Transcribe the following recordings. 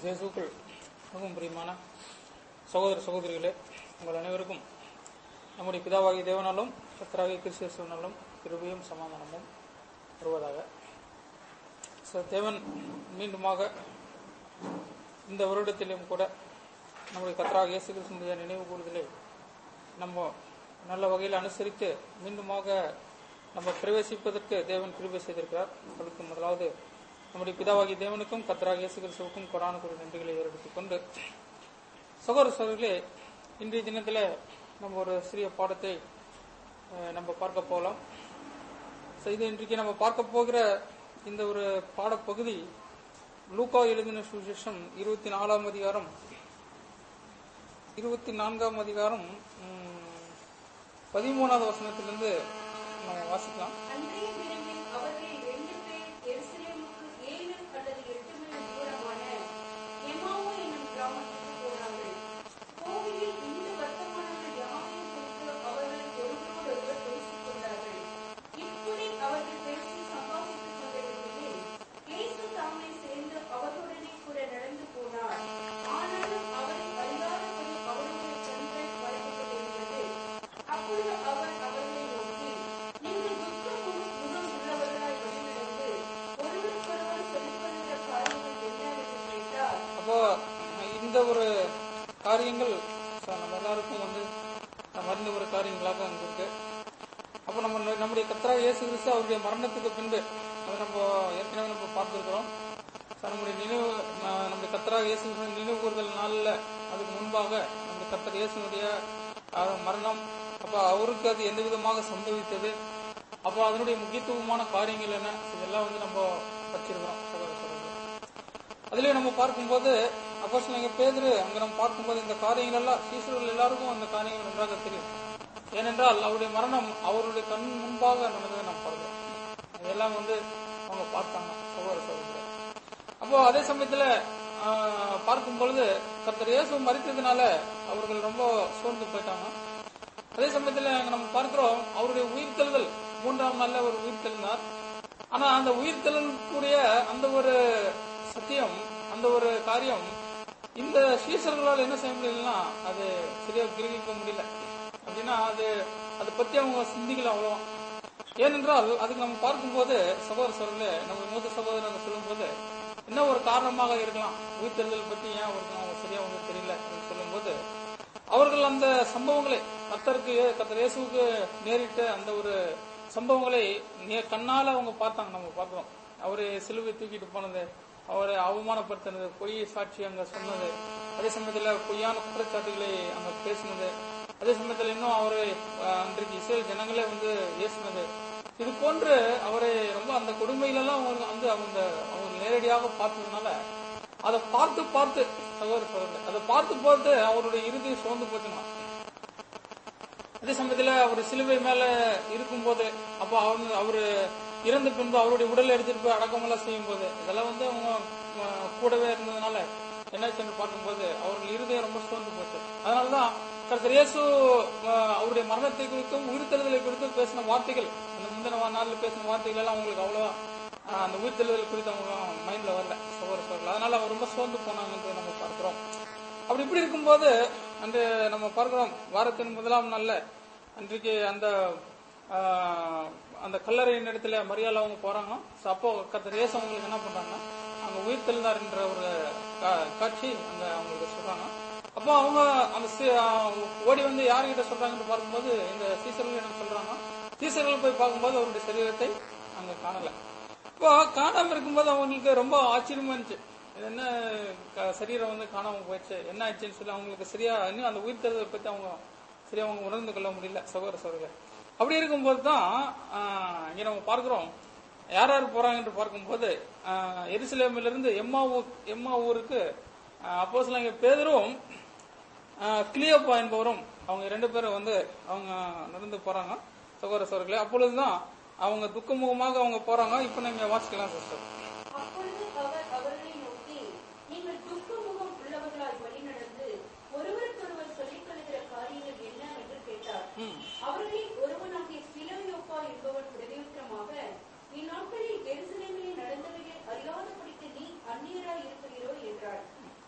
இயேசுக்குள் மிகவும் பிரியமான சகோதர சகோதரிகளே உங்கள் அனைவருக்கும் நம்முடைய பிதாவாகிய தேவனாலும் கத்தராகிய கிறிஸ்துவனாலும் கிருபையும் சமாதானமும் வருவதாக ஸோ தேவன் மீண்டுமாக இந்த வருடத்திலும் கூட நம்முடைய கத்தராக இயேசு கிறிஸ்துடைய நினைவு கூறுதலை நம்ம நல்ல வகையில் அனுசரித்து மீண்டுமாக நம்ம பிரவேசிப்பதற்கு தேவன் கிருபை செய்திருக்கிறார் அதுக்கு முதலாவது நம்முடைய பிதாவாகிய தேவனுக்கும் கத்தராக இயேசு கிறிஸ்துவுக்கும் கொடான ஒரு நன்றிகளை ஏறெடுத்துக் கொண்டு சகோதர சகோதரிகளே இன்றைய தினத்தில் நம்ம ஒரு சிறிய பாடத்தை அஹ், நம்ம பார்க்க போகலாம் ஸோ இது இன்றைக்கு நம்ம பார்க்க போகிற இந்த ஒரு பாடப்பகுதி லூக்கா எழுதின சுவிசேஷம் இருபத்தி நாலாம் அதிகாரம் இருபத்தி நான்காம் அதிகாரம் ம், பதிமூணாவது வசனத்திலிருந்து நம்ம வாசிக்கலாம் அன்றைய தினத்தில் அவர்கள் ரெண்டு பேர் எருசலேமுக்கு ஏழு அல்லது எட்டு மைல் தூரமான எமாவு என்னும் கிராமத்துக்கு போனார்கள். கோவிலில் இந்த வர்த்தமானங்கள் யாவையும் குறித்து அவர்கள் ஒருவரோடொருவர் பேசிக் கொண்டார்கள். இப்படி அவர்கள் பேசி சம்பாஷித்துக் கொண்டிருக்கையில், இயேசு தாமே சேர்ந்து அவர்களுடனே கூட நடந்து போனார். ஆனாலும் அவரை அறியாதபடி அவருடைய கண்கள் மறைக்கப்பட்டிருந்தது. அப்பொழுது அவர் அவர்களை நோக்கி, நீங்கள் துக்கம் முகம் உள்ளவர்களாய் வழிநடந்து, ஒருவருக்கொருவர் சொல்லிக்கொள்கிற காரியங்கள் என்ன என்று கேட்டார். அப்போ இந்த ஒரு காரியங்கள் so, நம்ம எல்லாருக்கும் வந்து நம்ம அறிந்த ஒரு காரியங்களாக அங்க இருக்கு அப்போ நம்ம நம்முடைய கத்தராக இயேசு கிறிஸ்து அவருடைய மரணத்துக்கு பின்பு அதை நம்ம ஏற்கனவே நம்ம பார்த்துருக்கிறோம் So, நம்முடைய நினைவு ந- நம்முடைய கத்தராக இயேசு கிறிஸ்து நினைவு கூறுதல் நாளில் அதுக்கு முன்பாக நம்முடைய கத்தர் இயேசுனுடைய அஹ், மரணம் அப்போ அவருக்கு அது எந்த விதமாக சம்பவித்தது அப்போ அதனுடைய முக்கியத்துவமான காரியங்கள் என்ன இதெல்லாம் வந்து நம்ம வச்சிருக்கிறோம் சகோதர சகோதரி அதுலயே நம்ம பார்க்கும்போது அப்போ நீங்க பேதுரு அங்க நம்ம பார்க்கும்போது இந்த காரியங்கள் எல்லாம் சீசர்கள் எல்லாருக்கும் அந்த காரியங்கள் நன்றாக தெரியும் ஏனென்றால் அவருடைய மரணம் அவருடைய கண் முன்பாக நடந்ததை நாம் பார்க்கிறோம் இதெல்லாம் வந்து அவங்க பார்த்தாங்க சகோதர சகோதரர் அப்போ அதே சமயத்துல ஆஹ், பார்க்கும் பொழுது கர்த்தர் இயேசு மறித்ததுனால அவர்கள் ரொம்ப சோர்ந்து போயிட்டாங்க அதே சமயத்துல அங்க நம்ம பார்க்கிறோம் அவருடைய உயிர்த்தெழுதல் மூன்றாம் நாள்ல அவர் உயிர்த்தெழுந்தார் ஆனா அந்த உயிர்த்தெழக்கூடிய அந்த ஒரு சத்தியம் அந்த ஒரு காரியம் இந்த சீசர்களால் என்ன செய்ய முடியலன்னா அது சரியா கிரகிக்க முடியல அப்படின்னா அது அதை பத்தி அவங்க சிந்திக்கல அவ்வளவா ஏனென்றால் அதுக்கு நம்ம பார்க்கும்போது சகோதர சொல்ல நம்ம மூத்த சகோதரர் சொல்லும்போது என்ன ஒரு காரணமாக இருக்கலாம் உயிர்த்தெழுதல் பத்தி ஏன் அவருக்கு அவங்க சரியா அவங்களுக்கு தெரியல அப்படின்னு சொல்லும்போது அவர்கள் அந்த சம்பவங்களை கத்தருக்கு கத்தர் இயேசுவுக்கு நேரிட்ட அந்த ஒரு சம்பவங்களை நே- கண்ணால அவங்க பார்த்தாங்க நம்ம பார்க்கிறோம் அவரு சிலுவை தூக்கிட்டு போனது அவரை அவமானப்படுத்தினது பொய் சாட்சி அங்க சொன்னது அதே சமயத்துல பொய்யான குற்றச்சாட்டுகளை அங்க பேசினது அதே சமயத்துல இன்னும் அவரை அஹ், அன்றைக்கு இஸ்ரேல் ஜனங்களே வந்து ஏசினது இது போன்று அவரை ரொம்ப அந்த கொடுமையிலெல்லாம் அவங்க வந்து அவங்க அவங்க நேரடியாக பார்த்ததுனால அதை பார்த்து பார்த்து சகோதர சகோதரர் அதை பார்த்து பார்த்து அவருடைய இறுதி சோர்ந்து போச்சுன்னா அதே சமயத்துல அவர் சிலுவை மேல இருக்கும்போது அப்ப அவங்க அவரு இறந்த பின்பு அவருடைய உடலை எடுத்துட்டு போய் அடக்கமெல்லாம் செய்யும் போது இதெல்லாம் வந்து அவங்க அஹ், கூடவே இருந்ததுனால என்னாச்சுன்னு பார்க்கும்போது அவர்கள் இருதயம் ரொம்ப சோர்ந்து போச்சு அதனாலதான் கர்த்தர் இயேசு அஹ், அவருடைய மரணத்தை குறித்தும் உயிர்த்தெழுதலை குறித்தும் பேசின வார்த்தைகள் அந்த முந்தின நாள்ல பேசின வார்த்தைகள் எல்லாம் அவங்களுக்கு அவ்வளவா ஆஹ் அந்த உயிர்த்தெழுதல் குறித்து அவங்க மைண்ட்ல வரல சகோதர சகோதரர்கள் அதனால அவர் ரொம்ப சோர்ந்து போனாங்கன்னு நம்ம பார்க்கிறோம் அப்படி இப்படி இருக்கும்போது அன்று நம்ம பார்க்கிறோம் வாரத்தின் முதலாம் நாள்ல அன்றைக்கு அந்த ஆஹ், அந்த கல்லறையின் இடத்துல மரியாதை அவங்க போறாங்க So அப்போ கத்தர் இயேசு அவங்களுக்கு என்ன பண்றாங்கன்னா அங்க உயிர்த்தெழுந்தார் என்ற ஒரு கா- காட்சி அங்க அவங்களுக்கு சொல்றாங்க அப்போ அவங்க அந்த சி- ஆஹ் ஓடி வந்து யாருகிட்ட சொல்றாங்கன்னு பார்க்கும்போது இந்த சீசர்கள் என்ன சொல்றாங்க சீசர்கள் போய் பார்க்கும்போது அவருடைய சரீரத்தை அங்க காணல இப்போ காணாம இருக்கும்போது அவங்களுக்கு ரொம்ப ஆச்சரியமா இருந்துச்சு இது என்ன க- சரீரம் வந்து காணாம போயிடுச்சு என்ன ஆச்சுன்னு சொல்லி அவங்களுக்கு சரியா இன்னும் அந்த உயிர்த்தெழுதலை பத்தி அவங்க சரியா அவங்க உணர்ந்து கொள்ள முடியல சகோதர சகோதரர் அப்படி இருக்கும்போது தான் ஆஹ், இங்க நம்ம பார்க்கிறோம் யார் யார் போறாங்கன்னு பார்க்கும்போது ஆஹ், எருசலேமிலிருந்து இருந்து எம்மா ஊர் எம்மா ஊருக்கு அப்போ சில பேதரும் கிளியோப்பா என்பவரும் அவங்க ரெண்டு பேரும் வந்து அவங்க நடந்து போறாங்க சகோதர சகோதரர்களே அப்பொழுதுதான் அவங்க துக்கமுகமாக அவங்க போறாங்க இப்ப நீங்க வாசிக்கலாம் சிஸ்டர் அப்பொழுது அவர் அவர்களை நோக்கி, நீங்கள் துக்க முகம் உள்ளவர்களாய் வழிநடந்து, ஒருவருக்கொருவர் சொல்லிக் கொள்கிற காரியங்கள் என்ன என்று கேட்டார். அவர்களில் ஒருவனாகிய கிலோயோப்பா என்பவன் பிரதியுத்தரமாக, இந்நாட்களில் எருசலேமிலே நடந்தவைகள் அறியாதபடிக்கு நீ அந்நியராய் இருக்கிறீரோ என்றார்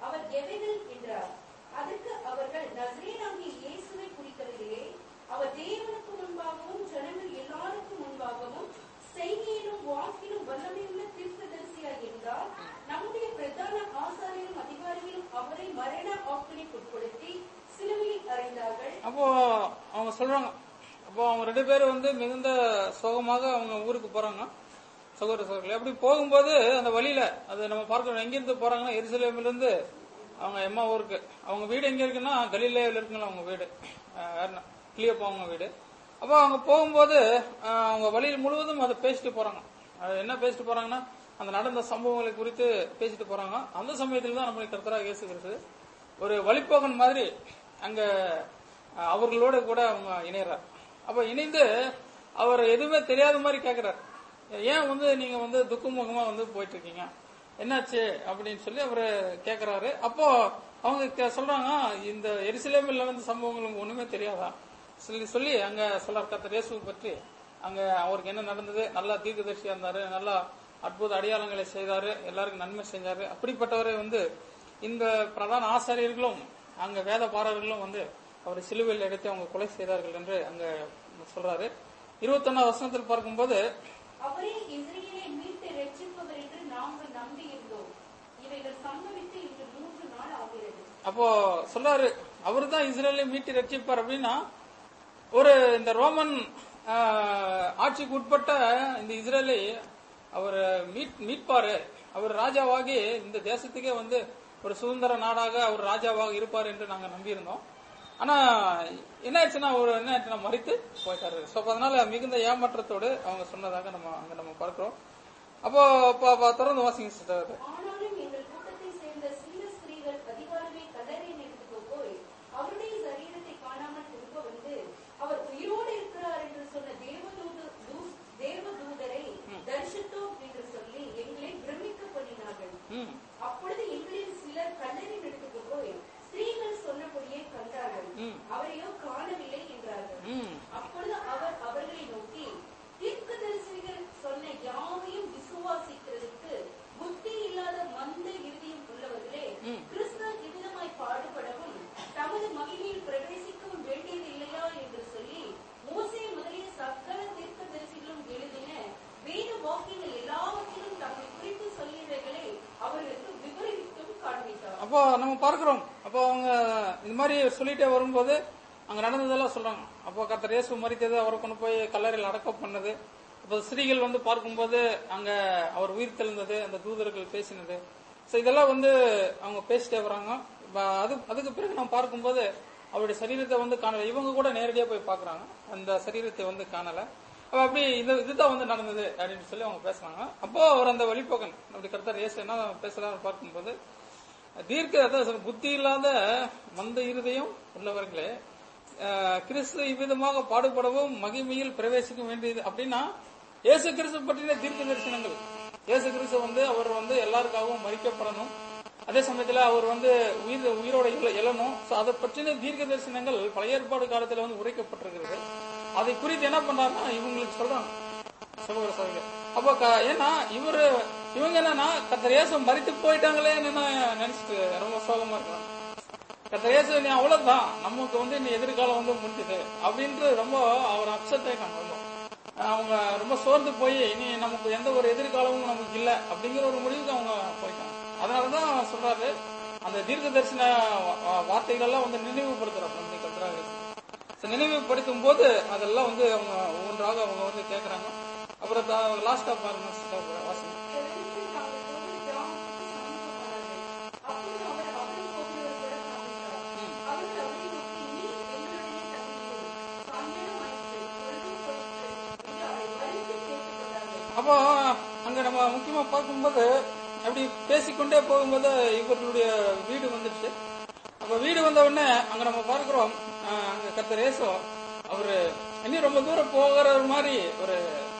அப்போ அவங்க ரெண்டு பேரும் வந்து மிகுந்த சோகமாக அவங்க ஊருக்கு போறாங்க சகோதர சகோதரர்களே அப்படி போகும்போது அந்த வழியில அது நம்ம பார்க்கணும் எங்கிருந்து போறாங்கன்னா எருசலேமில இருந்து அவங்க எம்மா ஊருக்கு அவங்க வீடு எங்க இருக்குன்னா கலிலேயில் இருக்குங்களா அவங்க வீடு கிளியப்பா அவங்க வீடு அப்போ அவங்க போகும்போது அஹ், அவங்க வழியில் முழுவதும் அதை பேசிட்டு போறாங்க அது என்ன பேசிட்டு போறாங்கன்னா அந்த நடந்த சம்பவங்களை குறித்து பேசிட்டு போறாங்க அந்த சமயத்துல தான் நம்மளுக்கு கர்த்தராக இயேசு கிறிஸ்து ஒரு வழிப்போகன் மாதிரி அங்க அஹ், அவர்களோட கூட அவங்க இணையறார் அப்ப இணைந்து அவர் எதுவுமே தெரியாத மாதிரி கேக்குறாரு ஏன் வந்து நீங்க வந்து துக்கமுகமா வந்து போயிட்டு இருக்கீங்க என்னாச்சு அப்படின்னு சொல்லி அவரு கேக்குறாரு அப்போ அவங்க கே- சொல்றாங்க இந்த எருசலேமில் நடந்த சம்பவங்கள் உங்களுக்கு ஒண்ணுமே தெரியாதா சொல்லி சொல்லி அங்க சொல்றார் கர்த்தர் இயேசுவை பற்றி அங்க அவருக்கு என்ன நடந்தது நல்லா தீர்க்கதரிசியா இருந்தாரு நல்லா அற்புத அடையாளங்களை செய்தாரு எல்லாருக்கும் நன்மை செஞ்சாரு அப்படிப்பட்டவரை வந்து இந்த பிரதான ஆசாரியர்களும் அங்க வேத பாரர்களும் வந்து அவரை சிலுவையில் எடுத்து அவங்க கொலை செய்தார்கள் என்று அங்க சொல்றாரு இருபத்தொன்னாவது வசனத்தில் பார்க்கும்போது அவரே இஸ்ரேலை மீட்டு ரட்சிப்பவர் என்று நாங்கள் நம்பியிருந்தோம் இவைகள் சம்பவித்து இன்று மூன்று நாள் ஆகிறது அப்போ சொல்றாரு அவர் தான் இஸ்ரேலை மீட்டு ரட்சிப்பார் அப்படின்னா ஒரு இந்த ரோமன் ஆஹ், ஆட்சிக்கு உட்பட்ட இந்த இஸ்ரேலை அவர் மீட் மீட்பாரு அவர் ராஜாவாகி இந்த தேசத்துக்கே வந்து ஒரு சுதந்திர நாடாக அவர் ராஜாவாக இருப்பார் என்று நாங்க நம்பியிருந்தோம் ஆனா என்ன ஆச்சுன்னா அவர் என்ன ஆச்சுன்னா மறித்து போயிட்டாரு சோ அப்ப அதனால மிகுந்த ஏமாற்றத்தோடு அவங்க சொன்னதாக நம்ம அங்க நம்ம பார்க்கிறோம் அப்போ அப்ப- அப்ப தொடர்ந்து வாசிங்க சிஸ்டர் ஆனாலும் எங்கள் கூட்டத்தை சேர்ந்த சில ஸ்திரீகள் அதிகாரமே கல்லறை எடுத்து போய் அவருடைய சரீரத்தை காணாமல் திரும்ப வந்து அவர் உயிரோடு இருக்கிறார் என்று சொன்ன தேவதூது தூ- தேவதூதரை தரிசித்தோம் என்று சொல்லி எங்களை பிரமிக்க பண்ணினார்கள் ம் அப்பொழுது எங்களில் சிலர் கல்லறை எடுத்து போய் ஸ்திரீகள் சொன்னபடியே கண்டார்கள் ம். அவரையோ காணவில்லை என்றார்கள் ம் அப்பொழுது அவர் அவர்களை நோக்கி தீர்க்கதரிசிகள் சொன்ன யாவையும் விசுவாசிக்கிறதுக்கு புத்தி இல்லாத மந்த இருதயம் உள்ளவர்களே ம். கிறிஸ்து இவ்விதமாய் பாடுபடவும் தமது மகிமையில் பிரவேசிக்கவும் வேண்டியது இல்லையா என்று சொல்லி மோசே முதலிய சகல தீர்க்கதரிசிகளும் எழுதின வேத வாக்கியங்கள் எல்லாவற்றிலும் தம்மை குறித்து சொல்லியவைகளை அவர்களுக்கு விவரித்தும் காண்பித்தார் அப்போ நம்ம பார்க்கிறோம் அப்போ அவங்க இந்த மாதிரி சொல்லிட்டே வரும்போது அங்க நடந்ததெல்லாம் சொல்றாங்க அப்போ கர்த்தர் இயேசு மறித்தது அவரை கொண்டு போய் கல்லறையில் அடக்கம் பண்ணது அப்போ ஸ்திரீகள் வந்து பார்க்கும்போது அங்க அவர் உயிர் தெழுந்தது அந்த தூதர்கள் பேசினது சோ இதெல்லாம் வந்து அவங்க பேசிட்டே வராங்க இப்ப அது அதுக்கு பிறகு நம்ம பார்க்கும்போது அவருடைய சரீரத்தை வந்து காணல இவங்க கூட நேரடியா போய் பார்க்கறாங்க அந்த சரீரத்தை வந்து காணல அப்ப அப்படி இது இதுதான் வந்து நடந்தது அப்படின்னு சொல்லி அவங்க பேசுறாங்க அப்போ அவர் அந்த வழிபோக்கன் அப்படி கர்த்தர் இயேசு என்ன பேசுறாரு பார்க்கும்போது தீர்க்க அதான் சொல்ற, புத்தி இல்லாத மந்த இருதயம் உள்ளவர்களே அஹ், கிறிஸ்து இவ்விதமாக பாடுபடவும் மகிமையில் பிரவேசிக்க வேண்டியது அப்படின்னா இயேசு கிறிஸ்து பற்றின தீர்க்க தரிசனங்கள் இயேசு கிறிஸ்து வந்து அவர் வந்து எல்லாருக்காகவும் மறிக்கப்படணும் அதே சமயத்துல அவர் வந்து உயிர் உயிரோட எழ- எழணும் So, அதை பற்றின தீர்க்க தரிசனங்கள் பழைய ஏற்பாடு காலத்துல வந்து உரைக்கப்பட்டிருக்கிறது அதை குறித்து என்ன பண்றாருன்னா இவங்களுக்கு சொல்றாங்க சகோதர சகோதரி அப்போ க- ஏன்னா இவரு இவங்க என்னன்னா கத்தர் இயேசு மறித்து போயிட்டாங்களே நினைச்சிட்டு ரொம்ப சோகமா இருக்காங்க கத்தர் இயேசு நீ அவ்வளவுதான் நமக்கு வந்து நீ எதிர்காலம் வந்து முடிஞ்சது அப்படின்ட்டு ரொம்ப அவர் அப்செட் ஆயிட்டாங்க ரொம்ப அவங்க ரொம்ப சோர்ந்து போய் இனி நமக்கு எந்த ஒரு எதிர்காலமும் நமக்கு இல்ல அப்படிங்கிற ஒரு முடிவுக்கு அவங்க போயிட்டாங்க அதனாலதான் சொல்றாரு அந்த தீர்க்க தரிசன வா- வார்த்தைகள்லாம் வந்து நினைவுபடுத்துறாரு நம்ம கத்தராக So, நினைவுபடுத்தும் போது அதெல்லாம் வந்து அவங்க ஒவ்வொன்றாக அவங்க வந்து கேக்குறாங்க அப்புறம் லாஸ்டா பாருங்க sister, வாசிங்க பிறகு நாங்கள் போகிற கிராமத்துக்கு சமீபமானார்கள். அப்பொழுது அவர் அவரை போகிறவர்களிடம் காண்பித்தார். அவர்கள் அவரை நோக்கி, "நீ எங்களுடனே தங்கியிரு. சாயங்காலம் ஆயிற்று. பொழுதும் போயிற்று." என்று அவரை வருந்தி கேட்டுக்கொண்டார்கள். அப்போ அங்க நம்ம முக்கியமா பார்க்கும்போது அப்படி பேசிக்கொண்டே போகும்போது இவர்களுடைய வீடு வந்துடுச்சு அப்ப வீடு வந்த உடனே அங்க நம்ம பார்க்கிறோம் ஆஹ், அங்க கர்த்தர் இயேசு அவரு இன்னும் ரொம்ப தூரம் போகிற மாதிரி ஒரு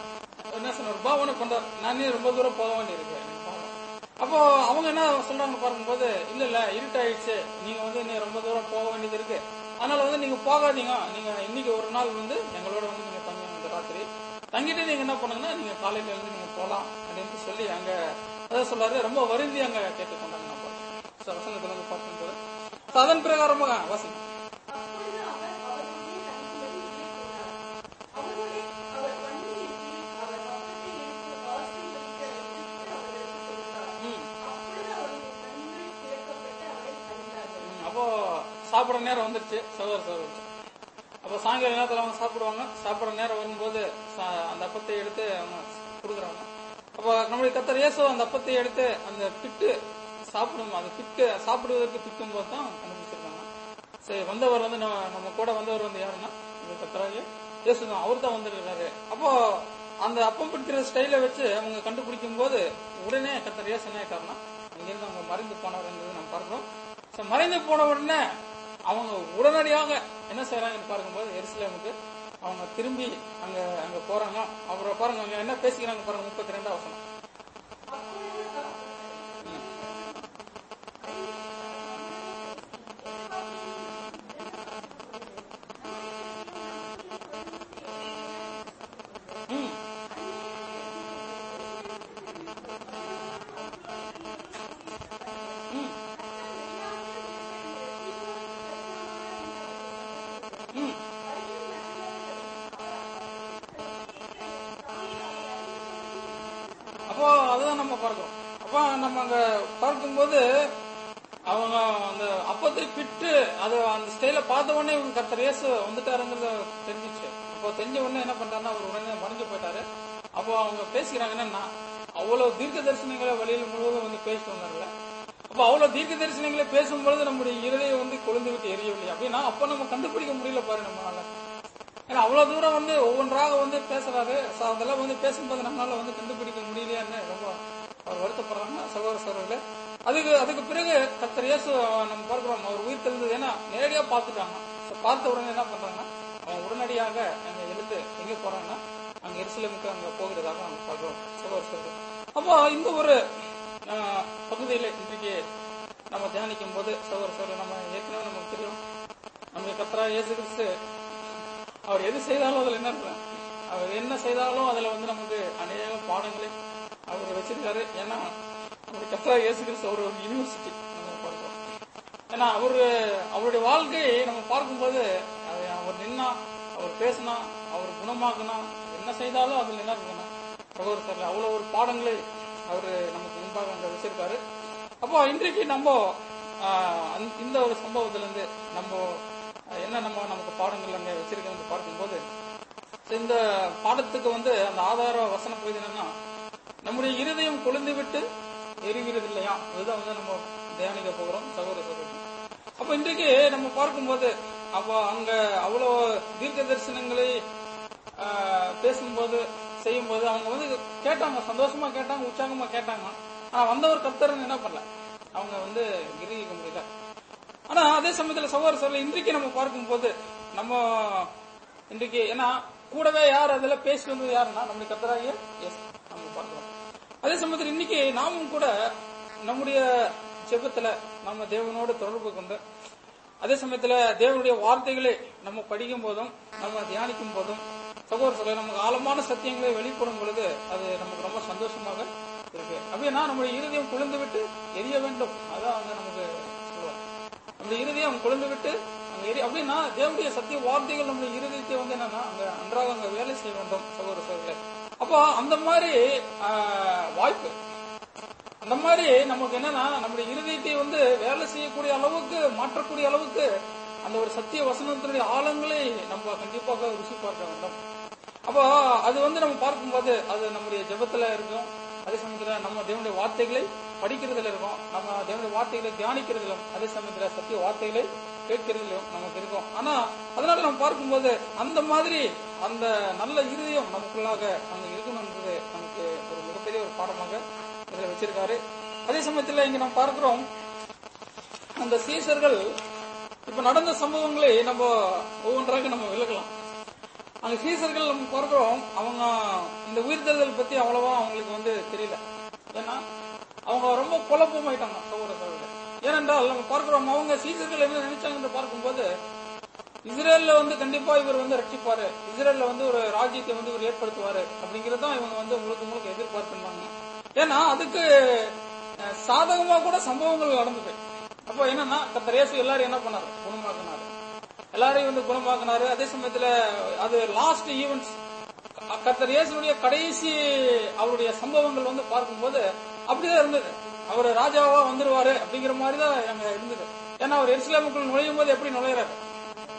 என்ன சொன்ன ஒரு பாவனை கொண்டார் நான் இன்னும் ரொம்ப தூரம் போக வேண்டியிருக்கு எனக்கு பாவம். அப்போ அவங்க என்ன சொல்றாங்க பார்க்கும்போது இல்ல இல்ல இருட்டாயிடுச்சு நீங்க வந்து இன்னும் ரொம்ப தூரம் போக வேண்டியது இருக்கு அதனால வந்து நீங்க போகாதீங்க நீங்க இன்னைக்கு ஒரு நாள் வந்து எங்களோட வந்து நீங்க தங்குங்க இந்த ராத்திரி தங்கிட்டு நீங்க என்ன பண்ணுங்கன்னா நீங்க காலையில இருந்து நீங்க போலாம் அப்படின்னு சொல்லி அங்க அதான் சொல்றாரு ரொம்ப வருந்தி அங்க கேட்டுக்கொண்டாங்க நம்ம So, வசனத்துல வந்து பார்க்கும்போது So, அதன் பிரகாரமாக வாசிங்க அப்பொழுது அவர் அவர்களுடைய தங்கும்படி உள்ளே போனார். அவர்களுடைய அவர் பண்டிகையின் கீழ் அவர் அப்பத்தை எடுத்து ஆசீர்வதித்து ருசித்து அவர்களுக்கு கொடுத்தார். ம். அப்பொழுது அவருடைய கண்கள் திறக்கப்பட்டு அவரை அறிந்தார்கள். ம், அப்போ சாப்பிட நேரம் வந்துருச்சு சகோதர சகோதரி அப்ப சாயங்கால நேரத்துல அவங்க சாப்பிடுவாங்க சாப்பிடுற நேரம் வரும்போது சா- அந்த அப்பத்தை எடுத்து அவங்க கொடுக்குறாங்க அப்ப நம்முடைய கத்தர் இயேசு அந்த அப்பத்தை எடுத்து அந்த பிட்டு சாப்பிடும் அந்த பிட்டு சாப்பிடுவதற்கு பிக்கும் போது தான் கண்டுபிடிச்சிருக்காங்க சரி வந்தவர் வந்து நம்ம நம்ம கூட வந்தவர் வந்து யாருன்னா இந்த கத்தராகிய இயேசு தான் அவர் தான் வந்திருக்காரு அப்போ அந்த அப்பம் பிடிக்கிற ஸ்டைல வச்சு அவங்க கண்டுபிடிக்கும் போது உடனே கத்தர் இயேசு என்ன ஆயிட்டாருன்னா அங்கிருந்து அவங்க மறைந்து போனவர்ன்றது நம்ம பார்க்கிறோம் So, மறைந்து போன உடனே அவங்க உடனடியாக என்ன செய்யறாங்கன்னு பார்க்கும்போது எருசலேமுக்கு அவங்க திரும்பி அங்க அங்க போறாங்க அப்புறம் பாருங்க அங்க என்ன பேசிக்கிறாங்க பாருங்க முப்பத்தி ரெண்டாம் வசனம் ம். ம். ம். அப்போ அதுதான் நம்ம பார்க்கிறோம் அப்போ நம்ம அங்க பார்க்கும்போது அவங்க அந்த அப்பத்தை பிட்டு அது அந்த ஸ்டைல பார்த்த உடனே இவங்க கர்த்தர் இயேசு வந்துட்டாருங்கிறத தெரிஞ்சிச்சு அப்போ தெரிஞ்ச உடனே என்ன பண்றாருன்னா அவர் உடனே மறைஞ்சு போயிட்டாரு அப்போ அவங்க பேசிக்கிறாங்க என்னன்னா அவ்வளவு தீர்க்க தரிசனங்களை வழியில் முழுவதும் வந்து பேசிட்டு வந்தார்ல அப்ப அவ்வளவு தீர்க்க தரிசனங்களை பேசும்பொழுது நம்முடைய இருதயம் வந்து கொழுந்து விட்டு எரியவில்லை அப்படின்னா அப்ப நம்ம கண்டுபிடிக்க முடியல பாரு நம்மளால ஏன்னா அவ்வளவு தூரம் வந்து ஒவ்வொன்றாக வந்து பேசுறாரு So, அதெல்லாம் வந்து பேசும்போது நம்மளால வந்து கண்டுபிடிக்க முடியலையான்னு ரொம்ப அவர் வருத்தப்படுறாங்க சகோதர சகோதரர்களே அதுக்கு அதுக்கு பிறகு கத்தர் இயேசு நம்ம பார்க்கிறோம் அவர் உயிர் தெரிந்தது ஏன்னா நேரடியா பார்த்துட்டாங்க So, பார்த்த உடனே என்ன பண்றாங்க அவன் உடனடியாக அங்க எழுந்து எங்க போறாங்கன்னா அங்க எருசலேமுக்கு அங்க போகிறதாக நம்ம பார்க்கிறோம் சகோதர சகோதரர் அப்போ இந்த ஒரு ஆஹ், பகுதியில இன்றைக்கு நம்ம தியானிக்கும் போது சகோதர சகோதரர் நம்ம ஏற்கனவே நமக்கு தெரியும் நம்ம கத்தரா இயேசு கிறிஸ்து அவர் எது செய்தாலும் அதுல என்ன இருக்கு அவர் என்ன செய்தாலும் அதுல வந்து நமக்கு அநேக பாடங்களை அவர் வச்சிருக்காரு ஏன்னா அவர் கத்தரா இயேசு கிறிஸ்து அவர் ஒரு யூனிவர்சிட்டி நம்ம பார்க்கிறோம் ஏன்னா அவரு அவருடைய வாழ்க்கையை நம்ம பார்க்கும்போது அது அவர் நின்னா அவர் பேசினா அவர் குணமாக்குனா என்ன செய்தாலும் அதுல என்ன இருக்குன்னா சகோதர சார் அவ்வளவு ஒரு பாடங்களை அவரு நமக்கு முன்பாக அங்க வச்சிருக்காரு அப்போ இன்றைக்கு நம்ம ஆஹ், அந்த- இந்த ஒரு சம்பவத்துல இருந்து நம்ம ஆஹ், என்ன நம்ம நமக்கு பாடங்கள் அங்க வச்சிருக்கோம்னு பார்க்கும்போது so இந்த பாடத்துக்கு வந்து அந்த ஆதார வசன பகுதி என்னன்னா நம்முடைய இருதயம் கொழுந்து விட்டு எரிகிறது இல்லையா அதுதான் வந்து நம்ம தியானிக்க போகிறோம் சகோதர சகோதரி அப்ப இன்றைக்கு நம்ம பார்க்கும்போது அப்ப அங்க அவ்வளவு தீர்க்க தரிசனங்களை ஆஹ், பேசும்போது செய்யும்போது அவங்க வந்து கேட்டாங்க சந்தோஷமா கேட்டாங்க உற்சாகமா கேட்டாங்க ஆனா வந்தவர் கத்தர்னு என்ன பண்ணல அவங்க வந்து கிரகிக்க முடியல ஆனா அதே சமயத்துல சகோதர சொல்ல இன்றைக்கு நம்ம பார்க்கும்போது நம்ம இன்றைக்கு ஏன்னா கூடவே யார் அதுல பேசி வந்தது யாருன்னா நம்முடைய கத்தராகிய எஸ் நம்ம பார்க்கிறோம் அதே சமயத்துல இன்னைக்கு நாமும் கூட நம்முடைய ஜெபத்துல நம்ம தேவனோடு தொடர்பு கொண்டு அதே சமயத்துல தேவனுடைய வார்த்தைகளை நம்ம படிக்கும் போதும் நம்ம தியானிக்கும் போதும் சகோதர சொல்ல நமக்கு ஆழமான சத்தியங்களை வெளிப்படும் பொழுது அது நமக்கு ரொம்ப சந்தோஷமாக இருக்கு அப்படின்னா நம்முடைய இருதயம் குளிர்ந்து விட்டு எரிய வேண்டும் அதான் அங்க நமக்கு சொல்லுவாங்க நம்முடைய இருதயம் குளிர்ந்து விட்டு அங்க எரி அப்படின்னா தேவனுடைய சத்திய வார்த்தைகள் நம்முடைய இருதயத்தை வந்து என்னன்னா அங்க நன்றாக அங்க வேலை செய்ய வேண்டும் சகோதர சகோதரர்களே அப்போ அந்த மாதிரி ஆஹ், வாய்ப்பு அந்த மாதிரி நமக்கு என்னன்னா நம்முடைய இருதயத்தை வந்து வேலை செய்யக்கூடிய அளவுக்கு மாற்றக்கூடிய அளவுக்கு அந்த ஒரு சத்திய வசனத்தினுடைய ஆழங்களை நம்ம கண்டிப்பாக ருசி பார்க்க வேண்டும் அப்போ அது வந்து நம்ம பார்க்கும்போது அது நம்முடைய ஜெபத்துல இருக்கும் அதே சமயத்துல நம்ம தேவனுடைய வார்த்தைகளை படிக்கிறதுல இருக்கும் நம்ம தேவனுடைய வார்த்தைகளை தியானிக்கிறதுலும் அதே சமயத்துல சத்திய வார்த்தைகளை கேட்கிறதுலயும் நமக்கு இருக்கும் ஆனா அதனால நம்ம பார்க்கும்போது அந்த மாதிரி அந்த நல்ல இருதயம் நமக்குள்ளாக அங்க இருக்கணும்ன்றது நமக்கு ஒரு மிகப்பெரிய ஒரு பாடமாக இதுல வச்சிருக்காரு அதே சமயத்துல இங்க நம்ம பார்க்கிறோம் அந்த சீசர்கள் இப்ப நடந்த சம்பவங்களை நம்ம ஒவ்வொன்றாக நம்ம விலகலாம் அங்க சீசர்கள் நம்ம பார்க்கிறோம் அவங்க இந்த உயிர்த்தெழுதல் பத்தி அவ்வளவா அவங்களுக்கு வந்து தெரியல ஏன்னா அவங்க ரொம்ப குழப்பமாயிட்டாங்க சகோதர சகோதரர் ஏனென்றால் நம்ம பார்க்கிறோம் அவங்க சீசர்கள் என்ன நினைச்சாங்கன்னு பார்க்கும்போது இஸ்ரேல்ல வந்து கண்டிப்பா இவர் வந்து ரட்சிப்பாரு இஸ்ரேல்ல வந்து ஒரு ராஜ்யத்தை வந்து இவர் ஏற்படுத்துவாரு அப்படிங்கறது தான் இவங்க வந்து முழுக்க முழுக்க எதிர்பார்த்திருந்தாங்க ஏன்னா அதுக்கு அஹ், சாதகமா கூட சம்பவங்கள் நடந்தது அப்போ என்னன்னா கத்தர் இயேசு எல்லாரும் என்ன பண்ணாரு குணமாக்குனாரு எல்லாரையும் வந்து குணமாக்குனாரு அதே சமயத்துல அது லாஸ்ட் ஈவெண்ட்ஸ் கர்த்தர் இயேசுனுடைய கடைசி அவருடைய சம்பவங்கள் வந்து பார்க்கும்போது அப்படிதான் இருந்தது அவர் ராஜாவா வந்துருவாரு அப்படிங்கிற மாதிரி தான் அங்க இருந்தது ஏன்னா அவர் எருசலேமுக்குள் நுழையும் போது எப்படி நுழையிறாரு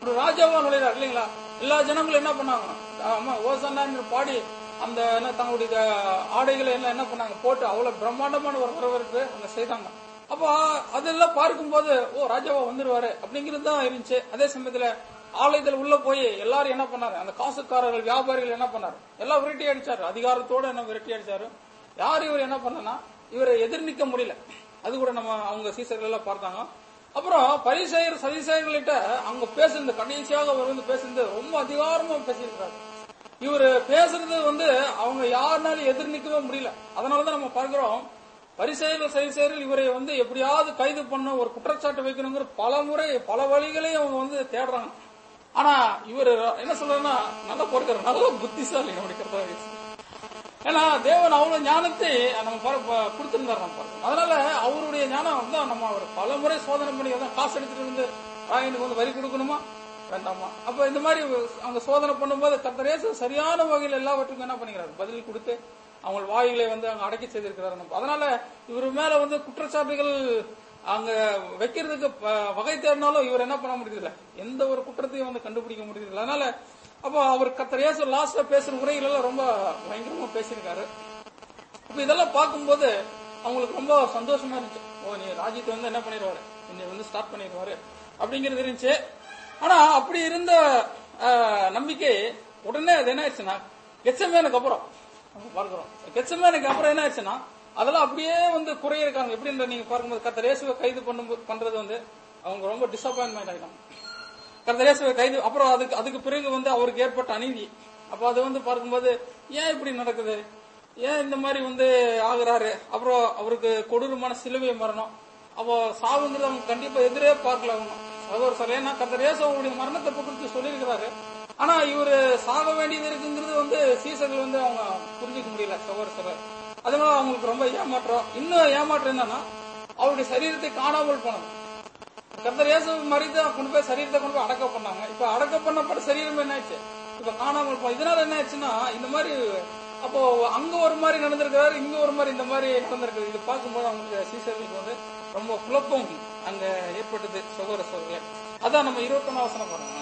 ஒரு ராஜாவா நுழைறாரு இல்லைங்களா எல்லா ஜனங்களும் என்ன பண்ணாங்க ஆமா ஓசன்னான்னு பாடி அந்த என்ன தங்களுடைய ஆடைகளை எல்லாம் என்ன பண்ணாங்க போட்டு அவ்வளவு பிரம்மாண்டமான ஒரு வரவேற்பு அங்க செய்தாங்க அப்போ அதெல்லாம் பார்க்கும்போது ஓ ராஜாவா வந்துருவாரு அப்படிங்கிறது தான் இருந்துச்சு அதே சமயத்துல ஆலயத்துல உள்ள போய் எல்லாரும் என்ன பண்ணாரு அந்த காசுக்காரர்கள் வியாபாரிகள் என்ன பண்ணாரு எல்லாம் விரட்டி அடிச்சாரு அதிகாரத்தோட என்ன விரட்டி அடிச்சாரு யார் இவர் என்ன பண்ணனா இவரை எதிர் நிக்க முடியல அது கூட நம்ம அவங்க சீசர்கள் எல்லாம் பார்த்தாங்க அப்புறம் பரிசெயர் சதிசெயர்கள்கிட்ட அவங்க பேசுறது கடைசியாக அவர் வந்து பேசுறது ரொம்ப அதிகாரமா பேசியிருக்கிறாரு இவர் பேசுறது வந்து அவங்க யாருனாலும் எதிர் நிக்கவே முடியல அதனாலதான் நம்ம பார்க்கிறோம் பரிசெயர்கள் சதிசெயர்கள் இவரை வந்து எப்படியாவது கைது பண்ண ஒரு குற்றச்சாட்டு வைக்கணுங்கிற பல முறை பல வழிகளையும் அவங்க வந்து தேடுறாங்க ஆனா இவர் என்ன சொல்றாருன்னா நல்லா போடுறாரு நல்ல புத்திசாலி நம்முடைய கர்த்தராகிய இயேசு. ஏன்னா தேவன் அவ்வளவு ஞானத்தை நம்ம பாரு- ப- கொடுத்திருந்தார் நம்ம பாருங்க அதனால அவருடைய ஞானம் தான் நம்ம அவர் பல முறை சோதனை பண்ணி அதான் காசு எடுத்துட்டு வந்து ராயனுக்கு வந்து வரி கொடுக்கணுமா வேண்டாமா அப்ப இந்த மாதிரி அவங்க சோதனை பண்ணும்போது கர்த்தரேசு சரியான வகையில் எல்லாவற்றுக்கும் என்ன பண்ணிக்கிறாரு பதில் கொடுத்து அவங்க வாய்களை வந்து அங்க அடக்கி செய்திருக்கிறாரு நம்ம. அதனால இவர் மேல வந்து குற்றச்சாட்டுகள் அங்க வைக்கிறதுக்கு ப- வகை தேடினாலும் இவர் என்ன பண்ண முடியல எந்த ஒரு குற்றத்தையும் வந்து கண்டுபிடிக்க முடியல அதனால அப்போ அவர் கத்தர் இயேசு லாஸ்ட்ல பேசுற உரைகள் எல்லாம் ரொம்ப பயங்கரமா பேசியிருக்காரு அப்ப இதெல்லாம் பார்க்கும்போது அவங்களுக்கு ரொம்ப சந்தோஷமா இருந்துச்சு ஓ நீ ராஜ்யத்தை வந்து என்ன பண்ணிடுவாரு இன்னை வந்து ஸ்டார்ட் பண்ணிடுவாரு அப்படிங்கிறது இருந்துச்சு ஆனா அப்படி இருந்த ஆஹ், நம்பிக்கை உடனே அது என்ன ஆயிடுச்சுன்னா கெச்சமேனுக்கு அப்புறம் நம்ம பார்க்கிறோம் கெச்சமேனுக்கு அப்புறம் என்ன ஆயிடுச்சுன்னா அதெல்லாம் அப்படியே வந்து குறைய இருக்காங்க எப்படின்ற நீங்க பார்க்கும்போது கத்தர் இயேசுவை கைது பண்ணும்போது பண்றது வந்து அவங்க ரொம்ப டிசப்பாயின்மெண்ட் ஆயிட்டாங்க கர்த்தரேசுவை கைது அப்புறம் அதுக்கு அதுக்கு பிறகு வந்து அவருக்கு ஏற்பட்ட அநீதி அப்போ அது வந்து பார்க்கும்போது ஏன் இப்படி நடக்குது ஏன் இந்த மாதிரி வந்து ஆகுறாரு அப்புறம் அவருக்கு கொடூரமான சிலுவை மரணம் அப்போ சாவுங்கிறது அவங்க கண்டிப்பா எதிரே பார்க்கல அவங்க சகோதர சார் ஏன்னா கர்த்தரேசு அவருடைய மரணத்தை குறித்து சொல்லியிருக்கிறாரு ஆனா இவரு சாக வேண்டியது இருக்குங்கிறது வந்து சீசர்கள் வந்து அவங்க புரிஞ்சுக்க முடியல சகோதர சார் அதனால அவங்களுக்கு ரொம்ப ஏமாற்றம் இன்னும் ஏமாற்றம் என்னன்னா அவருடைய சரீரத்தை காணாமல் போனது கர்த்தர் இயேசு மறித்து கொண்டு போய் சரீரத்தை கொண்டு போய் அடக்க பண்ணாங்க இப்ப அடக்க பண்ணப்பட்ட சரீரம் என்ன ஆச்சு இப்ப காணாமல் போ இதனால என்ன ஆச்சுன்னா இந்த மாதிரி அப்போ அங்க ஒரு மாதிரி நடந்திருக்கிறாரு இங்க ஒரு மாதிரி இந்த மாதிரி நடந்திருக்கு இது பார்க்கும்போது அவங்களுக்கு சீசர்களுக்கு வந்து ரொம்ப குழப்பம் அங்க ஏற்பட்டது சகோதர சோதர்களே அதான் நம்ம இருபத்தொன்னு வசனம் பாருங்க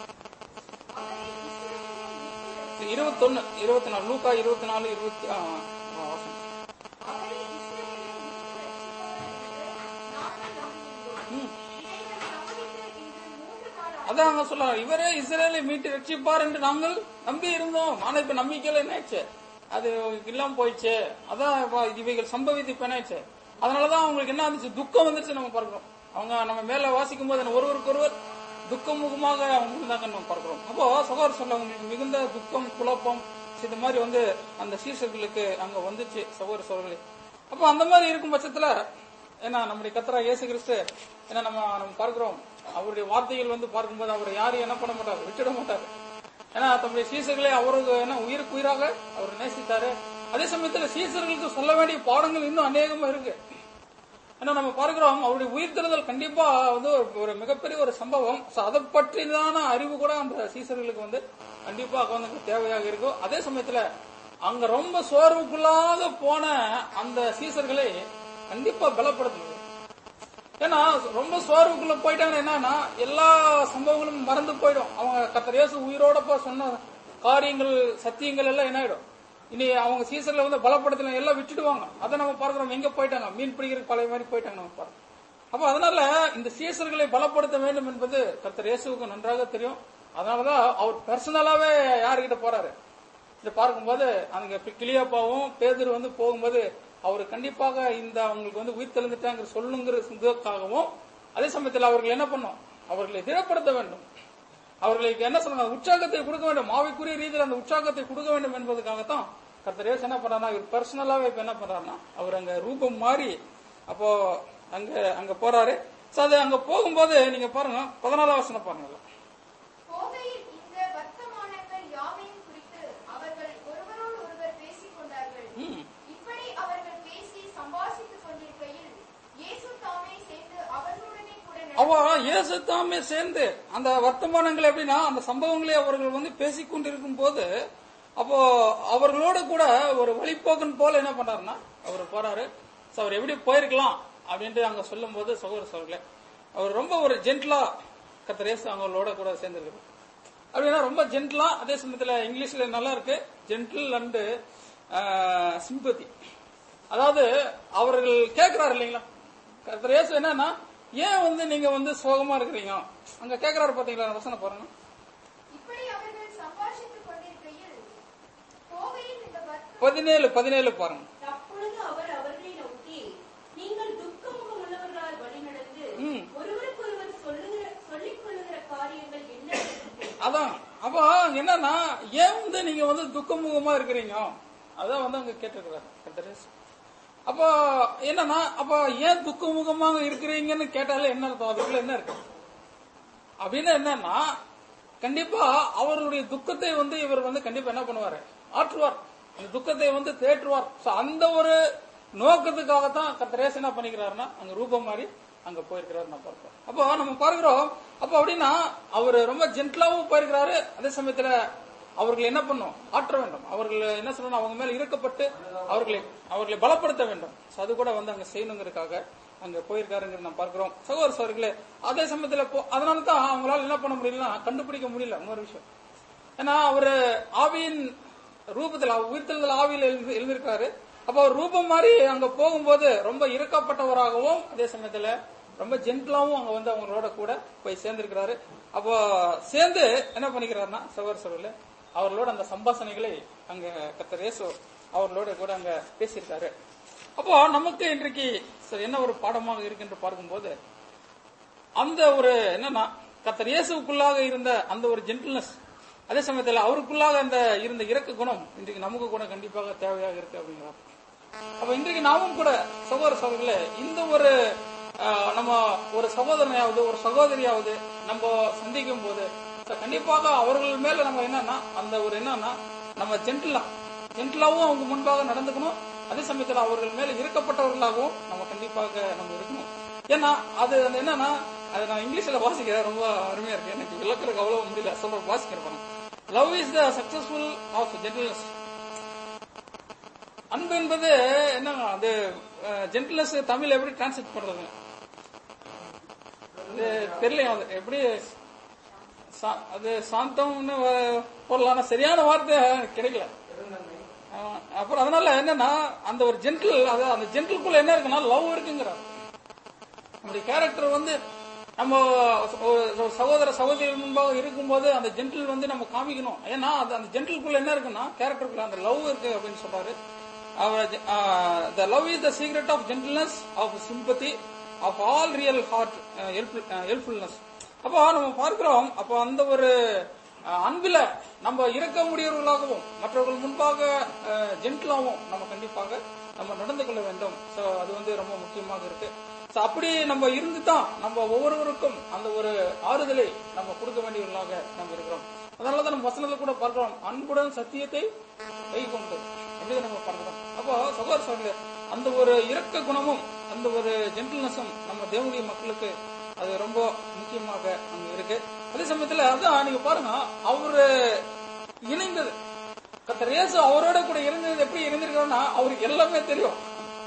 அவரை இஸ்ரவேலின் இருபத்தொன்னு இருபத்தி நாலு லூக்கா இருபத்தி நாலு இருபத்தி ஆ, ஆ, வசனம் அவரை இஸ்ரவேலின் மீட்பு ரட்சிப்பவர் என்று நாங்கள் நம்பியிருந்தோம். ம். இதை நாம் கவனித்து இன்று மூன்று நாள் அதான் அவங்க சொல்றாங்க இவரே இஸ்ரேலை மீட்டு ரட்சிப்பார் என்று நாங்கள் நம்பி இருந்தோம் ஆனா இப்ப நம்பிக்கையில என்னாச்சு அது இல்லாம போயிடுச்சு அதான் இப்ப இவைகள் சம்பவித்து இப்ப என்னாச்சு அதனாலதான் அவங்களுக்கு என்ன இருந்துச்சு துக்கம் வந்துருச்சு நம்ம பார்க்கிறோம் அவங்க நம்ம மேல வாசிக்கும் போது ஒருவருக்கு ஒருவர் துக்கம் முகமாக அவங்க இருந்தாங்க நம்ம பார்க்கிறோம் அப்போ சகோதர சொல்ல அவங்களுக்கு மிகுந்த துக்கம் குழப்பம் இந்த மாதிரி வந்து அந்த சீசர்களுக்கு அங்க வந்துச்சு சகோதர சோழர்களே அப்போ அந்த மாதிரி இருக்கும் பட்சத்துல ஏன்னா நம்முடைய கத்தரா இயேசு கிறிஸ்து ஏன்னா நம்ம நம்ம பார்க்கிறோம் அவருடைய வார்த்தைகள் வந்து பார்க்கும்போது அவரை யாரும் என்ன பண்ண மாட்டார் விட்டுட மாட்டார் ஏன்னா தம்முடைய சீசர்களை அவருக்கு என்ன உயிருக்கு உயிராக அவர் நேசித்தாரு அதே சமயத்துல சீசர்களுக்கு சொல்ல வேண்டிய பாடங்கள் இன்னும் அநேகமா இருக்கு ஏன்னா நம்ம பார்க்கிறோம் அவருடைய உயிர்த்தெழுதல் கண்டிப்பா வந்து ஒரு- ஒரு மிகப்பெரிய ஒரு சம்பவம் So, அதை பற்றிதான அறிவு கூட அந்த சீசர்களுக்கு வந்து கண்டிப்பா வந்து தேவையாக இருக்கும் அதே சமயத்துல அங்க ரொம்ப சோர்வுக்குள்ளாக போன அந்த சீசர்களை கண்டிப்பா பலப்படுத்தணும் ஏன்னா ரொம்ப சோர்வுக்குள்ள போயிட்டாங்கன்னா என்னன்னா எல்லா சம்பவங்களும் மறந்து போயிடும் அவங்க கத்தர் இயேசு உயிரோடப்ப சொன்ன காரியங்கள் சத்தியங்கள் எல்லாம் என்ன ஆயிடும் இனி அவங்க சீசர்ல வந்து பலப்படுத்தல எல்லாம் விட்டுடுவாங்க அதை நம்ம பார்க்கிறோம் எங்க போயிட்டாங்க மீன் பிடிக்கிறதுக்கு பழைய மாதிரி போயிட்டாங்க நம்ம பார்க்கிறோம் அப்ப அதனால இந்த சீசர்களை பலப்படுத்த வேண்டும் என்பது கர்த்தர் இயேசுவுக்கு நன்றாக தெரியும் அதனாலதான் அவர் பர்சனலாவே யாருகிட்ட போறாரு இதை பார்க்கும்போது அங்க கிளியாப்பாவும் பேதர் வந்து போகும்போது அவர் கண்டிப்பாக இந்த அவங்களுக்கு வந்து உயிர் தெளிந்துட்டாங்க சொல்லுங்கிற இதுக்காகவும் அதே சமயத்தில் அவர்கள் என்ன பண்ணும் அவர்களை திடப்படுத்த வேண்டும் அவர்களுக்கு என்ன சொல்றாங்க உற்சாகத்தை கொடுக்க வேண்டும் மாவைக்குரிய ரீதியில் அந்த உற்சாகத்தை கொடுக்க வேண்டும் என்பதற்காகத்தான் கர்த்தர் இயேசு என்ன பண்றாருன்னா இவர் பர்சனலாவே இப்ப என்ன பண்றாருன்னா அவர் அங்க ரூபம் மாறி அப்போ அங்க அங்க போறாரு சோ அது அங்க போகும்போது நீங்க பாருங்க பதினாலாம் வசனம் பாருங்க போகையில் இந்த வர்த்தமானங்கள் யாவையும் குறித்து அவர்கள் ஒருவரோடு ஒருவர் பேசிக் கொண்டார்கள் ம். இப்படி அவர்கள் பேசி சம்பாஷித்துக் கொண்டிருக்கையில் இயேசு தாமே சேர்ந்து அவர்களுடனே கூட நடந்து அவ இயேசு தாமே சேர்ந்து அந்த வர்த்தமானங்கள் எப்படின்னா அந்த சம்பவங்களை அவர்கள் வந்து பேசிக் கொண்டிருக்கும் போது அப்போ அவர்களோட கூட ஒரு வழிப்போக்கன் போல என்ன பண்றாருன்னா அவர் போறாரு So, அவர் எப்படி போயிருக்கலாம் அப்படின்ட்டு அங்க சொல்லும் போது சகோதர சோழர்களே அவர் ரொம்ப ஒரு ஜென்டலா கத்தரேசு அவங்களோட கூட சேர்ந்துருக்கு அப்படின்னா ரொம்ப ஜென்டலா அதே சமயத்துல இங்கிலீஷ்ல நல்லா இருக்கு ஜென்டில் அண்டு சிம்பத்தி அதாவது அவர்கள் கேட்கிறாரு இல்லைங்களா கத்தரேசு என்னன்னா ஏன் வந்து நீங்க வந்து சோகமா இருக்கிறீங்க அங்க கேட்கிறாரு பாத்தீங்களா வசனம் பாருங்க இப்படி அவர்கள் சம்பாஷித்துக் கொண்டிருக்கையில் கோவையில் இந்த வர்க்க பதினேழு பதினேழு பாருங்க அப்பொழுது அவர் அவர்களை நோக்கி நீங்கள் துக்கமுகம் உள்ளவர்களால் வழிநடந்து ம். ஒருவருக்கொருவர் சொல்லுகிற சொல்லிக் கொள்ளுகிற காரியங்கள் என்ன என்று கேட்டார். அதான் அப்போ என்னன்னா ஏன் வந்து நீங்க வந்து துக்கமுகமா இருக்கிறீங்க அதான் வந்து அங்க கேட்டிருக்கிறாரு கர்த்தரேசு. அப்போ என்னன்னா அப்போ ஏன் துக்கமுகமாக இருக்கிறீங்கன்னு கேட்டாலே என்ன அர்த்தம் அதுக்குள்ள என்ன இருக்கு அப்படின்னு என்னன்னா கண்டிப்பா அவருடைய துக்கத்தை வந்து இவர் வந்து கண்டிப்பா என்ன பண்ணுவாரு ஆற்றுவார் அந்த துக்கத்தை வந்து தேற்றுவார் So, அந்த ஒரு நோக்கத்துக்காகத்தான் கத்தரேசு என்ன பண்ணிக்கிறாருன்னா அங்க ரூபம் மாறி அங்க போயிருக்கிறாரு நான் பார்க்கிறோம் அப்போ நம்ம பார்க்கிறோம் அப்போ அப்படின்னா அவர் ரொம்ப ஜென்டலாவும் போயிருக்கிறாரு அதே சமயத்துல அவர்கள் என்ன பண்ணும் ஆற்ற வேண்டும் அவர்கள் என்ன சொல்லணும் அவங்க மேல இருக்கப்பட்டு அவர்களை அவர்களை பலப்படுத்த வேண்டும் So, அது கூட வந்து அங்க செய்யணுங்கிறதுக்காக அங்க போயிருக்காருங்கிறது நம்ம பார்க்கிறோம் சகோதர சோர்களே அதே சமயத்துல போ- அதனால தான் அவங்களால என்ன பண்ண முடியலன்னா கண்டுபிடிக்க முடியல இன்னொரு விஷயம் ஏன்னா அவரு ஆவியின் ரூபத்தில் அவர் உயிர்த்தெழுதல் ஆவியில் எழுந்து எழுந்திருக்காரு அப்ப அவர் ரூபம் மாதிரி அங்க போகும்போது ரொம்ப இறுக்கப்பட்டவராகவும் அதே சமயத்துல ரொம்ப ஜென்டலாவும் அங்க வந்து அவங்களோட கூட போய் சேர்ந்திருக்கிறாரு அப்போ சேர்ந்து என்ன பண்ணிக்கிறாருன்னா சகோதர சோர்களே அவர்களோட அந்த சம்பாஷணைகளை அங்க கத்தர் இயேசு அவர்களோட கூட அங்க பேசியிருக்காரு அப்போ நமக்கு இன்றைக்கு சரி, என்ன ஒரு பாடமாக இருக்கு என்று பார்க்கும்போது அந்த ஒரு என்னன்னா கத்தர் இயேசுக்குள்ளாக இருந்த அந்த ஒரு ஜென்டில்னஸ் அதே சமயத்துல அவருக்குள்ளாக அந்த இருந்த இறக்க குணம் இன்றைக்கு நமக்கு கூட கண்டிப்பாக தேவையாக இருக்கு அப்படிங்கிறார் அப்ப இன்றைக்கு நாமும் கூட சகோதர சகோதரிகளே இந்த ஒரு ஆஹ், நம்ம ஒரு சகோதரனையாவது ஒரு சகோதரியாவது நம்ம சந்திக்கும் போது so கண்டிப்பாக அவர்கள் மேல நம்ம என்னன்னா அந்த ஒரு என்னன்னா நம்ம ஜென்டிலா ஜென்டிலாவும் அவங்க முன்பாக நடந்துக்கணும் அதே சமயத்துல அவர்கள் மேல இருக்கப்பட்டவர்களாகவும் நம்ம கண்டிப்பாக நம்ம இருக்கணும் ஏன்னா அது அந்த என்னன்னா அது நான் இங்கிலீஷ்ல வாசிக்கிறேன் ரொம்ப அருமையா இருக்கு எனக்கு விளக்குறதுக்கு அவ்வளவு முடியல சொல்ற வாசிக்கிறேன் love is the successful of gentleness அன்பு என்பது என்ன அது ஜென்டில்னஸ் தமிழ் எப்படி டிரான்ஸ்லேட் பண்றது அது தெரியல அது எப்படி சா- அது சாந்தம்னு வ- போடலாம் ஆனா சரியான வார்த்தை எனக்கு கிடைக்கல ஆமா. அப்புறம் அதனால என்னன்னா அந்த ஒரு ஜென்டில் அது அந்த ஜென்டில்குள்ள என்ன இருக்குன்னா லவ் இருக்குங்கிறார் நம்முடைய கேரக்டர் வந்து நம்ம ஒரு ஒரு சகோதர சகோதரி முன்பாக இருக்கும்போது அந்த ஜென்டில் வந்து நம்ம காமிக்கணும் ஏன்னா அது அந்த ஜென்டில்குள்ள என்ன இருக்குன்னா கேரக்டருக்குள்ள அந்த லவ் இருக்கு அப்படின்னு சொல்றாரு அவர் the love is the secret of gentleness of sympathy of all real heart helpfulness அப்போ நம்ம பார்க்கிறோம் அப்போ அந்த ஒரு அஹ், அன்பில நம்ம இருக்க முடியவர்களாகவும் மற்றவர்கள் முன்பாக ஜென்டிலாகவும் நம்ம கண்டிப்பாக நம்ம நடந்து கொள்ள வேண்டும் சோ அது வந்து ரொம்ப முக்கியமாக இருக்கு சோ அப்படி நம்ம இருந்து தான் நம்ம ஒவ்வொருவருக்கும் அந்த ஒரு ஆறுதலை நம்ம கொடுக்க வேண்டியவர்களாக நம்ம இருக்கிறோம் அதனாலதான் நம்ம வசனத்துல கூட பார்க்கிறோம் அன்புடன் சத்தியத்தை கை கொண்டு அப்படி நம்ம பார்க்கிறோம் அப்போ சகோதர சகோதரி அந்த ஒரு இரக்க குணமும் அந்த ஒரு ஜென்டில்னஸும் நம்ம தேவனுடைய மக்களுக்கு அது ரொம்ப முக்கியமாக அங்க இருக்கு அதே சமயத்துல அதான் நீங்க பாருங்க அவரு இணைந்தது கத்தர் இயேசு அவரோட கூட இருந்தது எப்படி இருந்திருக்காருன்னா அவருக்கு எல்லாமே தெரியும்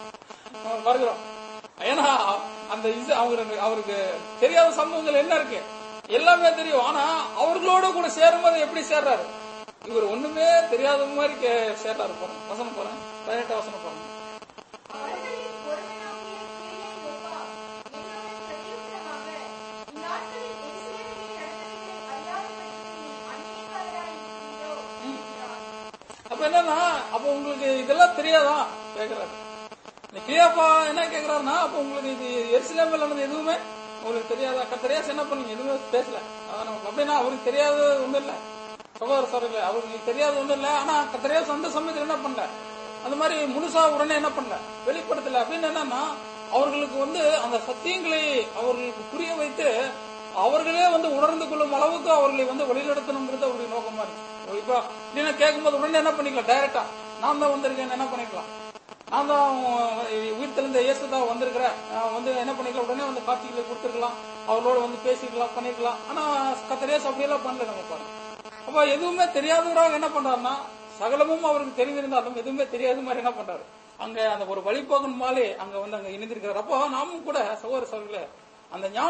நம்ம பார்க்கிறோம் ஏன்னா அந்த இது அவருக்கு அவருக்கு தெரியாத சம்பவங்கள் என்ன இருக்கு எல்லாமே தெரியும் ஆனா அவர்களோட கூட சேரும்போது எப்படி சேர்றாரு இவர் ஒண்ணுமே தெரியாத மாதிரி கே- சேர்றாரு பாருங்க வசனம் பாருங்க பதினெட்டு வசனம் பாருங்க அவர்களில் ஒருவனாகிய கேலேயோப்பா என்னுடன் பிரதியுத்தரமாக, இந்நாட்களில் எருசலேமிலே நடந்தவைகளை அறியாதபடிக்கு நீ அந்நியக்காரராய் இருக்கிறீரோ? என்றார். அப்ப என்னன்னா அப்ப உங்களுக்கு இதெல்லாம் தெரியாதா கேக்குறாரு இந்த கிளியாப்பா என்ன கேக்குறாருன்னா அப்ப உங்களுக்கு இது எருசலேமில் நடந்தது எதுவுமே உங்களுக்கு தெரியாதா கத்தரியா என்ன பண்ணீங்க எதுவுமே பேசல அதான் நமக்கு அப்படின்னா அவருக்கு தெரியாத ஒண்ணும் இல்ல சகோதர சோதரிகளே அவருக்கு தெரியாத ஒண்ணும் இல்ல ஆனா கத்தரியா சொந்த சமயத்துல என்ன பண்ணல அந்த மாதிரி முழுசா உடனே என்ன பண்ணல வெளிப்படுத்தல அப்படின்னு என்னன்னா அவர்களுக்கு வந்து அந்த சத்தியங்களை அவர்களுக்கு புரிய வைத்து அவர்களே வந்து உணர்ந்து கொள்ளும் அளவுக்கு அவர்களை வந்து வழிநடத்தணுங்கிறது அவருடைய நோக்கமா இருக்கு இப்ப இல்லைன்னா கேட்கும்போது உடனே என்ன பண்ணிக்கலாம் டைரக்டா நான் தான் வந்திருக்கேன் என்ன பண்ணிக்கலாம் நான் தான் உயிர் தெளிந்த இயேசு தான் வந்திருக்கிறேன் நான் வந்து என்ன பண்ணிக்கலாம் உடனே வந்து காட்சிகளை கொடுத்துருக்கலாம் அவர்களோட வந்து பேசிக்கலாம் பண்ணிக்கலாம் ஆனா கத்தரேஸ் அப்படியெல்லாம் பண்ணல நம்ம பாருங்க அப்ப எதுவுமே தெரியாதவராக என்ன பண்றாருன்னா சகலமும் அவருக்கு தெரிந்திருந்தாலும் எதுவுமே தெரியாத மாதிரி என்ன பண்றாரு அங்க அந்த ஒரு வழிபோகன் மாலே அங்க வந்து அங்க இணைந்திருக்கிறார் அப்போ நாமும் கூட சகோதர சகோதரர்களே அந்த ஞானம்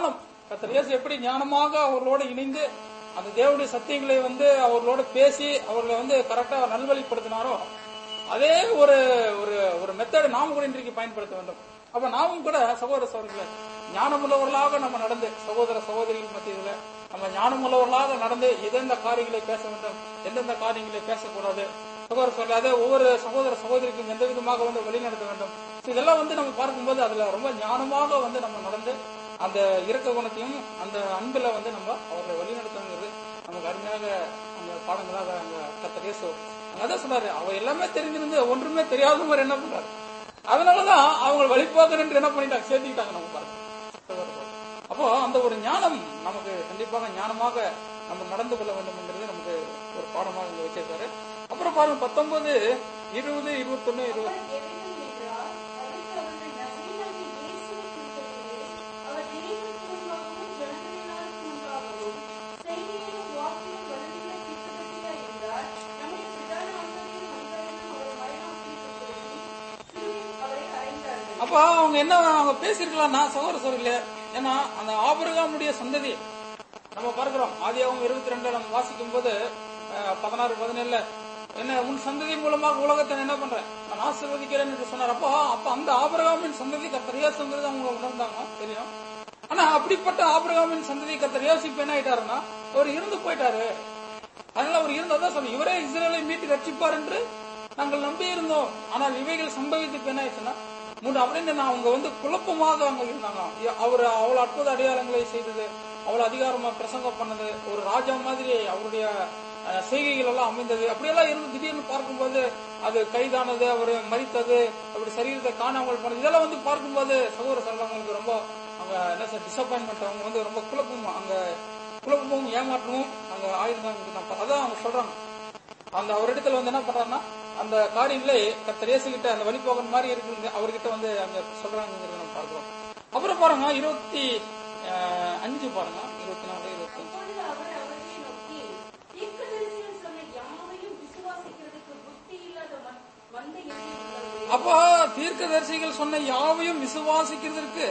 கர்த்தர் இயேசு எப்படி ஞானமாக அவர்களோடு இணைந்து அந்த தேவனுடைய சத்தியங்களை வந்து அவர்களோட பேசி அவர்களை வந்து கரெக்டா நல்வழிப்படுத்தினாரோ அதே ஒரு ஒரு ஒரு மெத்தட் நாம் கூட இன்றைக்கு பயன்படுத்த வேண்டும் அப்ப நாமும் கூட சகோதர சகோதரிகளை ஞானமுள்ளவர்களாக நம்ம நடந்து சகோதர சகோதரிகள் மத்தியில நம்ம ஞானமுள்ளவர்களாக நடந்து எந்தெந்த காரியங்களை பேச வேண்டும் எந்தெந்த காரியங்களை பேசக்கூடாது சகோதர சொல்லாத ஒவ்வொரு சகோதர சகோதரிக்கும் எந்த விதமாக வந்து வழிநடத்த வேண்டும் So இதெல்லாம் வந்து நம்ம பார்க்கும்போது அதுல ரொம்ப ஞானமாக வந்து நம்ம நடந்து அந்த இரக்க குணத்தையும் அந்த அன்புல வந்து நம்ம அவர்களை வழிநடத்துங்கிறது நமக்கு அருமையாக அந்த பாடங்களாக அங்க கத்த இயேசு அங்க அதான் சொன்னாரு அவ எல்லாமே தெரிஞ்சிருந்து ஒன்றுமே தெரியாத மாதிரி என்ன பண்றாரு அதனாலதான் அவங்க வழிபாக்கர் என்று என்ன பண்ணிட்டாங்க சேர்த்துக்கிட்டாங்க நம்ம பாருங்க சகோதரர்களே. அப்போ அந்த ஒரு ஞானம் நமக்கு கண்டிப்பாக ஞானமாக நம்ம நடந்து கொள்ள வேண்டும் என்கிறது நமக்கு ஒரு பாடமாக இங்க வச்சிருக்காரு அப்புறம் பாருங்க பத்தொன்பது இருபது இருபத்தொன்னு இருபது அவர் எவ்விதம் என்றால், அதற்கு அவர்கள் நசரேயனாகிய இயேசுவை குறித்தவர்களே, அவர் நினைவுக்கு முன்பாகவும் ஜனங்களினாருக்கு முன்பாகவும் செய்கையிலும் வாக்கிலும் வலுவுள்ள தீர்க்கதரிசியாய் இருந்தார். நம்முடைய பிரதான ஆசாரியரும் அதிகாரிகளும் அவரை மரணாசனத்தில் சிலுவையில் அவரை அறைந்தார்கள். அப்ப அவங்க என்ன அவங்க பேசிருக்கலாம்னா சகோதர சகோதரிகளே ஏன்னா அந்த ஆபிரகாமுடைய சந்ததி நம்ம பார்க்கிறோம் ஆதியாகவும் இருபத்தி ரெண்டுல நம்ம வாசிக்கும் போது பதினாறு பதினேழுல என்ன உன் சந்ததி மூலமாக உலகத்தை நான் என்ன பண்றேன் நான் ஆசீர்வதிக்கிறேன் என்று சொன்னார் அப்போ அப்ப அந்த ஆபிரகாமின் சந்ததி கத்தரியாசுங்கிறது அவங்க உணர்ந்தாங்க தெரியும் ஆனா அப்படிப்பட்ட ஆபிரகாமின் சந்ததி கத்தர் யோசிப்பு என்ன ஆயிட்டாருன்னா அவர் இருந்து போயிட்டாரு அதனால அவர் இருந்ததான் சொன்ன இவரே இஸ்ரேலை மீட்டு ரட்சிப்பார் என்று நாங்கள் நம்பி இருந்தோம் ஆனால் இவைகள் சம்பவித்து என்ன ஆயிடுச்சுன்னா மூணு அப்படின்னு நான் அவங்க வந்து குழப்பமாக அவங்க இருந்தாங்க அவர் அவ்வளவு அற்புத அடையாளங்களை செய்தது அவ்வளவு அதிகாரமா பிரசங்கம் பண்ணது ஒரு ராஜா மாதிரி அவருடைய அஹ், செய்கைகள் எல்லாம் அமைந்தது அப்படியெல்லாம் இருந்து திடீர்னு பார்க்கும்போது அது கைதானது அவர் மறித்தது அப்படி சரீரத்தை காணாமல் போனது இதெல்லாம் வந்து பார்க்கும்போது சகோதர சகோதரங்களுக்கு ரொம்ப அவங்க என்ன சார் டிசப்பாயின்மெண்ட் அவங்க வந்து ரொம்ப குழப்பம் அங்க குழப்பமும் ஏமாற்றமும் அங்க ஆயிருந்தாங்க நான் பா- அதான் அவங்க சொல்றாங்க அந்த அவரிடத்துல வந்து என்ன பண்றாருன்னா அந்த காரியங்களே கத்தர் இயேசுகிட்ட அந்த வழிபோகன் மாதிரி இருக்கு அவர்கிட்ட வந்து அங்க சொல்றாங்கிறத நம்ம பார்க்கிறோம் அப்புறம் பாருங்க இருபத்தி அஹ், அஞ்சு பாருங்க இருபத்தி நாலு இருபத்தி அப்பொழுது அவர் அவர்களை நோக்கி, தீர்க்கதரிசிகள் சொன்ன யாவையும் விசுவாசிக்கிறதுக்கு புத்தி இல்லாத மந்- மந்த இருதயம் உள்ளவர்களே, அப்போ தீர்க்கதரிசிகள் சொன்ன யாவையும் விசுவாசிக்கிறதுக்கு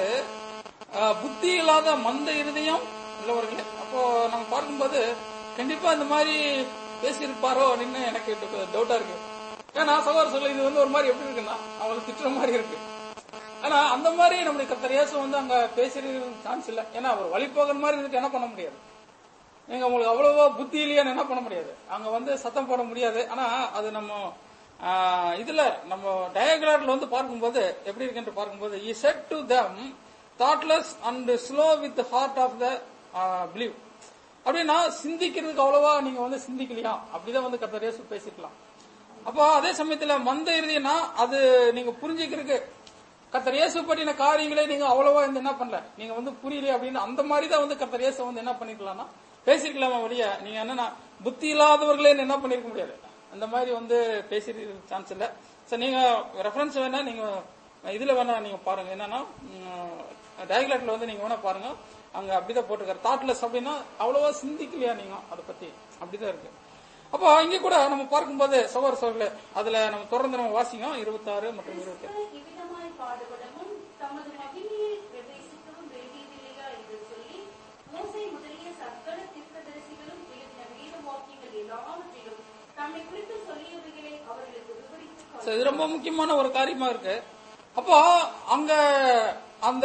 அஹ், புத்தி இல்லாத மந்த இருதயம் உள்ளவர்களே அப்போ நம்ம பார்க்கும்போது கண்டிப்பா இந்த மாதிரி பேசியிருப்பாரோ அப்படின்னு எனக்கு டவுட்டா இருக்கு ஏன்னா சகோதர சொல்ல இது வந்து ஒரு மாதிரி எப்படி இருக்குன்னா அவங்களுக்கு திட்டுற மாதிரி இருக்கு ஆனா அந்த மாதிரி நம்முடைய கர்த்தர் இயேசு வந்து அங்க பேசுறது சான்ஸ் இல்ல ஏன்னா அவர் வழிபோகன் மாதிரி இருந்துட்டு என்ன பண்ண முடியாது நீங்க உங்களுக்கு அவ்வளவோ புத்தி இல்லையான்னு என்ன பண்ண முடியாது அங்க வந்து சத்தம் போட முடியாது ஆனா அது நம்ம ஆஹ், இதுல நம்ம டயக்ராம்ல வந்து பார்க்கும்போது எப்படி இருக்குன்னு பார்க்கும்போது he said to them thoughtless and slow with heart of the believe அப்படின்னா சிந்திக்கிறதுக்கு அவ்வளவா நீங்க வந்து சிந்திக்கலையா அப்படிதான் வந்து கர்த்தர் இயேசு பேசிக்கலாம் அப்போ அதே சமயத்துல மந்த இறுதினா அது நீங்க புரிஞ்சுக்கிறதுக்கு கர்த்தர் இயேசு பற்றின காரியங்களே நீங்க அவ்வளவா இந்த என்ன பண்ணல நீங்க வந்து புரியல அப்படின்னு அந்த மாதிரி தான் வந்து கர்த்தர் இயேசு வந்து என்ன பண்ணிருக்கலாம்னா பேசிருக்கலாமா வழிய நீங்க என்னன்னா புத்தி இல்லாதவர்களே என்ன பண்ணிருக்க முடியாது அந்த மாதிரி வந்து பேசிருக்க சான்ஸ் இல்ல சரி நீங்க ரெஃபரன்ஸ் வேணா நீங்க இதுல வேணா நீங்க பாருங்க என்னன்னா டயக்லாட்ல வந்து நீங்க வேணா பாருங்க அங்க அப்படிதான் போட்டுக்காரு தாட்லெஸ் அப்படின்னா அவ்வளவா சிந்திக்கலையா நீங்க அதை பத்தி அப்படிதான் இருக்கு அப்போ இங்க கூட நம்ம பார்க்கும்போது சகோதர சோழர்களே அதுல நம்ம தொடர்ந்து நம்ம வாசிங்க இருபத்தாறு மற்றும் இருபத்தி கிறிஸ்து இவ்விதமாய் பாடுபடவும் தமது மகிமையை பிரவேசிக்கவும் வேண்டியதில்லையா என்று சொல்லி மோசே முதலிய சகல தீர்க்கதரிசிகளும் எழுதின வேத வாக்கியங்கள் எல்லாவற்றிலும் தம்மை குறித்து சொல்லியவைகளை அவர்களுக்கு விவரித்து So, இது ரொம்ப முக்கியமான ஒரு காரியமா இருக்கு அப்போ அங்க அந்த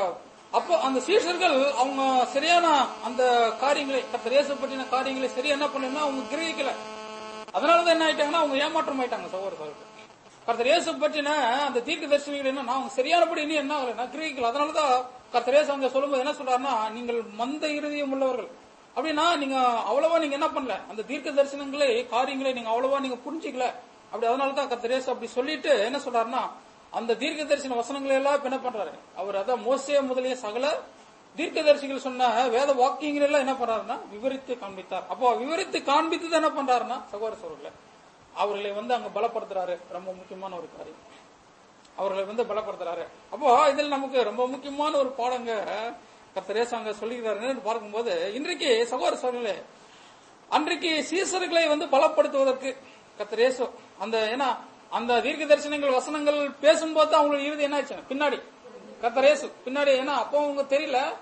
அப்போ அந்த சீஷர்கள் அவங்க சரியான அந்த காரியங்களை கர்த்தர் இயேசு பற்றின காரியங்களை சரியா என்ன பண்ணலன்னா அவங்க கிரகிக்கல அதனாலதான் என்ன ஆயிட்டாங்கன்னா அவங்க ஏமாற்றம் ஆயிட்டாங்க சகோதர சகோதரர்கள் கர்த்தர் இயேசு பற்றின அந்த தீர்க்க தரிசனங்கள் என்ன அவங்க சரியானபடி இனி என்ன ஆகலைன்னா கிரகிக்கல அதனாலதான் கர்த்தர் இயேசு அங்க சொல்லும்போது என்ன சொல்றாருன்னா நீங்கள் மந்த இருதயம் உள்ளவர்கள் அப்படின்னா நீங்க அவ்வளவா நீங்க என்ன பண்ணல அந்த தீர்க்க தரிசனங்களை காரியங்களை நீங்க அவ்வளவா நீங்க புரிஞ்சிக்கல அப்படி அதனாலதான் கர்த்தர் இயேசு அப்படி சொல்லிட்டு என்ன சொல்றாருன்னா அந்த தீர்க்க தரிசன வசனங்களை எல்லாம் இப்ப என்ன பண்றாரு அவர் அதான் மோசே முதலிய சகல தீர்க்கதரிசிகள் சொன்ன வேத வாக்கியங்கள் எல்லாம் என்ன பண்றாருன்னா விவரித்து காண்பித்தார் அப்போ விவரித்து காண்பித்து தான் என்ன பண்றாருன்னா சகோதர சோழர்களை அவர்களை வந்து அங்க பலப்படுத்துறாரு ரொம்ப முக்கியமான ஒரு காரியம் அவர்களை வந்து பலப்படுத்துறாரு அப்போ இதில் நமக்கு ரொம்ப முக்கியமான ஒரு பாடங்க கர்த்தரேசு அங்க சொல்லிக்கிறாருன்னு பார்க்கும்போது இன்றைக்கு சகோதர சோழர்களே அன்றைக்கு சீசர்களை வந்து பலப்படுத்துவதற்கு கர்த்தரேசு அந்த ஏன்னா அந்த தீர்க்க தரிசனங்கள் வசனங்கள் பேசும்போது தான் அவங்களுக்கு இறுதி என்ன ஆச்சு பின்னாடி கர்த்தரேசு பின்னாடி ஏன்னா அப்போ அவங்க தெரியல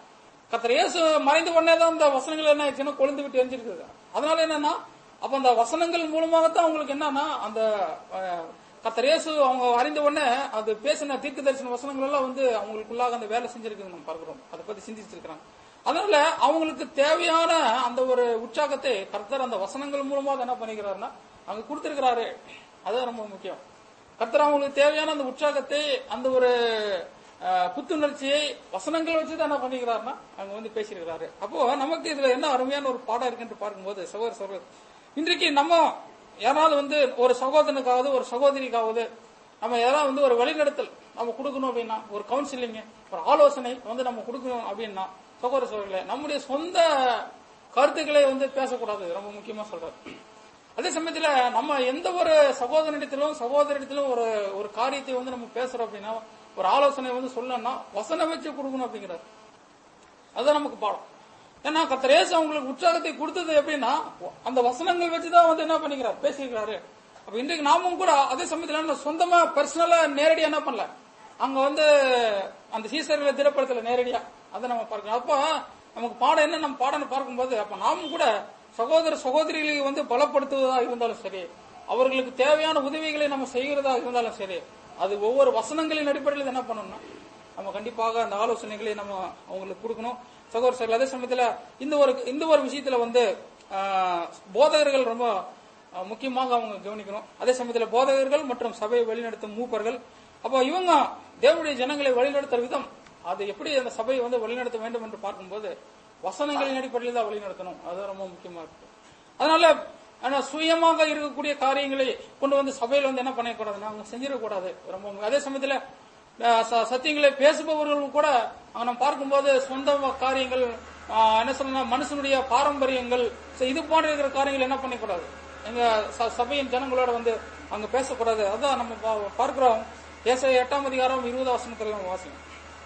கத்தர் இயேசு மறைந்த உடனே தான் அந்த வசனங்கள் என்ன ஆயிடுச்சுன்னா கொழுந்து விட்டு எரிஞ்சிருக்குது அதனால என்னன்னா அப்ப அந்த வசனங்கள் மூலமாகத்தான் உங்களுக்கு என்னன்னா அந்த அஹ், கத்தர் இயேசு அவங்க அறிந்த உடனே அது பேசின தீர்க்க தரிசன வசனங்கள் எல்லாம் வந்து அவங்களுக்குள்ளாக அந்த வேலை செஞ்சிருக்குது நம்ம பார்க்கிறோம் அதை பத்தி சிந்திச்சிருக்கிறாங்க அதனால அவங்களுக்கு தேவையான அந்த ஒரு உற்சாகத்தை கர்த்தர் அந்த வசனங்கள் மூலமாக என்ன பண்ணிக்கிறாருன்னா அங்க கொடுத்திருக்கிறாரு அதுதான் ரொம்ப முக்கியம் கர்த்தர் அவங்களுக்கு தேவையான அந்த உற்சாகத்தை அந்த ஒரு அஹ், புத்துணர்ச்சியை வசனங்கள் வச்சு தான் என்ன பண்ணிக்கிறாருன்னா அங்க வந்து பேசியிருக்கிறாரு அப்போ நமக்கு இதுல என்ன அருமையான ஒரு பாடம் இருக்குன்னு பார்க்கும்போது சகோதர சகோதரர் இன்றைக்கு நம்ம யாராவது வந்து ஒரு சகோதரனுக்காவது ஒரு சகோதரிக்காவது நம்ம யாராவது வந்து ஒரு வழிநடத்தல் நம்ம கொடுக்கணும் அப்படின்னா ஒரு கவுன்சிலிங் ஒரு ஆலோசனை வந்து நம்ம கொடுக்கணும் அப்படின்னா சகோதர சகோதரிகளே நம்முடைய சொந்த கருத்துக்களை வந்து பேசக்கூடாது ரொம்ப முக்கியமா சொல்றாரு அதே சமயத்துல நம்ம எந்த ஒரு சகோதரனிடத்திலும் சகோதரிடத்திலும் ஒரு ஒரு காரியத்தை வந்து நம்ம பேசுறோம் அப்படின்னா ஒரு ஆலோசனை வந்து சொல்லணும்னா வசனம் வச்சு கொடுக்கணும் அப்படிங்கிறார் அதுதான் நமக்கு பாடம் ஏன்னா கத்தரேசு அவங்களுக்கு உற்சாகத்தை கொடுத்தது எப்படின்னா அந்த வசனங்கள் வச்சுதான் வந்து என்ன பண்ணிக்கிறார் பேசியிருக்கிறாரு அப்ப இன்றைக்கு நாமும் கூட அதே சமயத்துல நம்ம சொந்தமா பர்சனலா நேரடியா என்ன பண்ணல அங்க வந்து அந்த சீசர்களை திரைப்படத்துல நேரடியா அதை நம்ம பார்க்கணும் அப்போ நமக்கு பாடம் என்ன நம்ம பாடம் பார்க்கும்போது அப்ப நாமும் கூட சகோதர சகோதரிகளை வந்து பலப்படுத்துவதா இருந்தாலும் சரி அவர்களுக்கு தேவையான உதவிகளை நம்ம செய்கிறதா இருந்தாலும் சரி அது ஒவ்வொரு வசனங்களின் அடிப்படையில் என்ன பண்ணணும்னா நம்ம கண்டிப்பாக அந்த ஆலோசனைகளை நம்ம அவங்களுக்கு கொடுக்கணும் சகோதர சகோதரி அதே சமயத்துல இந்த ஒரு இந்த ஒரு விஷயத்துல வந்து ஆஹ், போதகர்கள் ரொம்ப ஆஹ், முக்கியமாக அவங்க கவனிக்கணும் அதே சமயத்துல போதகர்கள் மற்றும் சபையை வழிநடத்தும் மூப்பர்கள் அப்போ இவங்க தேவனுடைய ஜனங்களை வழிநடத்துற விதம் அது எப்படி அந்த சபையை வந்து வழிநடத்த வேண்டும் என்று பார்க்கும்போது வசனங்களின் அடிப்படையில் தான் வழிநடத்தணும் அது ரொம்ப முக்கியமா இருக்கு அதனால ஆனா சுயமாக இருக்கக்கூடிய காரியங்களை கொண்டு வந்து சபையில வந்து என்ன பண்ணக்கூடாதுன்னா அவங்க செஞ்சிடக்கூடாது ரொம்ப மு- அதே சமயத்துல அஹ், ச- சத்தியங்களை பேசுபவர்கள் கூட அங்க நம்ம பார்க்கும்போது சொந்த காரியங்கள் ஆஹ், என்ன சொல்லணும் மனுஷனுடைய பாரம்பரியங்கள் so இது போன்ற இருக்கிற காரியங்கள் என்ன பண்ணக்கூடாது எங்க ச- சபையின் ஜனங்களோட வந்து அங்க பேசக்கூடாது அதான் நம்ம பா- பார்க்கிறோம் ஏசாயா எட்டாம் அதிகாரம் இருபது வசனத்துல நம்ம வாசிக்கும்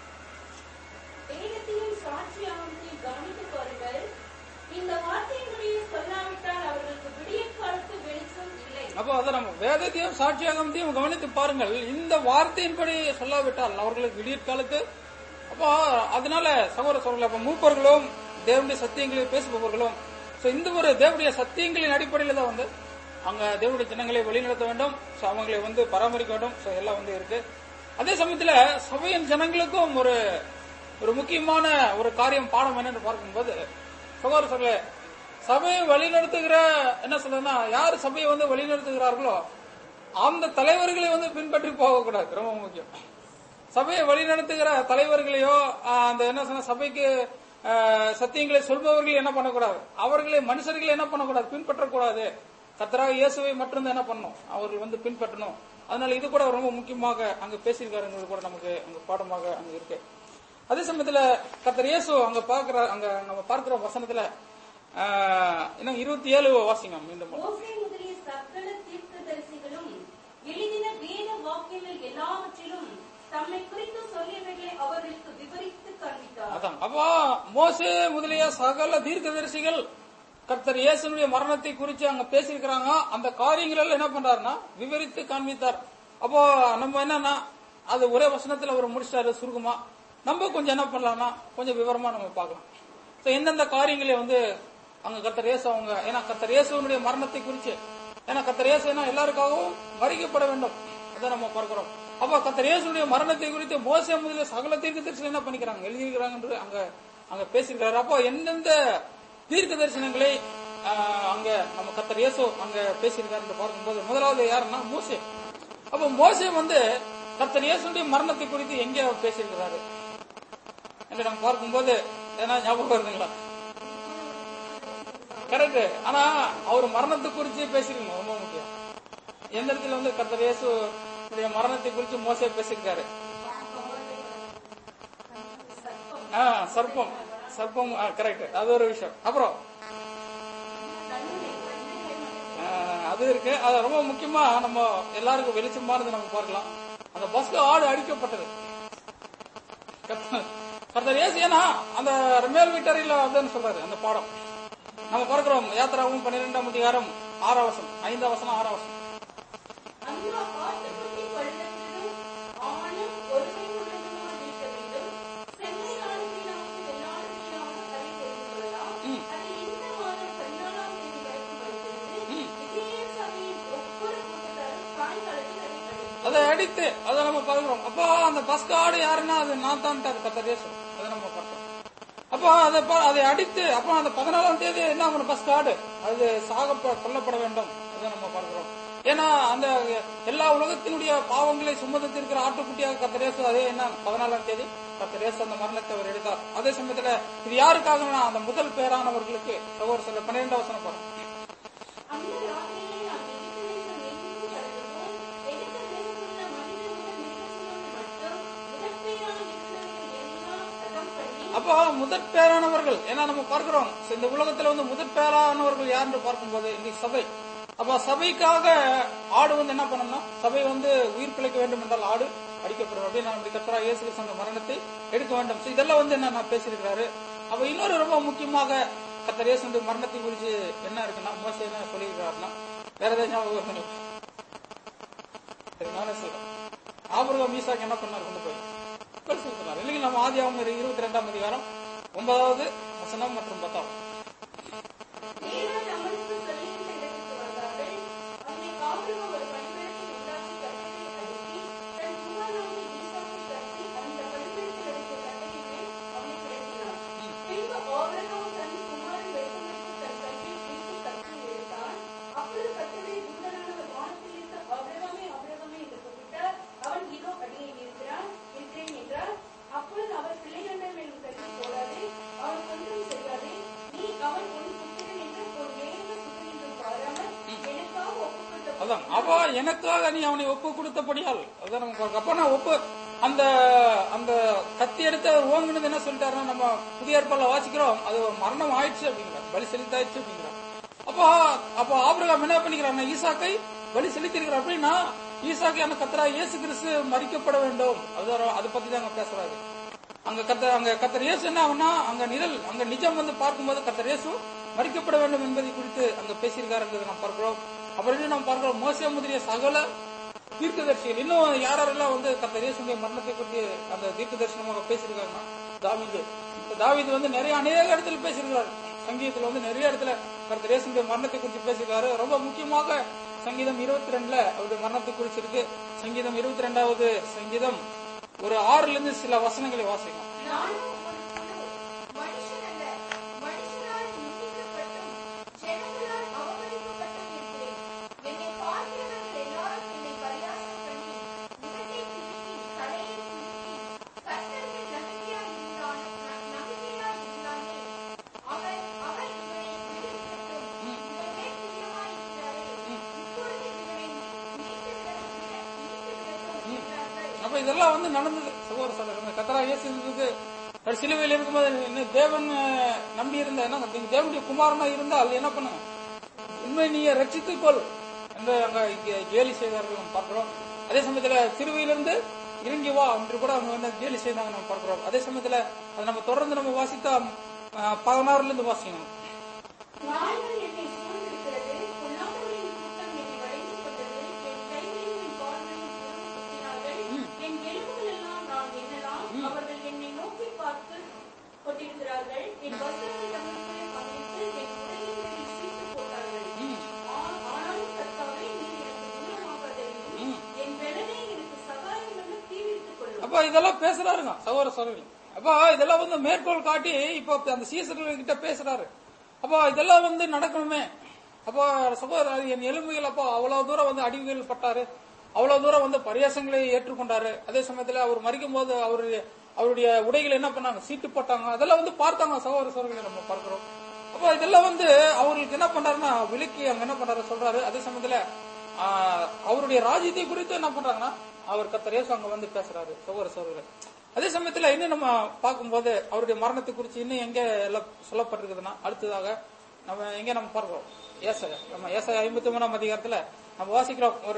வேதத்தையும் சாட்சியாகத்தையும் கவனித்துப் பாருங்கள். இந்த வார்த்தையின்படியே சொல்லாவிட்டால் அவர்களுக்கு விடியற் காலத்து வெளிச்சம் இல்லை. அப்போ அதை நம்ம வேதத்தையும் சாட்சியாகத்தையும் கவனித்து பாருங்கள் இந்த வார்த்தையின்படி சொல்லாவிட்டால் அவர்களுக்கு விடியற் காலத்து அப்போ அதனால சகோதர சகோதரர்கள் அப்ப மூப்பர்களும் தேவனுடைய சத்தியங்களை பேசுபவர்களும் சோ இந்த ஒரு தேவனுடைய சத்தியங்களின் அடிப்படையில தான் வந்து அங்க தேவனுடைய ஜனங்களை வழிநடத்த வேண்டும் சோ அவங்களை வந்து பராமரிக்க வேண்டும் சோ எல்லாம் வந்து இருக்கு அதே சமயத்துல சபையின் ஜனங்களுக்கும் ஒரு ஒரு முக்கியமான ஒரு காரியம் பாடம் என்னன்னு பார்க்கும்போது சகோதர சகோதரர்களே சபையை வழிநடத்துகிற என்ன சொல்றதுன்னா யார் சபையை வந்து வழிநடத்துகிறார்களோ அந்த தலைவர்களை வந்து பின்பற்றி போகக்கூடாது ரொம்ப முக்கியம் சபையை வழிநடத்துகிற தலைவர்களையோ ஆஹ், அந்த என்ன சொன்ன சபைக்கு ஆஹ், சத்தியங்களை சொல்பவர்கள் என்ன பண்ணக்கூடாது அவர்களை மனுஷர்களை என்ன பண்ணக்கூடாது பின்பற்றக்கூடாது கத்தராக இயேசுவை மட்டும்தான் என்ன பண்ணணும் அவர்கள் வந்து பின்பற்றணும் அதனால இது கூட ரொம்ப முக்கியமாக அங்க பேசியிருக்காருங்கிறது கூட நமக்கு அங்க பாடமாக அங்க இருக்கு அதே சமயத்துல கத்தர் இயேசு அங்க பார்க்கிற அங்க நம்ம பார்க்கிற வசனத்துல ஆஹ், இன்னும் இருபத்தி ஏழு வாசிங்க மீண்டும் மோசே முதலிய சகல தீர்க்கதரிசிகளும் எழுதின வேத வாக்கியங்கள் எல்லாவற்றிலும் தம்மை குறித்து சொல்லியவைகளை அவர்களுக்கு விவரித்து காண்பித்தார் அதான் அப்போ மோசே முதலிய சகல தீர்க்கதரிசிகள் கர்த்தர் இயேசுனுடைய மரணத்தை குறித்து அங்க பேசியிருக்கிறாங்க அந்த காரியங்கள் எல்லாம் என்ன பண்றாருன்னா விவரித்து காண்பித்தார் அப்போ நம்ம என்னன்னா அது ஒரே வசனத்துல அவர் முடிச்சிட்டாரு சுருக்கமா நம்ம கொஞ்சம் என்ன பண்ணலாம்னா கொஞ்சம் விவரமா நம்ம பார்க்கலாம் So, எந்தெந்த காரியங்களை வந்து அங்க கர்த்தர் இயேசு அவங்க ஏன்னா கர்த்தர் இயேசுனுடைய மரணத்தை குறித்து ஏன்னா கர்த்தர் இயேசு என்ன எல்லாருக்காகவும் மறிக்கப்பட வேண்டும் அதை நம்ம பார்க்கிறோம் அப்ப கர்த்தர் இயேசுடைய மரணத்தை குறித்து மோசே முதலில் சகல தீர்க்க தரிசனம் என்ன பண்ணிக்கிறாங்க எழுதியிருக்கிறாங்க அங்க அங்க பேசியிருக்கிறாரு அப்போ எந்தெந்த தீர்க்க தரிசனங்களை ஆஹ், அங்க நம்ம கர்த்தர் இயேசு அங்க பேசியிருக்காரு என்று பார்க்கும்போது முதலாவது யாருன்னா மோசே அப்ப மோசே வந்து கர்த்தர் இயேசுடைய மரணத்தை குறித்து எங்கே அவர் பேசியிருக்கிறாரு என்று நம்ம பார்க்கும்போது ஏன்னா ஞாபகம் வருதுங்களா கரெக்ட் ஆனா அவர் மரணத்தை குறித்து பேசிருக்கணும் ரொம்ப முக்கியம் எந்த இடத்துல வந்து கர்த்தர் இயேசு உடைய மரணத்தை குறித்து மோசே பேசியிருக்காரு ஆ, சர்ப்பம் சர்ப்பம் கரெக்ட் அது ஒரு விஷயம் அப்புறம் ஆ, அது இருக்கு அது ரொம்ப முக்கியமா நம்ம எல்லாருக்கும் வெளிச்சமானது நம்ம பார்க்கலாம் அந்த பஸ்ல ஆடு அடிக்கப்பட்டது கர்த்தர் கர்த்தர் இயேசு ஏன்னா அந்த மேல் வீட்டறையில அப்படின்னு சொல்றாரு அந்த பாடம் நம்ம பார்க்கிறோம் யாத்திராவும் பன்னிரெண்டாம் அதிகாரம் ஆறாம் வசனம் ஐந்தாம் வசனம் ஆறாம் வசனம் அந்த ஆட்டுக்குட்டி பள்ளத்திலும் ஆணும் ஒருமை உள்ளதுமாக இருக்க வேண்டும் செம்மை ஆடுகளை நமக்கு வெள்ளாடுகளாக அதை அடித்து அதை நம்ம பார்க்கிறோம் அப்போ அந்த பஸ்காடு யாருன்னா அது நான் தான் கத்தர் இயேசு அதை நம்ம பார்க்கிறோம் அப்போ அதை ப- அதை அடித்து அப்போ அந்த பதினாலாம் தேதி என்ன ஆகணும் பஸ் கார்டு அது சாக கொல்லப்பட வேண்டும் அதை நம்ம பார்க்கிறோம் ஏன்னா அந்த எல்லா உலகத்தினுடைய பாவங்களை சுமந்து இருக்கிற ஆட்டுக்குட்டியாக கத்தரேசு அதே என்ன பதினாலாம் தேதி கத்தரேசு அந்த மரணத்தை அவர் எடுத்தார் அதே சமயத்துல இது யாருக்காகனா அந்த முதல் பேரானவர்களுக்கு ஒரு சில பன்னிரெண்டாம் வசனம் பாருங்க அந்த ராத்திரியிலே நாம் எகிப்து தேசம் எங்கும் கடந்து போய் எகிப்து தேசத்தில் உள்ள மனிதர் முதல் மிருகஜீவன் மட்டும் முதற் பேரான இருக்கிறவர்கள் எல்லாம் அதம் பண்ணி அப்போ முதற் பேரானவர்கள் ஏன்னா நம்ம பார்க்கிறோம் இந்த உலகத்துல வந்து முதற் பேரானவர்கள் யாருன்னு பார்க்கும்போது இன்னைக்கு சபை அப்ப சபைக்காக ஆடு வந்து என்ன பண்ணணும்னா சபை வந்து உயிர் பிழைக்க வேண்டும் என்றால் ஆடு அடிக்கப்படும் அப்படின்னு நம்முடைய கத்தரா இயேசு கிறிஸ்து அந்த மரணத்தை எடுக்க வேண்டும் So இதெல்லாம் வந்து என்ன நான் பேசியிருக்கிறாரு அப்ப இன்னொரு ரொம்ப முக்கியமாக கத்தர் இயேசு வந்து மரணத்தை குறித்து என்ன இருக்குன்னா மோச என்ன சொல்லியிருக்காருன்னா வேற ஏதாவது ஞாபகம் வருதுங்களா? சரி நானே சொல்றேன் ஆபிரகாம் ஈசாக்கு என்ன பண்ணார் கொண்டு போய் பரிசுத்தனார் இல்லைங்க நம்ம ஆதியாகம் இருபத்தி ரெண்டாம் அதிகாரம் ஒன்பதாவது வசனம் மற்றும் பத்தாவது தேவன் அவனுக்கு சொல்லியிருந்த இடத்துக்கு வந்தார்கள். அங்கே ஆபிரகாம் ஒரு பலிபீடத்தை உண்டாக்கி கட்டளை அடுக்கி, தன் குமாரனாகிய ஈசாக்கைக் கட்டி, அந்த பலிபீடத்தில் வைத்த கட்டையின் மேல் அவனைக் கிடத்தினான். பின்பு ஆபிரகாம் தன் குமாரன் வெட்கமெடுத்து தன் கையை பிடித்து கற்றை எடுத்தான். அப்பொழுது கர்த்தருடைய தூதனானவர் வானத்திலிருந்து, ஆபிரகாமே, ஆபிரகாமே என்று கூப்பிட்டார். அவன் இதோ அடியேன் இருக்கிறான் இருக்கிறேன் என்றார். அப்பொழுது அவர் பிள்ளைகண்டர் மேல் கல்வி போடாதே அவன் ஒன்றும் செய்யாதே நீ அவன் உன் புத்திரன் என்று ஒரு நேர்ந்த புத்திரன் என்று பாராமல் எனக்காக ஒப்புக்கொண்ட அதான் அவ எனக்காக நீ அவனை ஒப்பு கொடுத்தபடியால் அதான் நம்ம பார்க்க- அப்ப நான் ஒப்பு அந்த அந்த கத்தி எடுத்து அவர் ஓங்குனது என்ன சொல்லிட்டாருன்னா நம்ம புதிய ஏற்பாடுல வாசிக்கிறோம் அது ஒரு மரணம் ஆயிடுச்சு அப்படிங்கிறார் பலி செலுத்தாயிடுச்சு அப்படிங்கிறார் அப்போ அப்போ ஆபிரகாம் என்ன பண்ணிக்கிறார் ஈசாக்கை பலி செலுத்திருக்கிறார் அப்படின்னா ஈசாக்கை அந்த கத்தரா இயேசு கிறிஸ்து மறிக்கப்பட வேண்டும் அதுதான் அதை பத்தி தான் அங்க பேசுறாரு அங்க கத்த அங்க கத்தர் இயேசு என்ன ஆகும்னா அங்க நிழல் அங்க நிஜம் வந்து பார்க்கும்போது கத்தர் இயேசு மறிக்கப்பட வேண்டும் என்பதை குறித்து அங்க பேசியிருக்காருங்கிறது நாம் பார்க்கிறோம் அப்புறம் இன்னும் நாம் பார்க்கிறோம் மோசே முதலிய சகல தீர்க்கதரிசிகள் இன்னும் யார் யாரெல்லாம் வந்து கத்தர் இயேசுடைய மரணத்தை பற்றி அந்த தீர்க்க தரிசனமாக பேசியிருக்காங்கன்னா தாவீது இந்த தாவீது வந்து நிறைய அநேக இடத்துல பேசியிருக்காரு சங்கீதத்துல வந்து நிறைய இடத்துல கர்த்தர் இயேசுடைய மரணத்தை குறித்து பேசியிருக்காரு ரொம்ப முக்கியமாக சங்கீதம் இருபத்தி ரெண்டுல அவருடைய மரணத்தை குறித்து இருக்கு சங்கீதம் இருபத்தி ரெண்டாவது சங்கீதம் ஒரு ஆறுல இருந்து சில வசனங்களை வாசிக்கலாம் நானும் ஒரு குழு மனுஷன் அல்ல மனுஷரால் நிந்திக்கப்பட்டும் ஜனங்களால் அவமதிக்கப்பட்டும் இருக்கிறேன் என்னை பார்க்கிறவர்கள் எல்லாரும் என்னை பரியாசம் பண்ணி முகத்தை திருப்பி தலையை குலுக்கி கர்த்தருக்கு நம்பிக்கையாய் இருந்தான் நம்பிக்கையாய் இருந்தானே அவர் அவர் இவனை விடுவிக்கட்டும் இவன் மேல் பிரியமாய் இருக்கிறாரே இப்பொழுது இவனை மீட்டு விட மீட்டு விடட்டும் என்றார்கள் அப்ப இதெல்லாம் வந்து நடந்தது சகோதர சகோதரர் கத்தரா இயேசுக்கு அவர் சிலுவையில் இருக்கும்போது இன்னும் தேவன் அஹ், நம்பி இருந்த என்ன நீங்க தேவனுடைய குமாரனா இருந்தால் என்ன பண்ணுங்க உண்மை நீ ரட்சித்துக் கொள் என்று அங்க இங்க கேலி செய்தார்கள் நம்ம பார்க்கிறோம் அதே சமயத்துல சிறுவையிலிருந்து இறங்கி வா என்று கூட அவங்க வந்து கேலி செய்தாங்க நம்ம பார்க்கிறோம் அதே சமயத்துல அதை நம்ம தொடர்ந்து நம்ம வாசித்தா அஹ், பதினாறுல இருந்து வாசிக்கணும் நாய்கள் என்னை சூழ்ந்திருக்கிறது பொல்லாதவர்களின் கூட்டம் என்னை வளைந்து கொண்டது என் கைகளையும் என் கால்களையும் புழுதி குத்தினார்கள் என் எலும்புகள் எல்லாம் நான் எண்ணலாம் அவர்கள் என்னை நோக்கி பார்த்து கொண்டிருக்கிறார்கள் என் வஸ்திரங்கள் தங்களுக்குள்ளே பங்கிட்டு என் உடையின் மேல் சீட்டு போட்டார்கள் ஆ- ஆனாலும் கர்த்தாவே நீர் எனக்கு தூரமாகாதேயும் என் வெள்ளனை எனக்கு சகாயம் பண்ண தீவிரித்துக் கொள்ளும் அப்ப இதெல்லாம் பேசுறாருங்க சகோதர சகோதரி அப்ப இதெல்லாம் வந்து மேற்கோள் காட்டி இப்போ அந்த சீசர்கள் கிட்ட பேசுறாரு அப்போ இதெல்லாம் வந்து நடக்கணுமே அப்போ சகோதரர் என் எலும்புகள் அப்போ அவ்வளவு தூரம் வந்து அடிவுகள் பட்டாரு அவ்வளவு தூரம் வந்து பரியாசங்களை ஏற்றுக்கொண்டாரு அதே சமயத்துல அவர் மறிக்கும் போது அவருடைய அவருடைய உடைகள் என்ன பண்ணாங்க சீட்டு போட்டாங்க அதெல்லாம் வந்து பார்த்தாங்க சகோதர சகோதரிகளை நம்ம பார்க்கிறோம் அப்போ இதெல்லாம் வந்து அவங்களுக்கு என்ன பண்றாருன்னா விலக்கி அங்க என்ன பண்றாரு சொல்றாரு அதே சமயத்துல ஆஹ், அவருடைய ராஜ்யத்தை குறித்து என்ன பண்றாங்கன்னா அவர் கத்தர் இயேசு அங்க வந்து பேசுறாரு சகோதர சகோதரர் அதே சமயத்துல இன்னும் நம்ம பார்க்கும்போது அவருடைய மரணத்தை குறித்து இன்னும் எங்க எல்லாம் சொல்லப்பட்டிருக்குதுன்னா அடுத்ததாக நம்ம எங்க நம்ம பார்க்கிறோம் ஏசாயா நம்ம ஏசாயா ஐம்பத்தி மூணாம் அதிகாரத்துல நம்ம வாசிக்கிறோம் ஒரு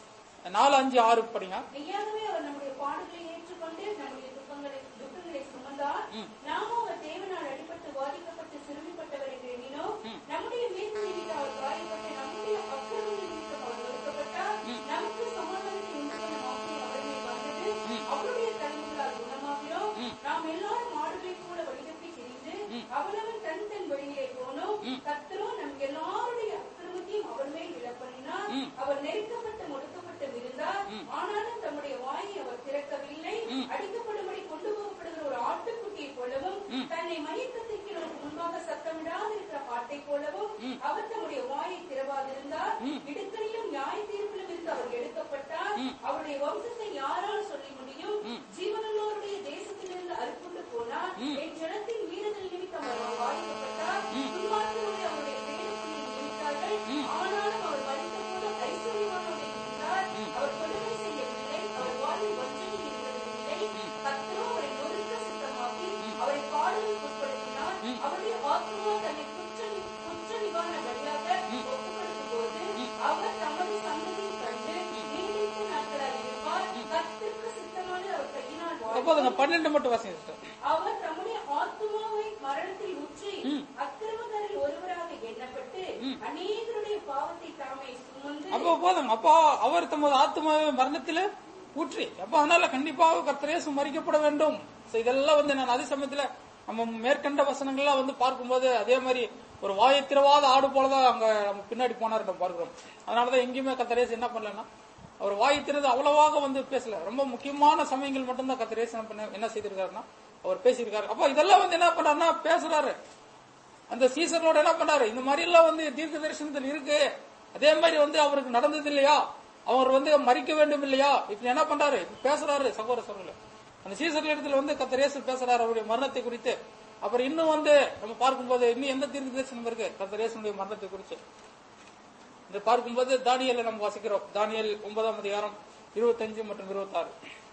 நாலு அஞ்சு ஆறு படிங்க மெய்யாகவே அவர் நம்முடைய பாடுகளை ஏற்றுக்கொண்டு நம்முடைய துக்கங்களை துக்கங்களை சுமந்தார் நாமோ அவர் தேவனால் அடிபட்டு வாதிக்கப்பட்டு சிறுமிப்பட்டவர் என்று எண்ணினோம் நம்முடைய மீட்பு நிமித்தம் அவர் காயப்பட்டு நம்முடைய அக்கிரமங்கள் நிமித்தம் அவர் ஒடுக்கப்பட்டார் நமக்கு சமாதானத்தை உண்டு பண்ண வார்த்தை அவர் மேல் வந்தது அவருடைய தலைமுகளால் குணமாகிறோம் நாம் எல்லாரும் மாடுகளைப் போல வழிதப்பி திரிந்து அவனவன் தன் தன் வழியிலே போனோம் கர்த்தரோ நம் எல்லாருடைய அக்கிரமத்தையும் அவர் மேல் விழப்பண்ணினார் அவர் நெருக்கப்பட்டு ஒடுக்கப்பட்டு இருந்தார் ஆனால் வாயை திறவாதிருந்தார் இடுக்கணிலும் நியாய தீர்ப்பிலும் இருந்து அவர் எடுக்கப்பட்டார் அவருடைய வம்சத்தை யாரால் சொல்ல முடியும் ஜீவனுள்ளோருடைய தேசத்திலிருந்து அறுப்புண்டு போனார் என் ஜனத்தின் மீறுதல் நிமித்தம் அவர் வாதிக்கப்பட்டார் துன்மார்க்கருடைய அவருடைய வேலைக்குள்ளே நியமித்தார்கள் ஆனாலும் அவர் மறித்தபோது ஐஸ்வர்யவானோடு இருந்தார் அவர் கொடுமை செய்யவில்லை அவர் வாழ்வில் வஞ்சனை இருந்ததில்லை கர்த்தரோ அவரை நொறுக்க சித்தமாக்கி அவரை பாடலுக்கு உட்படுத்தினார் அவருடைய ஆத்மா தன்னை குற்ற குற்ற நிவாரண வழியாக ஒப்புக்கொடுக்கும் போது அவர் தமது சந்ததியை கண்டு நீடித்த நாட்களாய் இருப்பார் கர்த்தருக்கு சித்தமானது அவர் கையினால் வாழ்வார். அப்போதுங்க பன்னெண்டு மட்டும் வாசிங்க sister. அவர் தம்முடைய ஆத்துமாவை மரணத்தில் ஊற்றி அக்கிரமக்காரில் ஒருவராக எண்ணப்பட்டு அநேகருடைய பாவத்தை தாமே சுமந்து அப்போ போதும் அப்போ அவர் தமது ஆத்மாவை மரணத்தில ஊற்றி அப்ப அதனால கண்டிப்பாக கர்த்தரேசு மறிக்கப்பட வேண்டும் So இதெல்லாம் வந்து நான் அதே சமயத்துல நம்ம மேற்கண்ட வசனங்கள்லாம் வந்து பார்க்கும்போது அதே மாதிரி ஒரு வாயத்திரவாத ஆடு போலதான் அங்க நம்ம பின்னாடி போனார் நம்ம பார்க்கிறோம் அதனாலதான் எங்கேயுமே கர்த்தரேசு என்ன பண்ணலன்னா அவர் வாயத்திறது அவ்வளவாக வந்து பேசல ரொம்ப முக்கியமான சமயங்கள் மட்டும்தான் கர்த்தரேசு என்ன பண்ண- என்ன செய்திருக்காருன்னா அவர் பேசியிருக்காரு அப்ப இதெல்லாம் வந்து என்ன பண்றாருன்னா பேசுறாரு அந்த சீசர்களோட என்ன பண்ணாரு இந்த மாதிரி எல்லாம் வந்து தீர்க்க தரிசனத்தில் இருக்கு அதே மாதிரி வந்து அவருக்கு நடந்தது இல்லையா அவர் வந்து மறிக்க வேண்டும் இல்லையா இப்ப என்ன பண்றாரு இப்ப பேசுறாரு சகோதர சகோதரர்களே அந்த சீசர்கள் இடத்துல வந்து கத்தரேசு பேசுறாரு அவருடைய மரணத்தை குறித்து அப்புறம் இன்னும் வந்து நம்ம பார்க்கும்போது இன்னும் எந்த தீர்க்க தரிசனம் இருக்கு கத்தரேசனுடைய மரணத்தை குறித்து இதை பார்க்கும்போது தானியலை நம்ம வாசிக்கிறோம் தானியல் ஒன்பதாம் அதிகாரம் இருபத்தஞ்சு மற்றும் இருபத்தாறு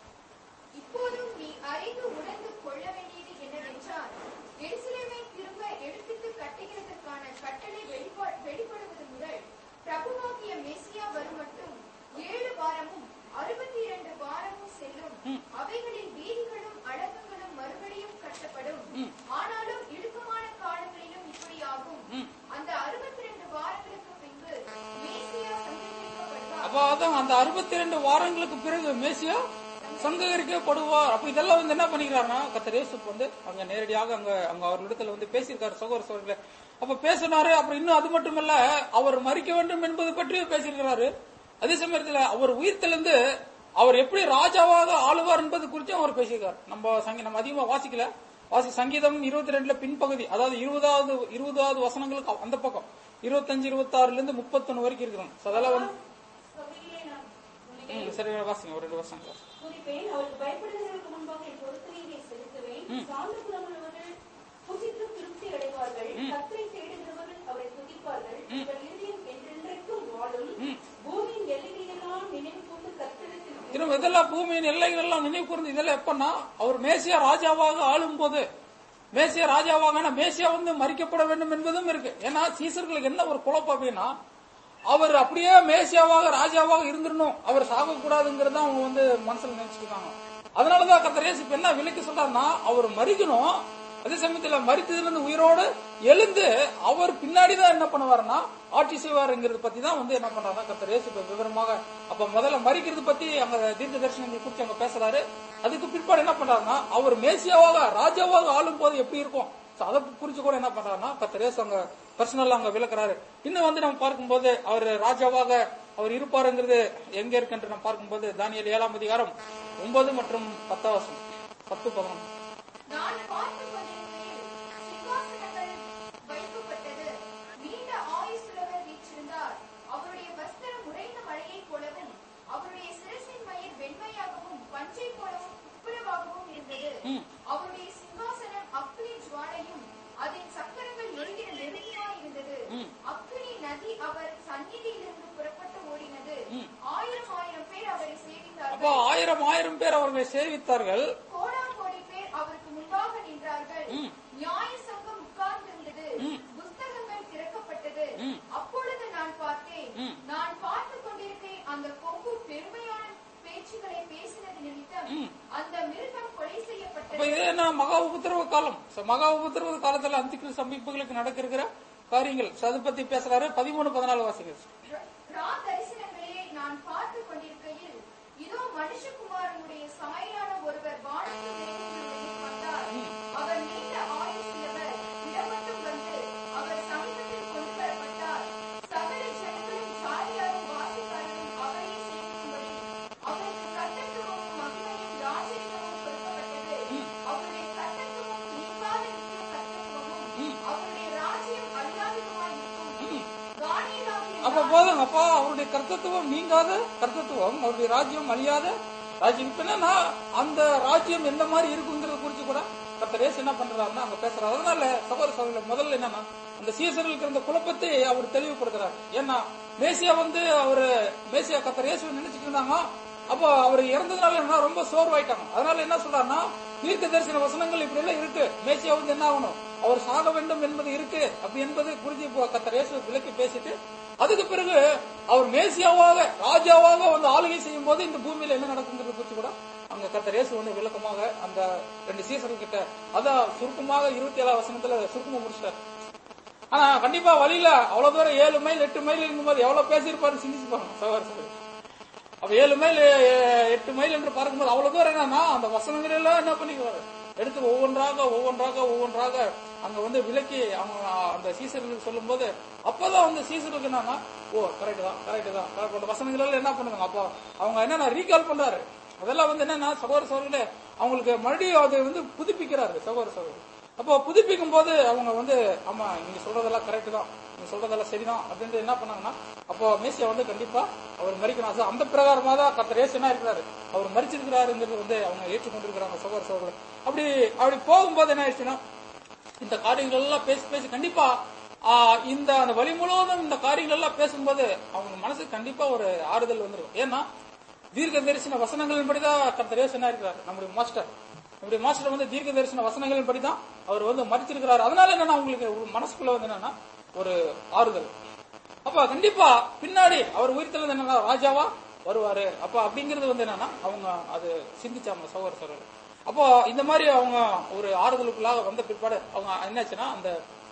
இப்போதும் நீ அறிந்து உணர்ந்து கொள்ள வேண்டியது என்னவென்றால் எருசலேமை திரும்ப எடுப்பித்து கட்டுகிறதற்கான கட்டளை வெளிப்பா- வெளிப்படுவது முதல் பிரபுவாகிய மெசியா வரும் மட்டும் ஏழு வாரமும் அறுபத்தி இரண்டு வாரமும் செல்லும் அவைகளில் வீதிகளும் அடக்கங்களும் மறுபடியும் கட்டப்படும் ஆனாலும் இடுக்கமான காலங்களிலும் இப்படியாகும் அந்த அறுபத்தி ரெண்டு வாரங்களுக்கு பின்பு மேசியா சந்தேகிக்கப்படுவார் அப்ப அதான் அந்த அறுபத்தி ரெண்டு வாரங்களுக்கு பிறகு மேசியா சங்ககரிக்கப்படுவார் அப்ப இதெல்லாம் வந்து என்ன பண்ணிக்கிறாருன்னா கத்தர் இயேசுக்கு வந்து அங்க நேரடியாக அங்க அங்க அவர்களிடத்துல வந்து பேசியிருக்காரு சகோதர சகோதரர்களே அப்ப பேசினாரு அப்புறம் இன்னும் அது மட்டுமல்ல அவர் மறிக்க வேண்டும் என்பது பற்றியும் பேசியிருக்கிறாரு அதே சமயத்துல அவர் உயிர்த்தெழுந்து அவர் எப்படி ராஜாவாக ஆளுவார் என்பது குறித்தும் அவர் பேசியிருக்காரு நம்ம சங்கி நம்ம அதிகமா வாசிக்கல வாசி சங்கீதம் இருபத்தி ரெண்டுல பின்பகுதி அதாவது இருபதாவது இருபதாவது வசனங்களுக்கு அந்த பக்கம் இருபத்தஞ்சு இருபத்தாறுல இருந்து முப்பத்தொன்னு வரைக்கும் இருக்கிறோம் So அதெல்லாம் வந்து சபையிலே நான் ம், சரி வாசிங்க ஒரு ரெண்டு வருஷம் துதிப்பேன் அவருக்கு பயப்படுகிறவர்களுக்கு முன்பாக என் பொருத்தனையை செலுத்துவேன் சார்ந்த குணமுள்ளவர்கள் புசித்து திருப்தி அடைவார்கள் கத்தரை தேடுகிறவர்கள் அவரை துதிப்பார்கள் உங்கள் இருதயம் என்றென்றைக்கும் வாழும் பூமியின் எல்லைகளெல்லாம் நினைவு கொண்டு கத்தரிடத்தில் திரும்ப இதெல்லாம் பூமியின் எல்லைகள் எல்லாம் நினைவு கூர்ந்து இதெல்லாம் எப்பன்னா அவர் மேசியா ராஜாவாக ஆளும் போது மேசியா ராஜாவாக ஆனா மேசியா வந்து மறிக்கப்பட வேண்டும் என்பதும் இருக்கு ஏன்னா சீசர்களுக்கு என்ன ஒரு குழப்பம் அப்படின்னா அவர் அப்படியே மேசியாவாக ராஜாவாக இருந்திரணும் அவர் சாகக்கூடாதுங்கிறத அவங்க வந்து மனசுல நினைச்சிட்டு இருக்காங்க அதனாலதான் கத்தர் இயேசு இப்ப என்ன விலைக்கு சொல்றாருன்னா அவர் மறிக்கணும் அதே சமயத்துல மறித்ததிலிருந்து உயிரோடு எழுந்து அவர் பின்னாடிதான் என்ன பண்ணுவாருன்னா ஆட்சி செய்வாருங்கிறது பத்தி தான் வந்து என்ன பண்றாருன்னா கத்தர் இயேசு இப்ப விவரமாக அப்ப முதல்ல மறிக்கிறது பத்தி அங்க தீர்க்க தரிசனங்களை குறித்து அங்க பேசுறாரு அதுக்கு பிற்பாடு என்ன பண்றாருன்னா அவர் மேசியாவாக ராஜாவாக ஆளும் போது எப்படி இருக்கும் So அதை குறிச்சு கூட என்ன பண்றாருன்னா கத்தர் இயேசு அங்க பர்சனலா அங்க விளக்குறாரு இன்னும் வந்து நம்ம பார்க்கும்போது அவர் ராஜாவாக அவர் இருப்பாருங்கிறது எங்க இருக்குன்னு நம்ம பார்க்கும்போது தானியல் ஏழாம் அதிகாரம் ஒன்பது மற்றும் பத்தாவசம் பத்து பதினொன்று நான் பார்த்து கொண்டிருக்கையில் சிங்காசனங்கள் வைக்கப்பட்டது நீண்ட ஆயுசுள்ளவர் வீற்றிருந்தார் அவருடைய வஸ்திரம் உறைந்த மழையைப் போலவும் அவருடைய சிரசின் மயிர் வெண்மையாகவும் பஞ்சை போலவும் துப்புரவாகவும் இருந்தது அவருடைய சிங்காசனம் அக்னி ஜுவாலையும் அதன் சக்கரங்கள் எரிகிற நெருப்பியாய் இருந்தது அக்னி நதி அவர் சந்நிதியிலிருந்து புறப்பட்டு ஓடினது ஆயிரம் ஆயிரம் பேர் அவரை சேவித்தார்கள் அப்போ ஆயிரம் ஆயிரம் பேர் அவர்களை சேவித்தார்கள் கோடாம் கோடி பேர் அவருக்கு முன்பாக நின்றார்கள் நியாய சங்கம் உட்கார்ந்திருந்தது புஸ்தகங்கள் திறக்கப்பட்டது அப்பொழுது நான் பார்த்தேன் நான் பார்த்து கொண்டிருக்கேன் அந்த கொம்பு பெருமையான பேச்சுகளை பேசினது நிமித்தம் அந்த மிருகம் கொலை அப்ப செய்யப்பட்டது இது என்ன மகா உபத்திரவ காலம் So, மகா உபத்திரவ காலத்துல அந்திகிறிஸ்து அமைப்புகளுக்கு நடக்க இருக்கிற காரியங்கள் So, அதை பத்தி பேசுறாரு பதிமூணு பதினாலு வாசிகள் ரா தரிசனங்களிலே நான் பார்த்து கொண்டிருக்கையில் இதோ மனுஷகுமாரனுடைய சாயலான ஒருவர் வானத்தில் மேகங்களுடைய வந்தார் அவர் நீண்ட ஆயுசுள்ளவர் இடமட்டும் வந்து அவர் சமீபத்தில் கொண்டு வரப்பட்டார் சகல ஜனங்களும் சாரியாரும் வாசிக்காரரும் அவரையே சேவிக்கும்படி அவருக்கு கட்டத்துவமும் மகிமையும் ராஜரிகமும் கொடுக்கப்பட்டது அவருடைய கட்டத்துவம் நீங்காத நித்திய கட்டத்துவமும் அவருடைய ராஜ்யம் அழியாததுமாய் இருக்கும் காணியில் அப்பா அவருடைய கர்த்தத்துவம் நீங்காத கர்த்தத்துவம் அவருடைய ராஜ்யம் அழியாத ராஜ்யம் இப்ப என்னன்னா அந்த ராஜ்யம் எந்த மாதிரி இருக்குங்கிறத குறிச்சு கூட கர்த்தர் இயேசு என்ன பண்றாருன்னா அங்க பேசுறாரு அதனால சகோதர சகோதரர் முதல்ல என்னன்னா அந்த சீசர்களுக்கு இருந்த குழப்பத்தை அவர் தெளிவுபடுத்துறாரு ஏன்னா மேசியா வந்து அவரு மேசியா கர்த்தர் இயேசு நினைச்சிட்டு இருந்தாங்க அப்போ அவர் இறந்ததுனால என்ன ரொம்ப சோர்வாயிட்டாங்க அதனால என்ன சொல்றாருன்னா தீர்க்க தரிசன வசனங்கள் இப்படி எல்லாம் இருக்கு மேசியா வந்து என்ன ஆகணும் அவர் சாக வேண்டும் என்பது இருக்கு அப்படி என்பது குறித்து இப்போ கர்த்தர் இயேசு விலக்கி பேசிட்டு அதுக்கு பிறகு அவர் மேசியாவாக ராஜாவாக வந்து ஆளுகை செய்யும் போது இந்த பூமியில என்ன நடக்குங்கிறது குறித்து கூட அங்க கர்த்தர் இயேசு வந்து விளக்கமாக அந்த ரெண்டு சீசர்கள் கிட்ட அதான் சுருக்கமாக இருபத்தி ஏழாம் வசனத்துல சுருக்கமா முடிச்சிட்டார் ஆனா கண்டிப்பா வழியில அவ்வளவு தூரம் ஏழு மைல் எட்டு மைல் இருக்கும்போது எவ்வளவு பேசியிருப்பாரு சிந்திச்சு பாருங்க சகோதர சகோதரி அப்ப ஏழு மைல் எ- எட்டு மைல் என்று பார்க்கும்போது அவ்வளவு தூரம் என்னன்னா அந்த வசனங்கள் எல்லாம் என்ன பண்ணிக்குவாரு எடுத்து ஒவ்வொன்றாக ஒவ்வொன்றாக ஒவ்வொன்றாக அங்க வந்து விலக்கி அவங்க அந்த சீசர்களுக்கு சொல்லும் போது அப்பதான் வந்து சீசருக்கு என்னன்னா ஓ கரெக்ட் தான் கரெக்ட் தான் correct. அந்த வசனங்கள் எல்லாம் என்ன பண்ணுவாங்க அப்போ அவங்க என்னன்னா ரீகால் பண்றாரு அதெல்லாம் வந்து என்னன்னா சகோதர சகோதரர்களே அவங்களுக்கு மறுபடியும் அதை வந்து புதுப்பிக்கிறாரு சகோதர சகோதரர் அப்போ புதுப்பிக்கும் போது அவங்க வந்து ஆமா நீங்க சொல்றதெல்லாம் கரெக்ட் தான் நீங்க சொல்றதெல்லாம் சரிதான் அப்படின்ட்டு என்ன பண்ணாங்கன்னா அப்போ மேசியா வந்து கண்டிப்பா அவர் மறிக்கணும் அது அந்த பிரகாரமா தான் கத்தர் ஏசு என்ன இருக்கிறாரு அவர் மறிச்சிருக்கிறாருங்கிறது வந்து அவங்க ஏற்றுக்கொண்டிருக்கிறாங்க சகோதர சகோதரர் அப்படி அப்படி போகும்போது என்ன ஆயிடுச்சுன்னா இந்த காரியங்கள் எல்லாம் பேசி பேசி கண்டிப்பா ஆ, இந்த அந்த வழி முழுவதும் இந்த காரியங்கள் எல்லாம் பேசும்போது அவங்க மனசுக்கு கண்டிப்பா ஒரு ஆறுதல் வந்துடும் ஏன்னா தீர்க்க தரிசன வசனங்களின் படிதான் கர்த்தர் இயேசு என்ன இருக்கிறார் நம்முடைய மாஸ்டர் நம்முடைய மாஸ்டர் வந்து தீர்க்க தரிசன வசனங்களின் படிதான் அவர் வந்து மறிச்சிருக்கிறார் அதனால என்னன்னா உங்களுக்கு ஒரு மனசுக்குள்ள வந்து என்னன்னா ஒரு ஆறுதல் அப்ப கண்டிப்பா பின்னாடி அவர் உயிர்த்தெழுந்து என்னன்னா ராஜாவா வருவாரு அப்ப அப்படிங்கிறது வந்து என்னன்னா அவங்க அது சிந்திச்சாங்க சகோதர சகோதரர் அப்போ இந்த மாதிரி அவங்க ஒரு ஆறுதலுக்குள்ளாக வந்த பிற்பாடு அவங்க என்னாச்சுன்னா அந்த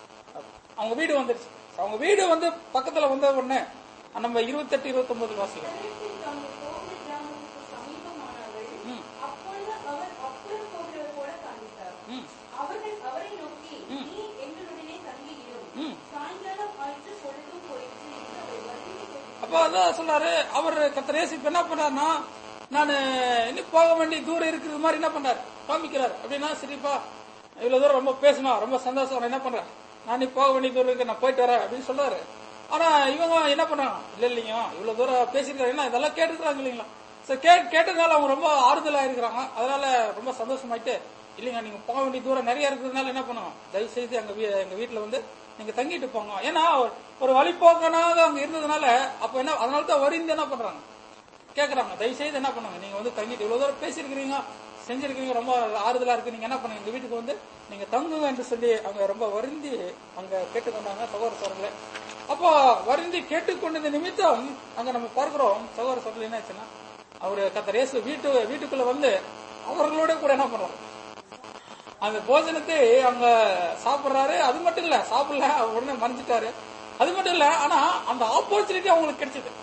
அவங்க வீடு வந்துருச்சு அவங்க வீடு வந்து பக்கத்துல வந்த உடனே நம்ம இருபத்தெட்டு இருபத்தி ஒன்பது வாசிக்கிறோம் நகரத்தில் தாங்கள் போகிற கிராமத்துக்கு சமீபமானார்கள். ம். அப்பொழுது அவர் அப்புறம் போகிறவர் போல காண்பித்தார். ம். அவர்கள் அவரை நோக்கி, நீ எங்களுடனே தங்கியிரும். ம். சாயங்காலம் ஆயிற்று, பொழுதும் போயிற்று என்று அவர் வருந்திக் கொண்டிருந்தார். அப்ப அதான் சொல்றாரு அவர் கத்தர் இயேசு இப்ப என்ன பண்றாருன்னா நான் இன்னும் போக வேண்டிய தூரம் இருக்கிறது மாதிரி என்ன பண்றாரு காமிக்கிறாரு அப்படின்னா சரிப்பா இவ்வளவு தூரம் ரொம்ப பேசணும் ரொம்ப சந்தோஷம் நான் என்ன பண்றேன் நான் நீ போக வேண்டிய தூரம் இருக்கு நான் போயிட்டு வரேன் அப்படின்னு சொல்றாரு ஆனா இவங்க என்ன பண்றாங்க இல்ல இல்லைங்க இவ்வளவு தூரம் பேசியிருக்காரு ஏன்னா இதெல்லாம் கேட்டுக்கிறாங்க இல்லைங்களா சோ கே கேட்டதுனால அவங்க ரொம்ப ஆறுதலா இருக்கிறாங்க அதனால ரொம்ப சந்தோஷமாயிட்டு இல்லைங்க நீங்க போக வேண்டிய தூரம் நிறைய இருக்கிறதுனால என்ன பண்ணுவோம் தயவு செய்து எங்க வீ- எங்க வீட்டுல வந்து நீங்க தங்கிட்டு போங்க ஏன்னா ஒரு- ஒரு வழிபோக்கனாக அங்க இருந்ததுனால அப்ப என்ன அதனால தான் வரிந்து என்ன பண்றாங்க கேக்குறாங்க தயவு செய்து என்ன பண்ணுங்க நீங்க வந்து தங்கிட்டு இவ்வளவு தூரம் பேசியிருக்கிறீங்க செஞ்சிருக்கீங்க ரொம்ப ஆறுதலா இருக்கு நீங்க என்ன பண்ணுங்க எங்க வீட்டுக்கு வந்து நீங்க தங்குங்க என்று சொல்லி அவங்க ரொம்ப வருந்தி அங்க கேட்டுக்கொண்டாங்க சகோதர சோழர்களே அப்போ வருந்தி கேட்டுக்கொண்டது நிமித்தம் அங்க நம்ம பார்க்கிறோம் சகோதர சோழர்கள் என்ன ஆச்சுன்னா அவரு கத்தர் இயேசு வீட்டு வீட்டுக்குள்ள வந்து அவர்களோட கூட என்ன பண்றாரு அந்த போஜனத்தை அங்க சாப்பிடுறாரு அது மட்டும் இல்ல சாப்பிடல அவர் உடனே மறைஞ்சிட்டாரு அது மட்டும் இல்ல ஆனா அந்த ஆப்பர்ச்சுனிட்டி அவங்களுக்கு கிடைச்சது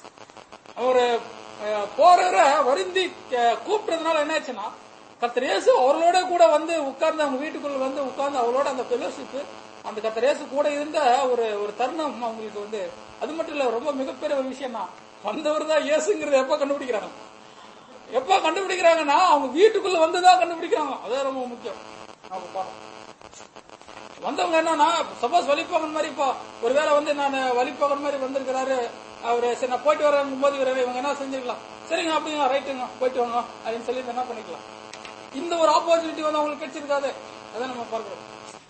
அவரு அஹ், போறவரை வருந்தி அஹ், கூப்பிட்டதுனால என்ன ஆச்சுன்னா கர்த்தர் இயேசு அவர்களோட கூட வந்து உட்கார்ந்து அவங்க வீட்டுக்குள்ள வந்து உட்கார்ந்து அவளோட அந்த ஃபெலோஷிப் அந்த கர்த்தர் இயேசு கூட இருந்த ஒரு ஒரு தருணம் அவங்களுக்கு வந்து அது மட்டும் இல்ல ரொம்ப மிகப்பெரிய ஒரு விஷயம் தான் வந்தவர் தான் இயேசுங்கிறத எப்ப கண்டுபிடிக்கிறாங்க எப்ப கண்டுபிடிக்கிறாங்கன்னா அவங்க வீட்டுக்குள்ள வந்துதான் கண்டுபிடிக்கிறாங்க அதான் ரொம்ப முக்கியம் நாம பார்ப்போம் வந்தவங்க என்னன்னா சப்போஸ் வழிபோகன் மாதிரி இப்போ ஒருவேளை வந்து நான் வழிபோகன் மாதிரி வந்திருக்கிறாரு அவரு சரி நான் போயிட்டு வரேன் போது இவரு இவங்க என்ன செஞ்சிருக்கலாம் சரிங்க அப்படிங்க ரைட்டுங்க போயிட்டு வாங்க அப்படின்னு சொல்லி என்ன பண்ணிக்கலாம் இந்த ஒரு ஆப்பர்ச்சுனிட்டி வந்து அவங்களுக்கு கிடைச்சிருக்காது அதான் நம்ம பார்க்கிறோம்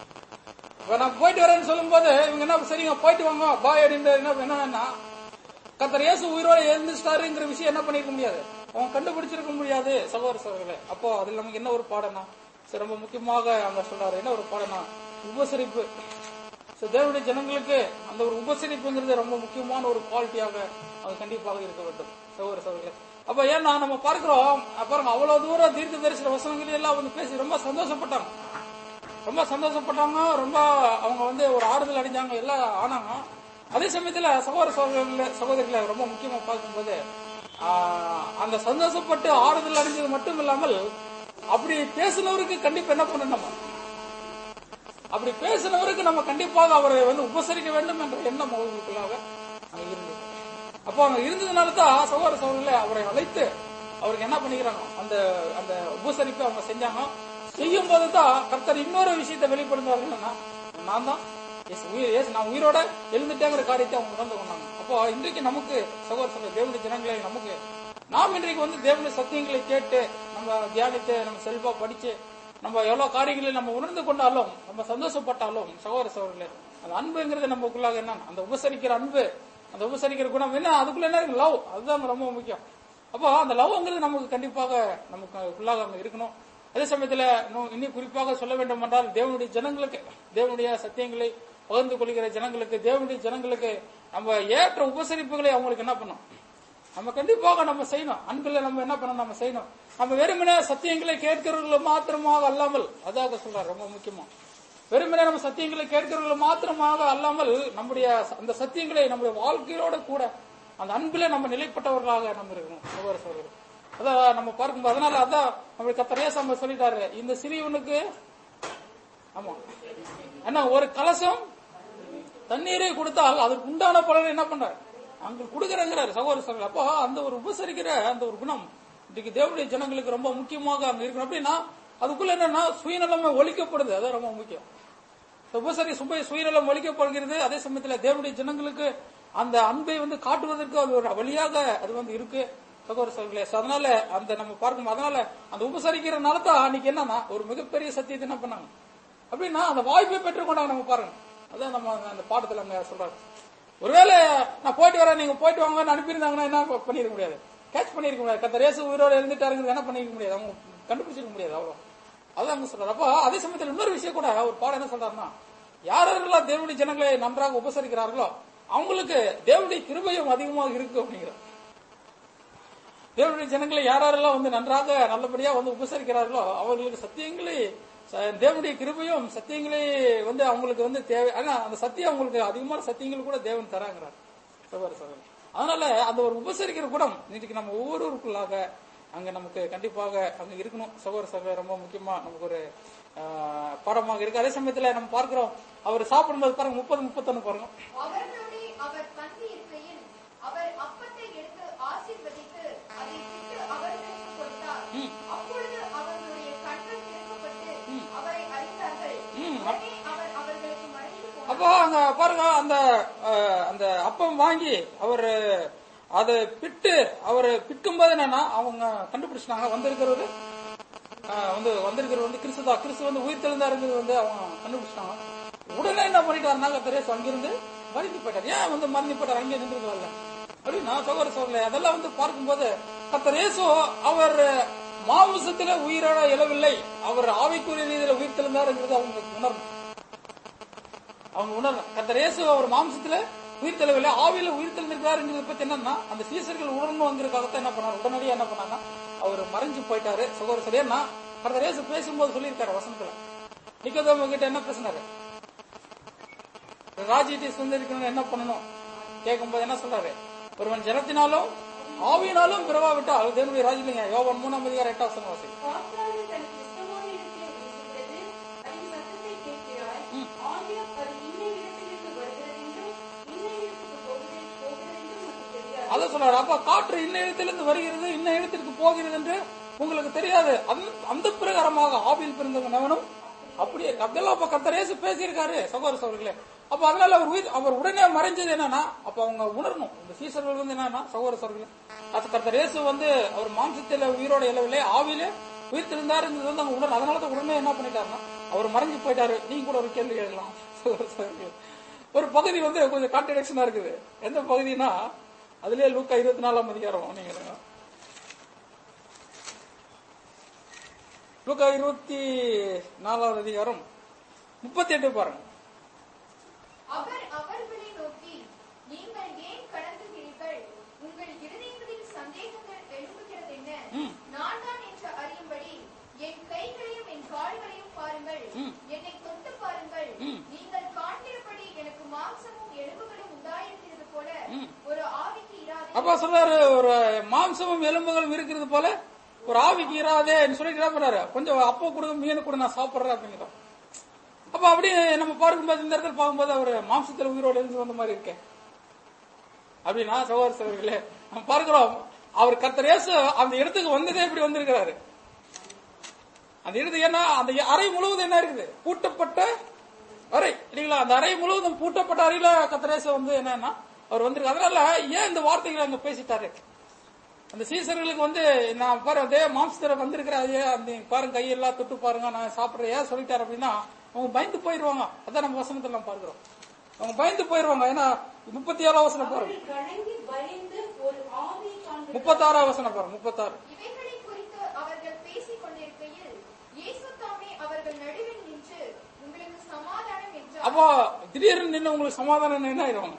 இப்ப நான் போயிட்டு வரேன்னு சொல்லும்போது இவங்க என்ன சரிங்க போயிட்டு வாங்க பாய் அப்படின்ற என்ன என்னன்னா கத்தர் இயேசு உயிரோட எழுந்துட்டாருங்கிற விஷயம் என்ன பண்ணிருக்க முடியாது அவன் கண்டுபிடிச்சிருக்க முடியாது சகோதர சகோதரர்களே அப்போ அதுல நமக்கு என்ன ஒரு பாடம்னா சரி, ரொம்ப முக்கியமாக அங்க சொல்றாரு என்ன ஒரு பாடம்னா உபசரிப்பு So, தேவனுடைய ஜனங்களுக்கு அந்த ஒரு உபசரிப்புங்கிறது ரொம்ப முக்கியமான ஒரு குவாலிட்டியாக அது கண்டிப்பாக இருக்க வேண்டும் சகோதர சகோதரர்களே அப்ப ஏன்னா நம்ம பார்க்கிறோம் பாருங்க அவ்வளவு தூரம் தீர்க்க தரிசன வசனங்கள் எல்லாம் வந்து பேசி ரொம்ப சந்தோஷப்பட்டாங்க ரொம்ப சந்தோஷப்பட்டாங்க ரொம்ப அவங்க வந்து ஒரு ஆறுதல் அடைஞ்சாங்க எல்லாம் ஆனாங்க அதே சமயத்துல சகோதர சகோதரர்கள சகோதரிகளை ரொம்ப முக்கியமா பார்க்கும்போது ஆஹ், அந்த சந்தோஷப்பட்டு ஆறுதல் அடைஞ்சது மட்டும் இல்லாமல் அப்படி பேசினவருக்கு கண்டிப்பா என்ன பண்ணணும் நம்ம அப்படி பேசினவருக்கு நம்ம கண்டிப்பாக அவரை வந்து உபசரிக்க வேண்டும் என்ற எண்ணம் அவர்களுக்குள்ளாக அங்க இருந்தது அப்போ அங்க இருந்ததுனால தான் சகோதர சகோதரிகளை அவரை அழைத்து அவருக்கு என்ன பண்ணிக்கிறாங்க அந்த அந்த உபசரிப்பை அவங்க செஞ்சாங்க செய்யும் போது தான் கர்த்தர் இன்னொரு விஷயத்தை வெளிப்படுத்துவார்கள் என்னன்னா நான் தான் எஸ் உயிர் எஸ் நான் உயிரோட எழுந்துட்டேங்கிற காரியத்தை அவங்க உணர்ந்து கொண்டாங்க அப்ப அப்போ இன்றைக்கு நமக்கு சகோதர சகோதர தேவனுடைய ஜனங்களை நமக்கு நாம் இன்றைக்கு வந்து தேவனுடைய சத்தியங்களை கேட்டு நம்ம தியானித்து நம்ம செல்வா படிச்சு நம்ம எவ்வளவு காரியங்களை நம்ம உணர்ந்து கொண்டாலும் நம்ம சந்தோஷப்பட்டாலும் சகோதர சகோதரர்களே அந்த அன்புங்கிறது நமக்குள்ளாக என்ன அந்த உபசரிக்கிற அன்பு அந்த உபசரிக்கிற குணம் என்ன அதுக்குள்ள என்ன லவ் அதுதான் ரொம்ப முக்கியம் அப்போ அந்த லவ்ங்கிறது நமக்கு கண்டிப்பாக நமக்கு உள்ளாக அங்க இருக்கணும் அதே சமயத்துல இன்னும் இன்னும் குறிப்பாக சொல்ல வேண்டும் என்றால் தேவனுடைய ஜனங்களுக்கு தேவனுடைய சத்தியங்களை பகிர்ந்து கொள்கிற ஜனங்களுக்கு தேவனுடைய ஜனங்களுக்கு நம்ம ஏற்ற உபசரிப்புகளை அவங்களுக்கு என்ன பண்ணணும் நம்ம கண்டிப்பாக நம்ம செய்யணும் அன்பில் நம்ம என்ன பண்ணணும் நம்ம செய்யணும் நம்ம வெறுமனே சத்தியங்களை கேட்கிறவர்கள் மாத்திரமாக அல்லாமல் அதாக சொல்றாரு ரொம்ப முக்கியமா வெறுமனே நம்ம சத்தியங்களை கேட்கிறவர்கள் மாத்திரமாக அல்லாமல் நம்முடைய அந்த சத்தியங்களை நம்முடைய வாழ்க்கையோட கூட அந்த அன்பில நம்ம நிலைப்பட்டவர்களாக நம்ம இருக்கணும் சகோதர சகோதரர் அதான் நம்ம பார்க்கும்போது அதனால அதான் நம்ம கத்தரையா நம்ம சொல்லிட்டாரு இந்த சிறியவனுக்கு ஆமா என்ன ஒரு கலசம் தண்ணீரை கொடுத்தால் அதற்கு உண்டான பலனை என்ன பண்றாரு அங்க கொடுக்கறங்கிறாரு சகோதர சகோதரர் அப்போ அந்த ஒரு உபசரிக்கிற அந்த ஒரு குணம் இன்னைக்கு தேவனுடைய ஜனங்களுக்கு ரொம்ப முக்கியமாக அங்க இருக்கணும் அப்படின்னா அதுக்குள்ள என்னன்னா சுயநலமே ஒழிக்கப்படுது அதான் ரொம்ப முக்கியம் இந்த உபசரி சுப சுயநலம் ஒழிக்கப்படுகிறது அதே சமயத்துல தேவனுடைய ஜனங்களுக்கு அந்த அன்பை வந்து காட்டுவதற்கு அது ஒரு வழியாக அது வந்து இருக்கு சகோதர சகோதரர்களே So, அதனால அந்த நம்ம பார்க்கும் அதனால அந்த உபசரிக்கிறனால தான் அன்னைக்கு என்னன்னா ஒரு மிகப்பெரிய சத்தியத்தை என்ன பண்ணாங்க அப்படின்னா அந்த வாய்ப்பை பெற்றுக்கொண்டாங்க நம்ம பாருங்க அதான் நம்ம அந்த- அந்த பாடத்துல அங்க சொல்றாரு ஒருவேளை நான் போயிட்டு வரேன் நீங்க போயிட்டு வாங்கன்னு அனுப்பியிருந்தாங்கன்னா என்ன பண்ணிருக்க முடியாது கேட்ச் பண்ணிருக்க முடியாது கத்த ரேசு உயிரோட எழுந்துட்டாருங்கிறது என்ன பண்ணிருக்க முடியாது அவங்க கண்டுபிடிச்சிருக்க முடியாது அவ்வளவு அதான் அங்க சொல்றாரு அப்போ அதே சமயத்தில் இன்னொரு விஷயம் கூட ஒரு பாடம் என்ன சொல்றாருன்னா யாரெல்லாம் தேவனுடைய ஜனங்களை நன்றாக உபசரிக்கிறார்களோ அவங்களுக்கு தேவனுடைய கிருபையும் அதிகமாக இருக்கு அப்படிங்கிற தேவனுடைய ஜனங்களை யாரெல்லாம் வந்து நன்றாக நல்லபடியா வந்து உபசரிக்கிறார்களோ அவர்களுக்கு சத்தியங்களை ச- தேவனுடைய கிருபையும் சத்தியங்களே வந்து அவங்களுக்கு வந்து தேவை ஆனா அந்த சத்தியம் அவங்களுக்கு அதிகமான சத்தியங்கள் கூட தேவன் தராங்கிறார் சகோதர சகோதரி அதனால அந்த ஒரு உபசரிக்கிற குணம் இன்னைக்கு நம்ம ஒவ்வொருவருக்குள்ளாக அங்க நமக்கு கண்டிப்பாக அங்க இருக்கணும் சகோதர சகோதரி ரொம்ப முக்கியமா நமக்கு ஒரு ஆஹ், பாடமாக இருக்கு அதே சமயத்துல நம்ம பார்க்கிறோம் அவர் சாப்பிடும்போது பாருங்க முப்பது முப்பத்தொன்னு பாருங்க அவர்களோடே அவர் பந்தி இருக்கையில் அவர் அப்பத்தை எடுத்து ஆசீர்வதித்து அதை பிட்டு அவர்களுக்கு கொடுத்தார் ம். அப்பொழுது அவர்களுடைய கண்கள் திறக்கப்பட்டு ம். அவரை அறிந்தார்கள் ம். உடனே அவர் அவர்களுக்கு மறைந்து போனார் அப்போ அங்க பாருங்க அந்த அஹ், அந்த அப்பம் வாங்கி அவர் அதை பிட்டு அவர் பிற்கும்போது என்னன்னா அவங்க கண்டுபிடிச்சிட்டாங்க வந்திருக்கிறது அஹ், வந்து வந்திருக்கிறது வந்து கிறிஸ்து தான் கிறிஸ்து வந்து உயிர் தெளிந்தாருங்கிறது வந்து அவங்க கண்டுபிடிச்சிட்டாங்க உடனே என்ன பண்ணிட்டாருனாங்க தெரேஸ் அங்கிருந்து மறைந்து போயிட்டார் ஏன் வந்து மறைந்து போயிட்டார் அங்கே நின்றுக்கல அப்படின்னா சகோதர சோழலை அதெல்லாம் வந்து பார்க்கும்போது கத்தர் இயேசு அவர் மாமிசத்தில உயிரோட எழவில்லை அவர் ஆவிக்குரிய ரீதியில உயிர் தெளிந்தாருங்கிறது அவங்களுக்கு உணரணும் அவங்க உணரணும் கர்த்தர் இயேசு அவர் மாம்சத்துல உயிர் தெளிவில்லை ஆவியில உயிர் தெளிந்திருக்கிறாருங்கிறத பத்தி என்னன்னா அந்த சீசர்கள் உணரணுங்கிறதுக்காகத்தான் என்ன பண்ணாரு உடனடியா என்ன பண்ணாங்க அவர் மறைஞ்சு போயிட்டாரு சகோதர சரியா கர்த்தர் இயேசு பேசும்போது சொல்லியிருக்காரு வசனத்துல நிக்கோதேமு கிட்ட என்ன பேசினாரு ராஜ்யத்தை சுதந்திரிக்கணும் என்ன பண்ணணும் கேட்கும்போது என்ன சொல்றாரு ஒருவன் ஜனத்தினாலும் ஆவியினாலும் பிறவாவிட்டால் தேவனுடைய ராஜ்யங்க யோவான் மூணாம் அதிகாரம் எட்டாம் வசனம் வாசி வாக்காளர் தன் கிறிஸ்தவான இடத்திலே பேசுகிறது, அதன் சத்தத்தை கேட்கிறாய். ஆகிலும் அது இன்ன இடத்திலிருந்து வருகிறதென்றும், இன்ன இடத்துக்கு போகிறது போகிறதென்றும் உனக்கு தெரியாது. அத சொல்றாரு அப்ப காற்று இன்ன இடத்திலிருந்து வருகிறது இன்ன இடத்திற்கு போகிறது என்று உங்களுக்கு தெரியாது அந்த- அந்த பிரகாரமாக ஆவியில் பிறந்தவன் எவனும் அப்படியே அதெல்லாம் அப்ப கத்தரேசு பேசியிருக்காரு சகோதர சகோதரர்களே அப்ப அதனால அவர் உயிர் அவர் உடனே மறைஞ்சது என்னன்னா அப்ப அவங்க உணரணும் இந்த சீசர்கள் வந்து என்னன்னா சகோதர சகோதரர்களே அது கர்த்தரேசு வந்து அவர் மாம்சத்தில உயிரோட இழவில்லை ஆவியில உயிர் தெரிந்தாருங்கிறது வந்து அவங்க உடனே அதனால தான் உடனே என்ன பண்ணிட்டாருன்னா அவர் மறைஞ்சு போயிட்டாரு நீங்க கூட ஒரு கேள்வி கேட்கலாம் சகோதர சகோதரர்களே ஒரு பகுதி வந்து கொஞ்சம் கான்ட்ரடிக்ஷனா இருக்குது எந்த பகுதினா அதுலயே லூக்கா இருபத்தி நாலாம் அதிகாரம் நீங்க எடுங்க. லூக்கா இருபத்தி நாலாவது அதிகாரம் முப்பத்தி எட்டு பாருங்க அவர் அவர்களை நோக்கி நீங்கள் ஏன் கடந்துகிறீர்கள் உங்கள் இருதயங்களில் சந்தேகங்கள் எழும்புகிறது என்ன ம். நான் தான் என்று அறியும்படி என் கைகளையும் என் கால்களையும் பாருங்கள் ம். என்னை தொட்டு பாருங்கள் ம். நீங்கள் காண்கிறபடி எனக்கு மாம்சமும் எலும்புகளும் உண்டாயிருக்கிறது போல ம். ஒரு ஆவிக்கு இராதே அப்பா சொல்றாரு ஒரு மாம்சமும் எலும்புகளும் இருக்கிறது போல ஒரு ஆவிக்கு இராதே சொல்லிட்டு என்ன பண்றாரு கொஞ்சம் அப்போ கொடுங்க மீன் கூட நான் சாப்பிடுறேன் அப்படிங்கிறோம் அப்ப அப்படியே நம்ம பார்க்கும்போது இந்த இடத்துல பார்க்கும்போது அவர் மாம்சத்துல உயிரோடு இருந்து வந்த மாதிரி இருக்கேன் அப்படின்னா சகோதர சகோதரிகளே நம்ம பார்க்கிறோம் அவர் கர்த்தர் இயேசு அந்த இடத்துக்கு வந்ததே இப்படி வந்திருக்கிறாரு அந்த இடத்துக்கு என்ன அந்த அறை முழுவதும் என்ன இருக்குது பூட்டப்பட்ட அறை இல்லைங்களா அந்த அறை முழுவதும் பூட்டப்பட்ட அறையில கத்தரேச வந்து என்னன்னா அவர் வந்திருக்கு அதனால ஏன் இந்த வார்த்தைகளை அங்க பேசிட்டாரு அந்த சீசர்களுக்கு வந்து நான் பாரு அதே மாம்சத்துல வந்திருக்கிறாரு அந்த பாருங்க கையெல்லாம் தொட்டு பாருங்க நான் சாப்பிடுறேன் ஏன் சொல்லிட்டாரு அப்படின்னா அவங்க பயந்து போயிருவாங்க அதான் நம்ம வசனத்துல நம்ம பார்க்கிறோம் அவங்க பயந்து போயிருவாங்க ஏன்னா முப்பத்தி ஏழாம் வசனம் பாருங்க அவர்கள் கலங்கி பயந்து ஒரு ஆவியை காண்கிறார்கள். முப்பத்தாறாம் வசனம் பாருங்க முப்பத்தாறு இவைகளை குறித்து அவர்கள் பேசிக் கொண்டிருக்கையில் இயேசு தாமே அவர்கள் நடுவில் நின்று உங்களுக்கு சமாதானம் என்றார் அப்போ திடீர்னு நின்று உங்களுக்கு சமாதானம் என்ன ஆயிடுவாங்க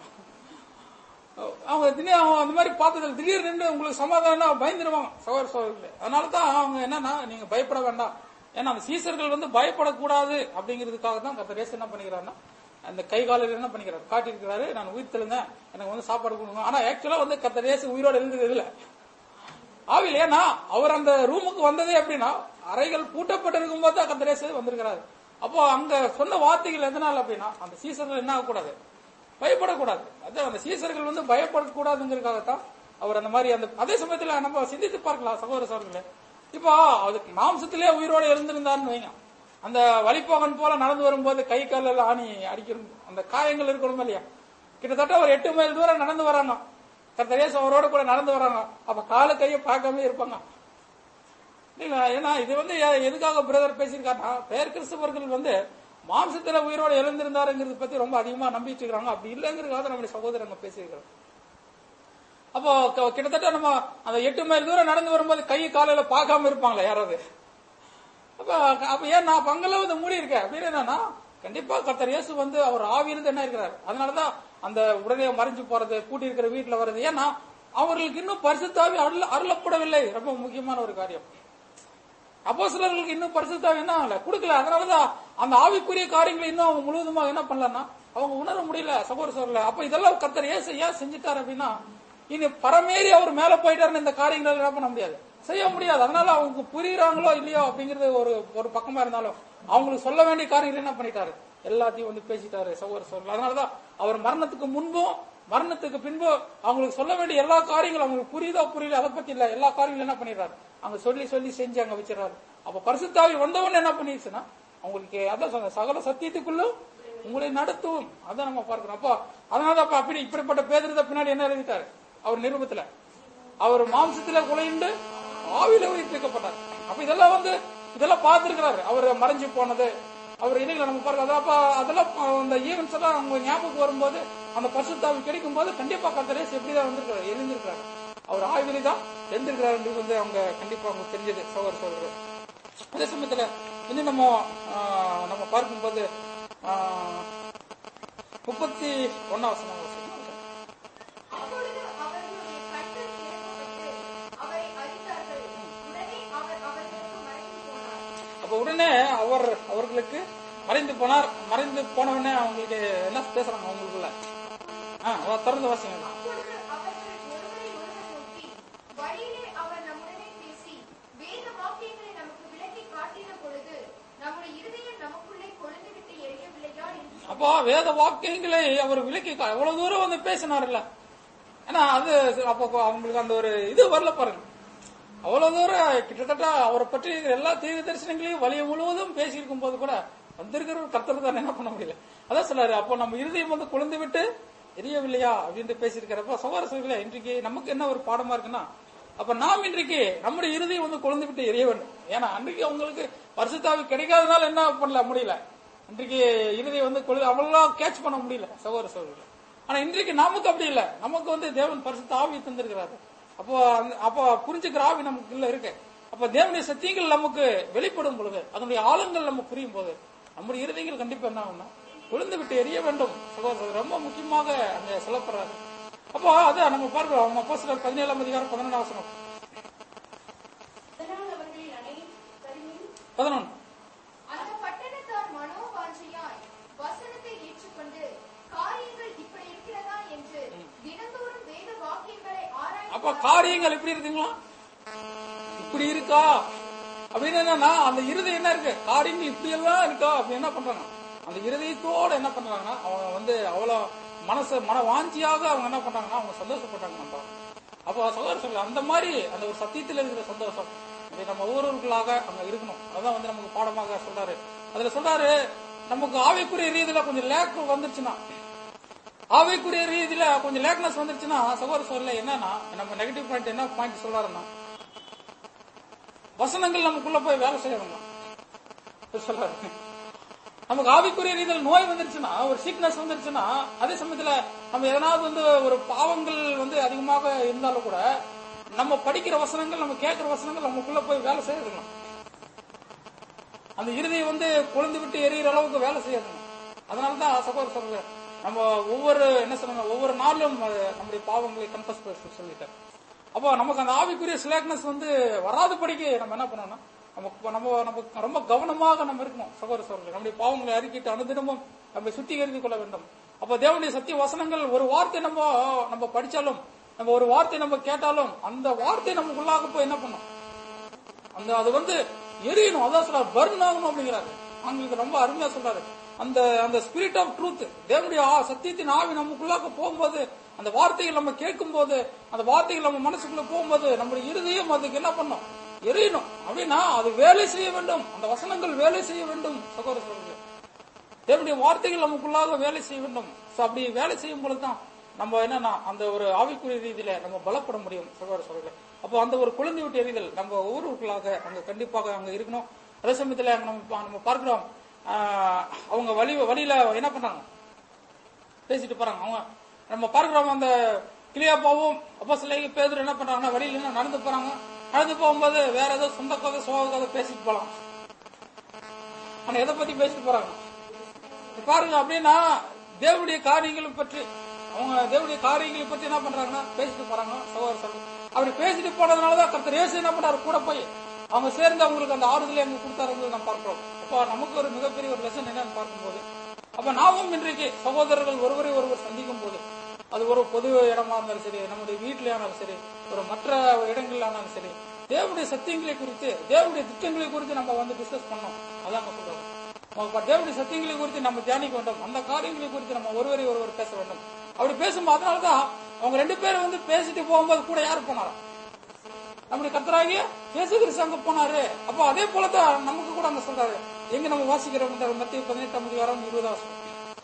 அவங்க திடீர் அவங்க அந்த மாதிரி பார்த்ததில்ல திடீர்னு நின்று உங்களுக்கு சமாதானம் பயந்துருவாங்க சகோதர சகோதரர்களே அதனால தான் அவங்க என்னன்னா நீங்க பயப்பட வேண்டாம் ஏன்னா அந்த சீசர்கள் வந்து பயப்படக்கூடாது அப்படிங்கிறதுக்காக தான் கத்த என்ன பண்ணிக்கிறாருன்னா அந்த கை காலில் என்ன பண்ணிக்கிறாரு காட்டியிருக்கிறாரு நான் உயிர் தெழுந்தேன் எனக்கு வந்து சாப்பாடு கொடுங்க ஆனா ஆக்சுவலா வந்து கத்த ரேசு உயிரோட இருந்தது இல்ல ஆவில் ஏன்னா அவர் அந்த ரூமுக்கு வந்ததே எப்படின்னா அறைகள் பூட்டப்பட்டிருக்கும் போது தான் கத்தரேசு வந்திருக்கிறாரு அப்போ அங்க சொன்ன வார்த்தைகள் எதனால அப்படின்னா அந்த சீசர்கள் என்ன ஆகக்கூடாது பயப்படக்கூடாது அதான் அந்த சீசர்கள் வந்து பயப்படக்கூடாதுங்கிறதுக்காகத்தான் அவர் அந்த மாதிரி அந்த அதே சமயத்துல நம்ம சிந்தித்து பார்க்கலாம் சகோதர சகோதரர்களே இப்போ அதுக்கு மாம்சத்திலே உயிரோட இருந்திருந்தான்னு வைங்க அந்த வழிப்போகன் போல நடந்து வரும்போது கை காலில் ஆணி அடிக்கணும் அந்த காயங்கள் இருக்கணும் இல்லையா கிட்டத்தட்ட ஒரு எட்டு மைல் தூரம் நடந்து வராங்க கர்த்தரேசு அவரோட கூட நடந்து வராங்க அப்ப கால கையை பார்க்காம இருப்பாங்க இல்ல, ஏன்னா இது வந்து எ- எதுக்காக பிரதர் பேசியிருக்காருன்னா பேர் கிறிஸ்தவர்கள் வந்து மாம்சத்துல உயிரோட எழுந்திருந்தாருங்கிறது பத்தி ரொம்ப அதிகமா நம்பிட்டு இருக்காங்க அப்படி இல்லைங்கிறதுக்காக நம்முடைய சகோதரங்க பேசியிருக்கிறோம் அப்போ க- கிட்டத்தட்ட நம்ம அந்த எட்டு மைல் தூரம் நடந்து வரும்போது கை காலையில பார்க்காம இருப்பாங்களா யாராவது அப்ப அப்ப ஏன் நான் பங்கெல்லாம் வந்து மூடி இருக்கேன் அப்படின்னு என்னன்னா கண்டிப்பா கர்த்தர் இயேசு வந்து அவர் ஆவியிலிருந்து என்ன இருக்கிறார் அதனாலதான் அந்த உடனே மறைஞ்சு போறது கூட்டி இருக்கிற வீட்டுல வர்றது ஏன்னா அவர்களுக்கு இன்னும் பரிசுத்தாவி அருள அருளப்படவில்லை ரொம்ப முக்கியமான ஒரு காரியம் அப்போ சிலர்களுக்கு இன்னும் பரிசுத்தாவி என்ன ஆகல கொடுக்கல அதனாலதான் அந்த ஆவிக்குரிய காரியங்களை இன்னும் அவங்க முழுவதுமாக என்ன பண்ணலன்னா அவங்க உணர முடியல சகோதர சகோதரர்களே அப்ப இதெல்லாம் கர்த்தர் ஏசு ஏன் செஞ்சுட்டாரு அப்படின்னா இனி பரமேறி அவர் மேல போயிட்டாருன்னு இந்த காரியங்களை என்ன பண்ண முடியாது செய்ய முடியாது அதனால அவங்க புரியுறாங்களோ இல்லையோ அப்படிங்கறது ஒரு ஒரு பக்கமா இருந்தாலும் அவங்களுக்கு சொல்ல வேண்டிய காரியங்கள் என்ன பண்ணிட்டாரு எல்லாத்தையும் வந்து பேசிட்டாரு சகோதர சகோதரர்கள் அதனாலதான் அவர் மரணத்துக்கு முன்பும் மரணத்துக்கு பின்பு அவங்களுக்கு சொல்ல வேண்டிய எல்லா காரியங்களும் அவங்களுக்கு புரியுதோ புரியல அதை பத்தி இல்ல எல்லா காரியங்களும் என்ன பண்ணிடுறாரு அங்க சொல்லி சொல்லி செஞ்சு அங்க வச்சிடறாரு அப்ப பரிசுத்தாவி வந்தவன் என்ன பண்ணிடுச்சுன்னா அவங்களுக்கு அதான் சொன்ன சகல சத்தியத்துக்குள்ளும் உங்களை நடத்தும் அதான் நம்ம பார்க்கிறோம் அப்போ அதனால அப்ப அப்படி இப்படிப்பட்ட பேதத்தை பின்னாடி என்ன எழுதிட்டாரு அவர் நிருபத்துல அவர் மாம்சத்துல குலையுண்டு ஆவியில உயிர்ப்பிக்கப்பட்டார் அப்ப இதெல்லாம் வந்து இதெல்லாம் பார்த்திருக்கிறாரு அவர் மறைஞ்சு போனது அவர் இதுகளை நம்ம பாருங்க அதெல்லாம் அப்ப- அதெல்லாம் அந்த ஈவெண்ட்ஸ் எல்லாம் அவங்க ஞாபகம் வரும்போது அந்த பரிசுத்தாவி கிடைக்கும் போது கண்டிப்பா கத்தரேஸ் எப்படிதான் வந்திருக்காரு எழுந்திருக்கிறாரு அவர் ஆய்விலே தான் எழுந்திருக்கிறாருன்றது வந்து அவங்க கண்டிப்பா அவங்க தெரிஞ்சது சோதர சோதரர் அதே சமயத்துல இன்னும் நம்ம ஆஹ், நம்ம பார்க்கும்போது ஆஹ், முப்பத்தி ஒன்னாம் வசனம் வாசிக்கலாம். அப்பொழுது அவர்களுடைய கண்கள் திறக்கப்பட்டு அவரை அறிந்தார்கள் உடனே அவர் அவர்களுக்கு மறைந்து போனார் அப்ப உடனே அவர் அவர்களுக்கு மறைந்து போனார் மறைந்து போன உடனே அவங்களுக்கு என்ன பேசுறாங்க அவங்களுக்குள்ள ஆ, அவ திறந்து வாசிங்க அப்பொழுது அவர்கள் ஒருவரை ஒருவர் நோக்கி வழியிலே அவர் நம்முடனே பேசி வேத வாக்கியங்களை நமக்கு விளக்கி காட்டின பொழுது நம்முடைய இருதயம் நமக்குள்ளே கொழுந்து விட்டு எரியவில்லையா என்று அப்போ வேத வாக்கியங்களை அவர் விலக்கி கா- எவ்வளவு தூரம் வந்து பேசினார்ல ஏன்னா அது அப்போ அவங்களுக்கு அந்த ஒரு இது வரல பாருங்க அவ்வளவு தூரம் கிட்டத்தட்ட அவரை பற்றி இருக்கிற எல்லா தீர்க்க தரிசனங்களையும் வழிய முழுவதும் பேசியிருக்கும் போது கூட வந்திருக்கிற ஒரு கர்த்தர் தான் என்ன பண்ண முடியல அதான் சொல்லாரு அப்போ நம்ம இருதயம் வந்து குழந்து விட்டு எரியவில்லையா அப்படின்ட்டு பேசியிருக்கிறப்ப சகோதர சகோதரிகளே, இன்றைக்கு நமக்கு என்ன ஒரு பாடமா இருக்குன்னா அப்ப நாம் இன்றைக்கு நம்முடைய இருதயம் வந்து குழந்து விட்டு எரிய வேண்டும் ஏன்னா அன்றைக்கு அவங்களுக்கு பரிசுத்தாவி கிடைக்காதனால என்ன பண்ணல முடியல இன்றைக்கு இருதயம் வந்து கொழு அவ்வளோ கேட்ச் பண்ண முடியல சகோதர சகோதரிகளே ஆனா இன்றைக்கு நமக்கு அப்படி இல்ல நமக்கு வந்து தேவன் பரிசுத்த ஆவி தந்திருக்கிறாரு அப்போ அந்த- அப்போ புரிஞ்சுக்கிற ஆவி நமக்கு இல்ல இருக்கு அப்ப தேவனுடைய சத்தியங்கள் நமக்கு வெளிப்படும் பொழுது அதனுடைய ஆழங்கள் நம்ம புரியும் போது நம்முடைய இருதயங்கள் கண்டிப்பா என்ன ஆகும்னா விழுந்து விட்டு எரிய வேண்டும் சகோதரர் ரொம்ப முக்கியமாக அங்க சொல்லப்படுறாரு அப்போ அதான் நம்ம பார்க்கிறோம் நம்ம அப்போஸ்தலர் பதினேழாம் அதிகாரம் பதினொன்றாம் வசனம் அதனால் அவர்களில் அநேகர் கருமில் பதினொன்று அந்த பட்டணத்தார் மனோவாஞ்சையாய் வசனத்தை ஏற்றுக்கொண்டு காரியங்கள் இப்படி இருக்கிறதா என்று தினந்தோறும் வேத வாக்கியங்களை ஆராய்ந்து அப்ப காரியங்கள் எப்படி இருக்குங்களா இப்படி இருக்கா அப்படின்னு என்னன்னா அந்த இருதயம் என்ன இருக்கு காரியங்கள் இப்படி எல்லாம் இருக்கா அப்படி என்ன பண்றாங்க அந்த இருதயத்தோட என்ன பண்றாங்கன்னா அவங்க வந்து அவ்வளவு மனசு மன வாஞ்சியாக அவங்க என்ன பண்றாங்கன்னா அவங்க சந்தோஷப்பட்டாங்க நம்ம அப்போ சகோதர சொல்ல அந்த மாதிரி அந்த ஒரு சத்தியத்தில் இருக்கிற சந்தோஷம் இது நம்ம ஒவ்வொருவர்களாக அங்க இருக்கணும் அதான் வந்து நமக்கு பாடமாக சொல்றாரு அதுல சொல்றாரு நமக்கு ஆவிக்குரிய ரீதியில கொஞ்சம் லேக் வந்துருச்சுன்னா ஆவிக்குரிய ரீதியில கொஞ்சம் லேக்னஸ் வந்துருச்சுன்னா சகோதர சொல்ல என்னன்னா நம்ம நெகட்டிவ் பாயிண்ட் என்ன பாயிண்ட் சொல்றாருன்னா வசனங்கள் நமக்குள்ள போய் வேலை செய்யணுங்க சொல்றாரு நமக்கு ஆவிக்குரிய ரீதியில் நோய் வந்துருச்சுன்னா ஒரு சீக்னஸ் வந்துருச்சுன்னா அதே சமயத்துல நம்ம எதனாவது வந்து ஒரு பாவங்கள் வந்து அதிகமாக இருந்தாலும் கூட நம்ம படிக்கிற வசனங்கள் நம்ம கேட்கிற வசனங்கள் நமக்குள்ள போய் வேலை செய்யறதுங்க அந்த இறுதியை வந்து கொழுந்து விட்டு எரியிற அளவுக்கு வேலை செய்யறதுங்க அதனால தான் சகோதர சொல்றேன் நம்ம ஒவ்வொரு என்ன சொல்றாங்க ஒவ்வொரு நாளும் அஹ், நம்முடைய பாவங்களை கன்ஃபஸ் சொல்லிட்டேன் அப்போ நமக்கு அந்த ஆவிக்குரிய ஸ்லேக்னஸ் வந்து வராத படிக்க நம்ம என்ன பண்ணோம்னா நம்ம நம்ம நம்ம ரொம்ப கவனமாக நம்ம இருக்கணும் சகோதர சகோதரர்கள் நம்முடைய பாவங்களை அறிக்கிட்டு அனுதினமும் நம்ம சுத்திகரித்துக் கொள்ள வேண்டும் அப்போ தேவனுடைய சத்திய வசனங்கள் ஒரு வார்த்தை நம்ம நம்ம படிச்சாலும் நம்ம ஒரு வார்த்தை நம்ம கேட்டாலும் அந்த வார்த்தை நமக்குள்ளாக போய் என்ன பண்ணும் அந்த அது வந்து எரியணும் அதான் சொல்றாரு பர்ன் ஆகணும் அப்படிங்கிறாரு ஆங்கிலத்தில் ரொம்ப அருமையா சொல்றாரு அந்த அந்த ஸ்பிரிட் ஆஃப் ட்ரூத் தேவனுடைய ஆ- சத்தியத்தின் ஆவி நமக்குள்ளாக போகும்போது அந்த வார்த்தைகள் நம்ம கேட்கும் போது அந்த வார்த்தைகள் நம்ம மனசுக்குள்ள போகும்போது நம்முடைய இருதயம் அதுக்கு என்ன பண்ணும் எரியணும் அப்படின்னா அது வேலை செய்ய வேண்டும் அந்த வசனங்கள் வேலை செய்ய வேண்டும் சகோதர சகோதரர்களே தேவனுடைய வார்த்தைகள் நமக்குள்ளாக வேலை செய்ய வேண்டும் So, அப்படி வேலை செய்யும் பொழுதுதான் நம்ம என்னன்னா அந்த ஒரு ஆவிக்குரிய ரீதியில நம்ம பலப்பட முடியும் சகோதர சகோதரர்களே அப்போ அந்த ஒரு குழந்தை விட்டு எறிதல் நம்ம ஒவ்வொருவர்களாக அங்க கண்டிப்பாக அங்க இருக்கணும் அதே சமயத்துல அங்க நம்ம பா- நம்ம பார்க்கிறோம் ஆஹ், அவங்க வழி வழியில என்ன பண்றாங்க பேசிட்டு போறாங்க அவங்க நம்ம பார்க்கிறோம் அந்த கிளியாப்பாவும் அப்போ சில பேர் என்ன பண்றாங்கன்னா வழியில என்ன நடந்து போறாங்க நடந்து போகும்போது வேற ஏதோ சொந்த கதை சோக கதை பேசிட்டு போலாம் ஆனா எதை பத்தி பேசிட்டு போறாங்க இப்ப பாருங்க அப்படின்னா தேவனுடைய காரியங்களை பற்றி அவங்க தேவனுடைய காரியங்களை பத்தி என்ன பண்றாங்கன்னா பேசிட்டு போறாங்க சகோதர சகோதரி அப்படி பேசிட்டு போனதுனாலதான் கர்த்தர் இயேசு என்ன பண்றாரு கூட போய் அவங்க சேர்ந்து அவங்களுக்கு அந்த ஆறுதலை அங்க கொடுத்தாருங்கிறது நம்ம பார்க்கிறோம் அப்ப நமக்கு ஒரு மிகப்பெரிய ஒரு லெசன் என்னன்னு பார்க்கும்போது அப்ப நாமும் இன்றைக்கு சகோதரர்கள் ஒருவரை ஒருவர் சந்திக்கும் போது அது ஒரு பொது இடமா இருந்தாலும் சரி நம்முடைய வீட்டிலே ஆனாலும் சரி ஒரு மற்ற இடங்கள்ல ஆனாலும் சரி தேவனுடைய சத்தியங்களை குறித்து தேவனுடைய திட்டங்களை குறித்து நம்ம வந்து டிஸ்கஸ் பண்ணோம் அதான் நம்ம சொல்றோம் நம்ம தேவனுடைய சத்தியங்களை குறித்து நம்ம தியானிக்க வேண்டும் அந்த காரியங்களை குறித்து நம்ம ஒருவரை ஒருவர் பேச வேண்டும் அப்படி பேசும்போது அதனாலதான் அவங்க ரெண்டு பேரும் வந்து பேசிட்டு போகும்போது கூட யார் போனாரா நம்முடைய கத்தராகிய இயேசு கிறிஸ்து அங்க போனாரு அப்போ அதே போலதான் நமக்கு கூட அங்க சொல்றாரு எங்க நம்ம வாசிக்கிறோம் இந்த மத்திய பதினெட்டாம் அதிகாரம் இருபதாம் வசனம்.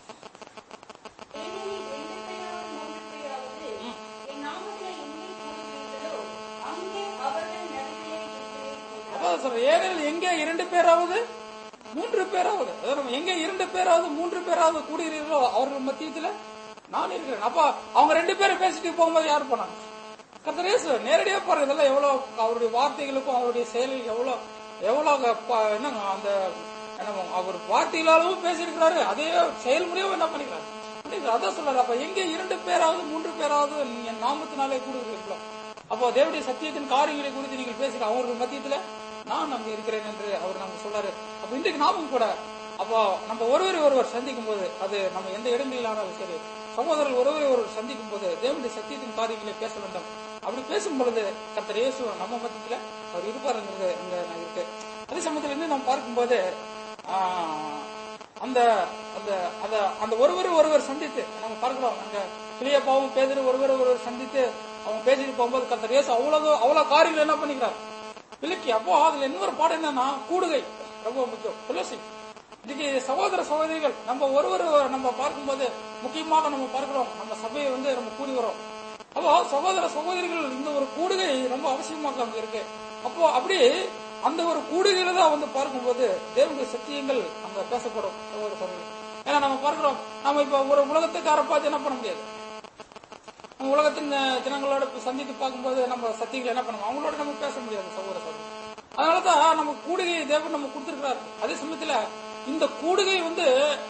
ஏனெனில் ரெண்டு பேராவது மூன்று பேராவது என் நாமத்திலே எங்கே கூடுகிறீர்களோ, அங்கே அவர்கள் நடுவிலே இருக்கிறேன் என்றார். அதான் சொல்றேன் ஏனெனில் எங்கே இரண்டு பேராவது மூன்று பேராவது அதாவது நம்ம எங்க இரண்டு பேராவது மூன்று பேராவது கூடுகிறீர்களோ அவர்கள் மத்தியத்துல நான் இருக்கிறேன் அப்ப அவங்க ரெண்டு பேரும் பேசிட்டு போகும்போது யார் போனாங்க கர்த்தர் இயேசு நேரடியா பாருங்க இதெல்லாம் எவ்வளவு அவருடைய வார்த்தைகளுக்கும் அவருடைய செயலுக்கு எவ்வளவு எவ்வளவு ப- என்னங்க அந்த என்னமோ அவர் வார்த்தைகளாலும் பேசியிருக்கிறாரு அதே செயல்முறையும் என்ன பண்ணிக்கிறாரு பண்ணிக்கிறாரு. அதான் சொல்றாரு அப்ப எங்க இரண்டு பேராவது மூன்று பேராவது என் நாமத்தினாலே கூடுகிறீர்களோ அப்போ தேவனுடைய சத்தியத்தின் காரியங்களை குறித்து நீங்கள் பேசுகிற அவர்கள் மத்தியத்துல நான் அங்க இருக்கிறேன் என்று அவர் நமக்கு சொல்றாரு அப்ப இன்றைக்கு நாமும் கூட அப்போ நம்ம ஒருவரை ஒருவர் சந்திக்கும் போது அது நம்ம எந்த இடங்களிலானாலும் சரி சகோதரர்கள் ஒருவரை ஒருவர் சந்திக்கும் போது தேவனுடைய சத்தியத்தின் காரியங்களை பேச வேண்டும் அப்படி பேசும் பொழுது கர்த்தர் இயேசு நம்ம மத்தியத்துல அவர் இருப்பாருங்கிறது இங்க நான் இருக்கு அதே சமயத்துல இருந்து நம்ம பார்க்கும்போது ஆஹ், அந்த அந்த அந்த அந்த ஒருவர் ஒருவர் சந்தித்து நம்ம பார்க்கிறோம் அங்க கிளியப்பாவும் பேதர் ஒருவர் ஒருவர் சந்தித்து அவங்க பேசிட்டு போகும்போது கர்த்தர் இயேசு அவ்வளவு அவ்வளவு காரியங்கள் என்ன பண்ணிக்கிறார் விலக்கி அப்போ அதுல இன்னொரு பாடம் என்னன்னா கூடுகை ரொம்ப முக்கியம் துளசி இன்னைக்கு சகோதர சகோதரிகள் நம்ம ஒருவர் நம்ம பார்க்கும்போது முக்கியமாக நம்ம பார்க்கிறோம் நம்ம சபையை வந்து நம்ம கூடி வரோம் அப்போ சகோதர சகோதரிகள் இந்த ஒரு கூடுகை ரொம்ப அவசியமாக அங்க இருக்கு அப்போ அப்படி அந்த ஒரு கூடுகையில தான் வந்து பார்க்கும்போது தேவனுடைய சத்தியங்கள் அங்க பேசப்படும் சகோதர சகோதரிகள் ஏன்னா நம்ம பார்க்கிறோம் நம்ம இப்ப ஒரு உலகத்துக்கார பார்த்து என்ன பண்ண முடியாது நம்ம உலகத்தின் அஹ், ஜனங்களோட இப்ப சந்தித்து பார்க்கும்போது நம்ம சத்தியங்களை என்ன பண்ணுவோம் அவங்களோட நம்ம பேச முடியாது சகோதர சகோதரி அதனாலதான் நம்ம கூடுகை தேவன் நம்ம கொடுத்திருக்கிறார் அதே சமயத்துல இந்த கூடுகை வந்து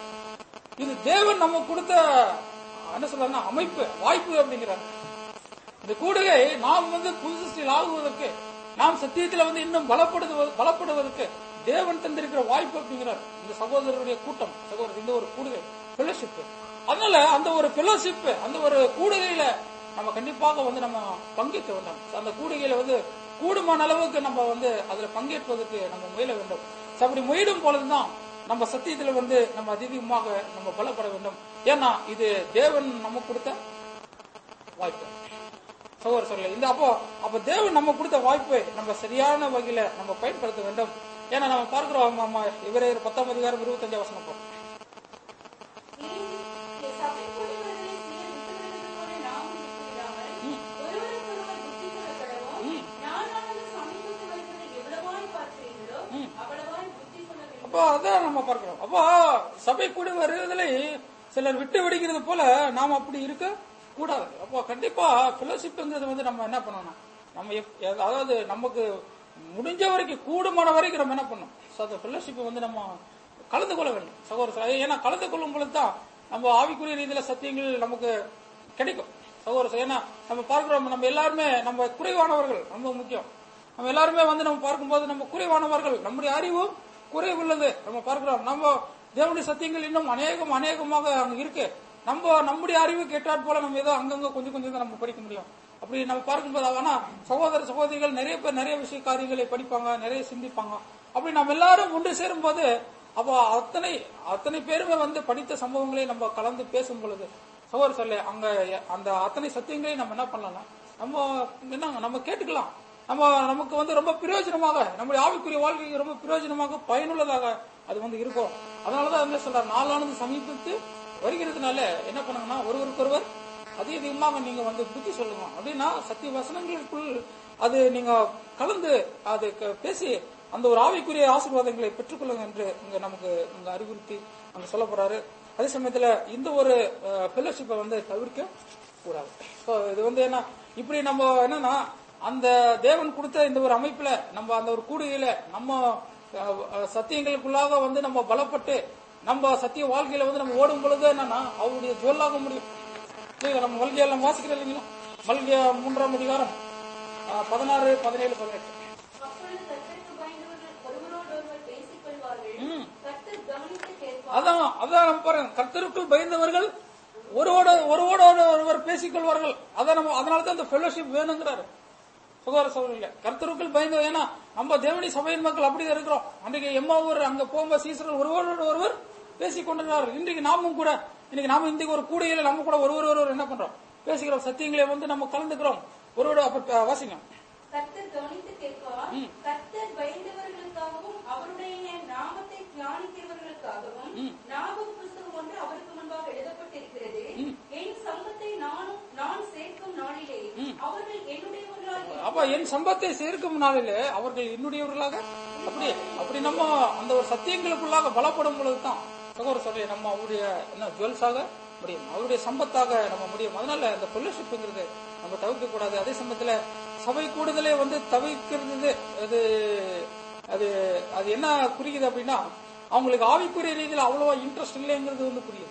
இது தேவன் நம்ம கொடுத்த என்ன சொல்றாருன்னா அமைப்பு வாய்ப்பு அப்படிங்கிறார் இந்த கூடுகை நாம் வந்து புதுசில் ஆகுவதற்கு நாம் சத்தியத்துல வந்து இன்னும் பலப்படுவது பலப்படுவதற்கு தேவன் தந்திருக்கிற வாய்ப்பு அப்படிங்கிறார் இந்த சகோதரருடைய கூட்டம் சகோதரர் இந்த ஒரு கூடுகை ஃபெலோஷிப் அதனால அந்த ஒரு ஃபெலோஷிப் அந்த ஒரு கூடுகையில நம்ம கண்டிப்பாக வந்து நம்ம பங்கேற்க வேண்டும் அந்த கூடுகையில வந்து கூடுமான அளவுக்கு நம்ம வந்து அதுல பங்கேற்பதற்கு நம்ம முயல வேண்டும் So, அப்படி முயலும் பொழுதுதான் நம்ம சத்தியத்துல வந்து நம்ம அதிகமாக நம்ம பலப்பட வேண்டும் ஏன்னா இது தேவன் நமக்கு கொடுத்த வாய்ப்பு சகோதர சொல்ல இந்த அப்போ அப்ப தேவன் நம்ம கொடுத்த வாய்ப்பை நம்ம சரியான வகையில நம்ம பயன்படுத்த வேண்டும் ஏன்னா நம்ம பார்க்கிறோம் நம்ம இவரே பத்தாம் அதிகாரம் இருபத்தஞ்சாம் வசனம் போறோம் ஏன் சபை கூடுகிறதை அப்போ அதான் நம்ம பார்க்கிறோம் அப்போ சபை கூடி வருவதில் சிலர் விட்டு விடுகிறது போல நாம் அப்படி இருக்க கூடாது அப்போ கண்டிப்பா பிலோசிப்புங்கிறது வந்து நம்ம என்ன பண்ணணும் நம்ம எப்- அதாவது நமக்கு முடிஞ்ச வரைக்கும் கூடுமான வரைக்கும் நம்ம என்ன பண்ணணும் So, அந்த ஃபெல்லோஷிப்பை வந்து நம்ம கலந்து கொள்ள வேண்டும் சகோதர சகோதரி. ஏன்னா கலந்து கொள்ளும் பொழுது தான் நம்ம ஆவிக்குரிய ரீதியில சத்தியங்கள் நமக்கு கிடைக்கும் சகோதர சகோதரி. ஏன்னா நம்ம பார்க்கிறோம் நம்ம எல்லாருமே நம்ம குறைவானவர்கள் ரொம்ப முக்கியம் நம்ம எல்லாருமே வந்து நம்ம பார்க்கும்போது நம்ம குறைவானவர்கள் நம்முடைய அறிவும் குறைவுள்ளது நம்ம பார்க்கிறோம் நம்ம தேவனுடைய சத்தியங்கள் இன்னும் அநேகம் அநேகமாக அங்க இருக்கு நம்ம நம்முடைய அறிவு கேட்டாற் போல நம்ம ஏதோ அங்கங்க கொஞ்சம் கொஞ்சம் தான் நம்ம படிக்க முடியும் அப்படி நம்ம பார்க்கும்போது ஆனா சகோதர சகோதரிகள் நிறைய பேர் நிறைய விஷய காரியங்களை படிப்பாங்க நிறைய சிந்திப்பாங்க அப்படி நம்ம எல்லாரும் ஒன்று சேரும் போது அப்போ அத்தனை அத்தனை பேருமே வந்து படித்த சம்பவங்களை நம்ம கலந்து பேசும் பொழுது சகோதர சொல்ல அங்க அந்த அத்தனை சத்தியங்களையும் நம்ம என்ன பண்ணலாம்னா நம்ம என்ன நம்ம கேட்டுக்கலாம் நம்ம நமக்கு வந்து ரொம்ப பிரயோஜனமாக நம்முடைய ஆவிக்குரிய வாழ்க்கைக்கு ரொம்ப பிரயோஜனமாக பயனுள்ளதாக அது வந்து இருக்கும் அதனாலதான் என்ன சொல்றாரு நாளானது சமீபித்து வருகிறதுனால என்ன பண்ணுங்கன்னா ஒருவருக்கொருவர் அதிக அதிகமாக நீங்க வந்து புத்தி சொல்லுங்க அப்படின்னா சத்திய வசனங்களுக்குள் அது நீங்க கலந்து அது க- பேசி அந்த ஒரு ஆவிக்குரிய ஆசீர்வாதங்களை பெற்றுக்கொள்ளுங்க என்று இங்க நமக்கு இங்க அறிவுறுத்தி அங்க சொல்ல போறாரு அதே சமயத்துல இந்த ஒரு ஃபெல்லோஷிப்பை வந்து தவிர்க்க கூடாது So, இது வந்து என்ன இப்படி நம்ம என்னன்னா அந்த தேவன் கொடுத்த இந்த ஒரு அமைப்புல நம்ம அந்த ஒரு கூடுகையில நம்ம அஹ், அஹ், சத்தியங்களுக்குள்ளாக வந்து நம்ம பலப்பட்டு நம்ம சத்திய வாழ்க்கையில வந்து நம்ம ஓடும் பொழுது என்னன்னா அவருடைய ஜுவல்லாக முடியும் இல்லையா நம்ம மல்கியெல்லாம் வாசிக்கிறோம் இல்லைங்களா மல்கிய மூன்றாம் அதிகாரம் அஹ், பதினாறு பதினேழு பதினெட்டு அப்பொழுது கர்த்தருக்கு பயந்தவர்கள் ஒருவரோடொருவர் பேசிக் கொள்வார்கள் ம். கர்த்தர் கவனித்து கேட்பார் அதான் அதான் நம்ம பாருங்க கர்த்தருக்குள் பயந்தவர்கள் ஒருவோட ஒருவோட ஒருவர் பேசிக்கொள்வார்கள் அதான் நம்ம அதனால தான் இந்த ஃபெலோஷிப் வேணுங்கிறாரு சுகார சோழர்கள கர்த்தருக்குள் பயந்து ஏன்னா நம்ம தேவனி சபையின் மக்கள் அப்படிதான் இருக்கிறோம் அன்றைக்கு எம்மாவூர் அங்க போகும்போது சீசர்கள் ஒருவரோடு ஒருவர் பேசிக் கொண்டிருக்கிறார்கள் இன்றைக்கு நாமும் கூட இன்னைக்கு நாம இன்றைக்கு ஒரு கூடையில நம்ம கூட ஒருவர் ஒருவர் என்ன பண்றோம் பேசிக்கிறோம் சத்தியங்களை வந்து நம்ம கலந்துக்கிறோம் ஒருவோட அப்ப வாசிங்க கர்த்தர் கவனித்து கேட்பார் ம். கர்த்தர் பயந்தவர்களுக்காகவும் அவருடைய நாமத்தை தியானிக்கிறவர்களுக்காகவும் ம். ஞாபக புஸ்தகம் ஒன்று அவருக்கு முன்பாக எழுதப்பட்டிருக்கிறது ம். என் சம்பத்தை நானும் நான் சேர்க்கும் நாளிலே ம். அவர்கள் என்னுடையவர்களாக அப்ப என் சம்பத்தை சேர்க்கும் நாளிலே அவர்கள் என்னுடையவர்களாக அப்படி அப்படி நம்ம அந்த ஒரு சத்தியங்களுக்குள்ளாக பலப்படும் பொழுதுதான் சகோதர சொல்லி நம்ம அவருடைய என்ன ஜுவல்ஸாக முடியும் அவருடைய சம்பத்தாக நம்ம முடியும் அதனால இந்த ஃபெல்லோஷிப்ங்கிறது நம்ம தவிர்க்க கூடாது அதே சமயத்துல சபை கூடுதலே வந்து தவிர்க்கிறது அது அது அது என்ன குறிக்குது அப்படின்னா அவங்களுக்கு ஆவிக்குரிய ரீதியில் அவ்வளவா இன்ட்ரெஸ்ட் இல்லைங்கிறது வந்து புரியுது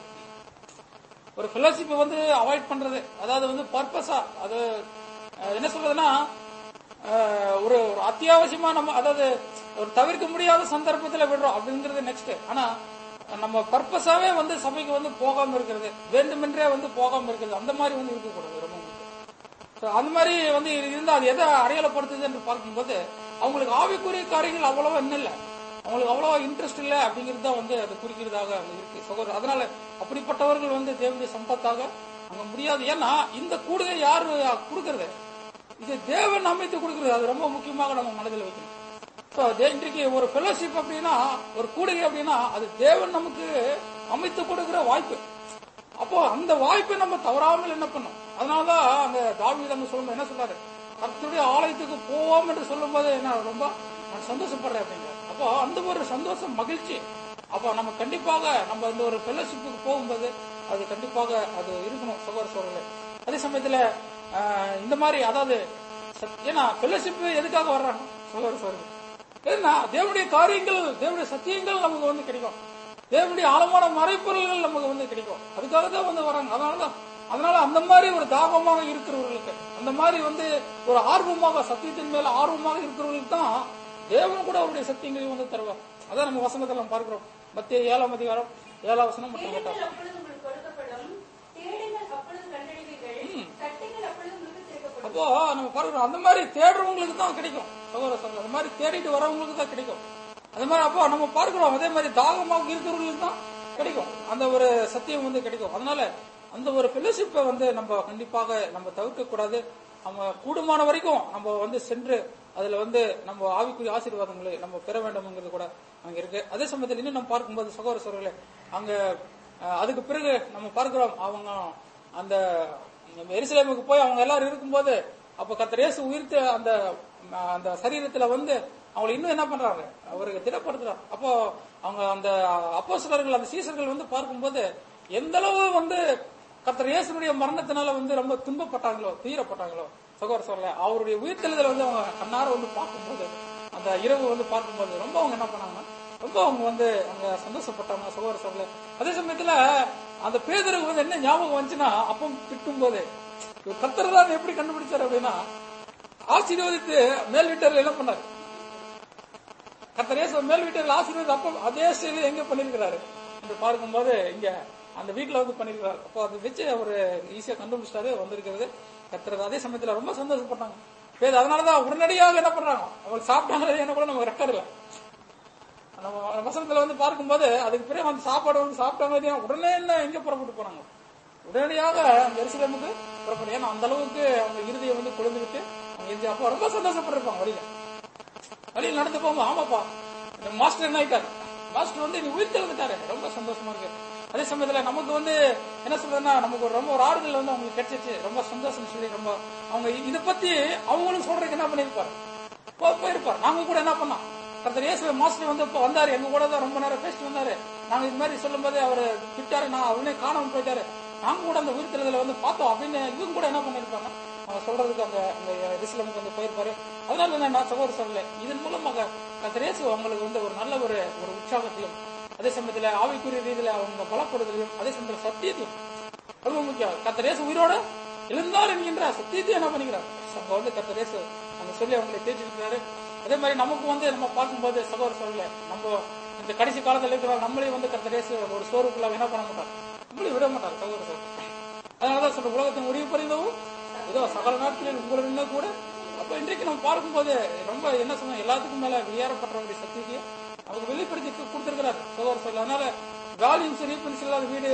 ஒரு ஃபெலோஷிப்பை வந்து அவாய்ட் பண்றது அதாவது வந்து பர்பஸா அது அஹ், என்ன சொல்றதுன்னா அஹ், ஒரு ஒரு அத்தியாவசியமா நம்ம அதாவது ஒரு தவிர்க்க முடியாத சந்தர்ப்பத்துல விடுறோம் அப்படிங்கிறது நெக்ஸ்ட் ஆனா நம்ம பர்பஸாவே வந்து சபைக்கு வந்து போகாம இருக்கிறது வேண்டுமென்றே வந்து போகாம இருக்கிறது அந்த மாதிரி வந்து இருக்கக்கூடாது ரொம்ப முக்கியம் So, அந்த மாதிரி வந்து இருந்தா அது எதை அடையாளப்படுத்துது என்று பார்க்கும்போது அவங்களுக்கு ஆவிக்குரிய காரியங்கள் அவ்வளவா இன்னும் இல்ல அவங்களுக்கு அவ்வளவா இன்ட்ரெஸ்ட் இல்ல அப்படிங்கிறது தான் வந்து அது குறிக்கிறதாக அங்க இருக்கு சகோதரர் அதனால அப்படிப்பட்டவர்கள் வந்து தேவனுடைய சம்பத்தாக அங்க முடியாது ஏன்னா இந்த கூடுகை யாரு கொடுக்கறது இது தேவன் அமைத்து கொடுக்கிறது அது ரொம்ப முக்கியமாக நம்ம மனதில் வைக்கணும் So, தே- இன்றைக்கு ஒரு ஃபெலோஷிப் அப்படின்னா ஒரு கூடுகை அப்படின்னா அது தேவன் நமக்கு அமைத்து கொடுக்கிற வாய்ப்பு அப்போ அந்த வாய்ப்பை நம்ம தவறாமல் என்ன பண்ணோம் அதனாலதான் அங்க தாவீது அங்க சொல்லும் என்ன சொல்றாரு கர்த்தருடைய ஆலயத்துக்கு போவோம் என்று சொல்லும்போது என்ன ரொம்ப நான் சந்தோஷப்படுறேன் அப்படிங்கிற அப்போ அந்த ஒரு சந்தோஷம் மகிழ்ச்சி அப்போ நம்ம கண்டிப்பாக நம்ம இந்த ஒரு ஃபெலோஷிப்புக்கு போகும்போது அது கண்டிப்பாக அது இருக்கணும் சகோதர சோழர்களே அதே சமயத்துல ஆஹ், இந்த மாதிரி அதாவது சத்- ஏன்னா ஃபெலோஷிப் எதுக்காக வர்றாங்க சகோதர சோழர்கள் ஏன்னா தேவனுடைய காரியங்கள் தேவனுடைய சத்தியங்கள் நமக்கு வந்து கிடைக்கும் தேவனுடைய ஆழமான மறைப்பொருள்கள் நமக்கு வந்து கிடைக்கும் அதுக்காக தான் வந்து வராங்க அதனாலதான் அதனால அந்த மாதிரி ஒரு தாகமாக இருக்கிறவர்களுக்கு அந்த மாதிரி வந்து ஒரு ஆர்வமாக சத்தியத்தின் மேல ஆர்வமாக இருக்கிறவர்களுக்கு தான் தேவன் கூட அவருடைய சத்தியங்களை வந்து தருவார் அதான் நம்ம வசனத்துல நம்ம பார்க்கிறோம் மத்திய ஏழாம் அதிகாரம் ஏழாம் வசனம் மற்றும் எட்டாம் தேடுங்கள் அப்பொழுது உங்களுக்கு கொடுக்கப்படும் தேடுங்கள் அப்பொழுது கண்டடைவீர்கள் தட்டுங்கள் அப்பொழுது உங்களுக்கு திறக்கப்படும் அப்போ நம்ம பார்க்கிறோம் அந்த மாதிரி தேடுறவங்களுக்கு தான் கிடைக்கும் சகோதர சகோதரர் அந்த மாதிரி தேடிட்டு வரவங்களுக்கு தான் கிடைக்கும் அந்த மாதிரி அப்போ நம்ம பார்க்கிறோம் அதே மாதிரி தாகமாக இருக்கிறவங்களுக்கு தான் கிடைக்கும் அந்த ஒரு சத்தியம் வந்து கிடைக்கும் அதனால அந்த ஒரு ஃபெலோஷிப்பை வந்து நம்ம கண்டிப்பாக நம்ம தவிர்க்க கூடாது நம்ம கூடுமான வரைக்கும் நம்ம வந்து சென்று அதுல வந்து நம்ம ஆவிக்குரிய ஆசீர்வாதங்களை நம்ம பெற வேண்டும்ங்கிறது கூட அங்க இருக்கு அதே சமயத்தில் இன்னும் நம்ம பார்க்கும்போது சகோதர சகோதரர்களே அங்க அஹ், அதுக்கு பிறகு நம்ம பார்க்கிறோம் அவங்க அந்த எருசலேமுக்கு போய் அவங்க எல்லாரும் இருக்கும்போது அப்ப கர்த்தர் இயேசு உயிர்த்து அந்த அந்த சரீரத்துல வந்து அவங்களை இன்னும் என்ன பண்றாங்க அவருக்கு திடப்படுத்துறாரு அப்போ அவங்க அந்த அப்போஸ்தலர்கள் அந்த சீசர்கள் வந்து பார்க்கும்போது எந்த அளவு வந்து கர்த்தர் இயேசுனுடைய மரணத்தினால வந்து ரொம்ப துன்பப்பட்டாங்களோ தீரப்பட்டாங்களோ சகோதர சொல்ல அவருடைய உயிர்த்தெழுதலை வந்து அவங்க கண்ணார வந்து பார்க்கும்போது அந்த இரவு வந்து பார்க்கும்போது ரொம்ப அவங்க என்ன பண்ணாங்கன்னா ரொம்ப அவங்க வந்து அவங்க சந்தோஷப்பட்டாங்க சகோதர சொல்ல அதே சமயத்துல அந்த பேதருக்கு வந்து என்ன ஞாபகம் வந்துச்சுன்னா அப்போ திட்டும் போது கர்த்தர் தான் எப்படி கண்டுபிடிச்சாரு அப்படின்னா ஆசீர்வதித்து மேல் வீட்டர்ல என்ன பண்ணாரு கர்த்தர் இயேசு மேல் வீட்டில் ஆசீர்வாதம் அப்போ அதே செயல் எங்க பண்ணிருக்கிறாரு என்று பார்க்கும்போது இங்க அந்த வீட்டுல வந்து பண்ணிருக்கிறாரு அப்போ அதை வச்சு அவர் ஈஸியா கண்டுபிடிச்சிட்டாரு வந்திருக்கிறது கர்த்தர் அதே சமயத்துல ரொம்ப சந்தோஷப்பட்டாங்க பேர் அதனாலதான் உடனடியாக என்ன பண்றாங்க அவங்க சாப்பிட்டாங்களே என்ன கூட நமக்கு ரெக்கார்டு இல்லை நம்ம வசனத்துல வந்து பார்க்கும்போது அதுக்கு பிறகு அந்த சாப்பாடு வந்து சாப்பிட்டாங்க உடனே என்ன எங்க புறப்பட்டு போனாங்க உடனடியாக அந்த எருசலேமுக்கு புறப்படும் ஏன்னா அந்த அளவுக்கு அவங்க இறுதியை வந்து கொழுந்து விட்டு அவங்க எரிஞ்சு அப்போ ரொம்ப சந்தோஷப்பட்டிருப்பாங்க வழியில வழியில் நடந்து போகும்போது ஆமாப்பா இந்த மாஸ்டர் என்ன ஆயிட்டாரு மாஸ்டர் வந்து நீ உயிர் தெழுந்துட்டாரு ரொம்ப சந்தோஷமா இருக்கு அதே சமயத்துல நமக்கு வந்து என்ன சொல்றதுன்னா நமக்கு ஒரு ரொம்ப ஒரு ஆறுதல் வந்து அவங்களுக்கு கிடைச்சிச்சு ரொம்ப சந்தோஷம் சொல்லி ரொம்ப அவங்க இதை பத்தி அவங்களும் சொல்றதுக்கு என்ன பண்ணிருப்பாரு போ- போயிருப்பார் நாங்க கூட என்ன பண்ணோம் கர்த்தர் இயேசு மாஸ்டர் வந்து இப்ப வந்தாரு எங்க கூட தான் ரொம்ப நேரம் பேசிட்டு வந்தாரு நாங்க இது மாதிரி சொல்லும்போது அவர் திட்டாரு நான் அவனே காணாம போயிட்டாரு நாங்க கூட அந்த உயிர்த்தெழுதலை வந்து பார்த்தோம் அப்படின்னு இவங்க கூட என்ன பண்ணிருப்பாங்க அவங்க சொல்றதுக்கு அந்த அந்த ரிஸ்லமுக்கு வந்து போயிருப்பாரு அதனால வந்து நான் சகோதர சொல்லல இதன் மூலமாக கர்த்தர் இயேசு அவங்களுக்கு வந்து ஒரு நல்ல ஒரு ஒரு உற்சாகத்தையும் அதே சமயத்துல ஆவிக்குரிய ரீதியில அவங்க பலப்படுதலையும் அதே சமயத்துல சத்தியத்தையும் ரொம்ப முக்கியம் கர்த்தர் இயேசு உயிரோட எழுந்தார் என்கின்ற சத்தியத்தை என்ன பண்ணிக்கிறார் அங்க வந்து கர்த்தர் இயேசு அங்க சொல்லி அவங்களை தேய்ச்சிருக்கிறாரு அதே மாதிரி நமக்கு வந்து நம்ம பார்க்கும்போது சகோதர சொல்லல நம்ம இந்த கடைசி காலத்துல இருக்கிற நம்மளையும் வந்து கர்த்தர் இயேசு ஒரு சோறுக்குள்ள என்ன பண்ண மாட்டார் நம்மளையும் விட மாட்டார் சகோதர சொல்ல அதனாலதான் சொல்ற உலகத்தின் முடிவு பறிந்தவும் ஏதோ சகல நாட்களில் உங்களுடைய கூட அப்ப இன்றைக்கு நம்ம பார்க்கும்போது ரொம்ப என்ன சொன்ன எல்லாத்துக்கும் மேல வெளியேறப்பட்டவருடைய சக்திக்கு அவங்க வெளிப்படுத்தி கு- கொடுத்திருக்கிறார் சகோதர சொல்ல அதனால வால்யூம்ஸ் ரீபன்ஸ் இல்லாத வீடு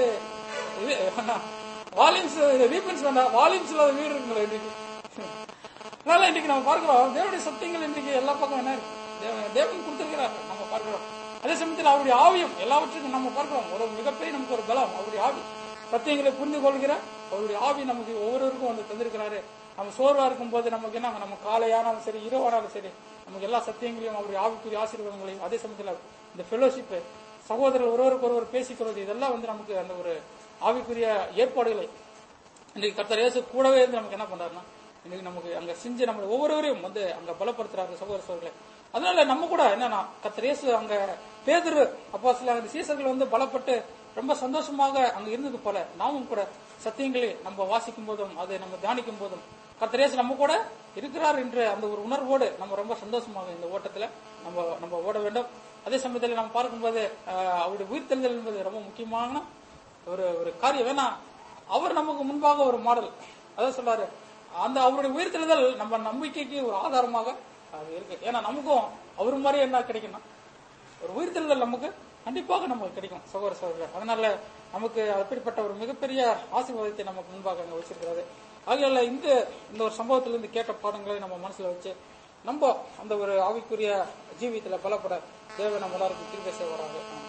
வால்யூம்ஸ் ரீபன்ஸ் வேண்டாம் வால்யூம்ஸ் இல்லாத வீடு இருக்குங்களா இன்னைக்கு அதனால இன்னைக்கு நம்ம பார்க்கிறோம் தேவனுடைய சத்தியங்கள் இன்னைக்கு எல்லா பக்கம் என்ன இருக்கு தேவ- தேவன் கொடுத்திருக்கிறார் நம்ம பார்க்கிறோம் அதே சமயத்தில் அவருடைய ஆவியம் எல்லாவற்றுக்கும் நம்ம பார்க்கிறோம் ஒரு மிகப்பெரிய நமக்கு ஒரு பலம் அவருடைய ஆவி சத்தியங்களை புரிந்து கொள்கிற அவருடைய ஆவி நமக்கு ஒவ்வொருவருக்கும் வந்து தந்திருக்கிறாரு நம்ம சோர்வா இருக்கும் போது நமக்கு என்ன நம்ம காலையானாலும் சரி இரவானாலும் சரி நமக்கு எல்லா சத்தியங்களையும் அவருடைய ஆவிக்குரிய ஆசீர்வாதங்களையும் அதே சமயத்தில் இந்த ஃபெலோஷிப் சகோதரர் ஒருவருக்கு ஒருவர் பேசிக்கிறது இதெல்லாம் வந்து நமக்கு அந்த ஒரு ஆவிக்குரிய ஏற்பாடுகளை இன்னைக்கு கர்த்தர் இயேசு கூடவே இருந்து நமக்கு என்ன பண்றாருன்னா இன்னைக்கு நமக்கு அங்க செஞ்சு நம்ம ஒவ்வொருவரையும் வந்து அங்க பலப்படுத்துறாரு சகோதர சோழர்களே அதனால நம்ம கூட என்னன்னா கர்த்தர் இயேசு அங்க பேதுரு அப்போ சில அந்த சீசர்கள் வந்து பலப்பட்டு ரொம்ப சந்தோஷமாக அங்க இருந்தது போல நாமும் கூட சத்தியங்களை நம்ம வாசிக்கும் போதும் அதை நம்ம தியானிக்கும் போதும் கர்த்தர் இயேசு நம்ம கூட இருக்கிறார் என்ற அந்த ஒரு உணர்வோடு நம்ம ரொம்ப சந்தோஷமாக இந்த ஓட்டத்துல நம்ம நம்ம ஓட வேண்டும் அதே சமயத்தில் நம்ம பார்க்கும்போது அஹ், அவருடைய உயிர்த்தெழுதல் என்பது ரொம்ப முக்கியமான ஒரு ஒரு காரியம் வேணா அவர் நமக்கு முன்பாக ஒரு மாடல் அதான் சொல்றாரு அந்த அவருடைய உயிர்த்தெழுதல் நம்ம நம்பிக்கைக்கு ஒரு ஆதாரமாக அது இருக்கு ஏன்னா நமக்கும் அவர் மாதிரி என்ன கிடைக்கும்னா ஒரு உயிர்த்தெழுதல் நமக்கு கண்டிப்பாக நமக்கு கிடைக்கும் சகோதர சகோதரர் அதனால நமக்கு அப்படிப்பட்ட ஒரு மிகப்பெரிய ஆசீர்வாதத்தை நமக்கு முன்பாக அங்க வச்சிருக்கிறாரு ஆகையால இந்த இந்த ஒரு சம்பவத்திலிருந்து கேட்ட பாடங்களை நம்ம மனசுல வச்சு நம்ம அந்த ஒரு ஆவிக்குரிய ஜீவியத்துல பலப்பட தேவை நம்ம எல்லாருக்கும் திருப்பி செய்வாராங்க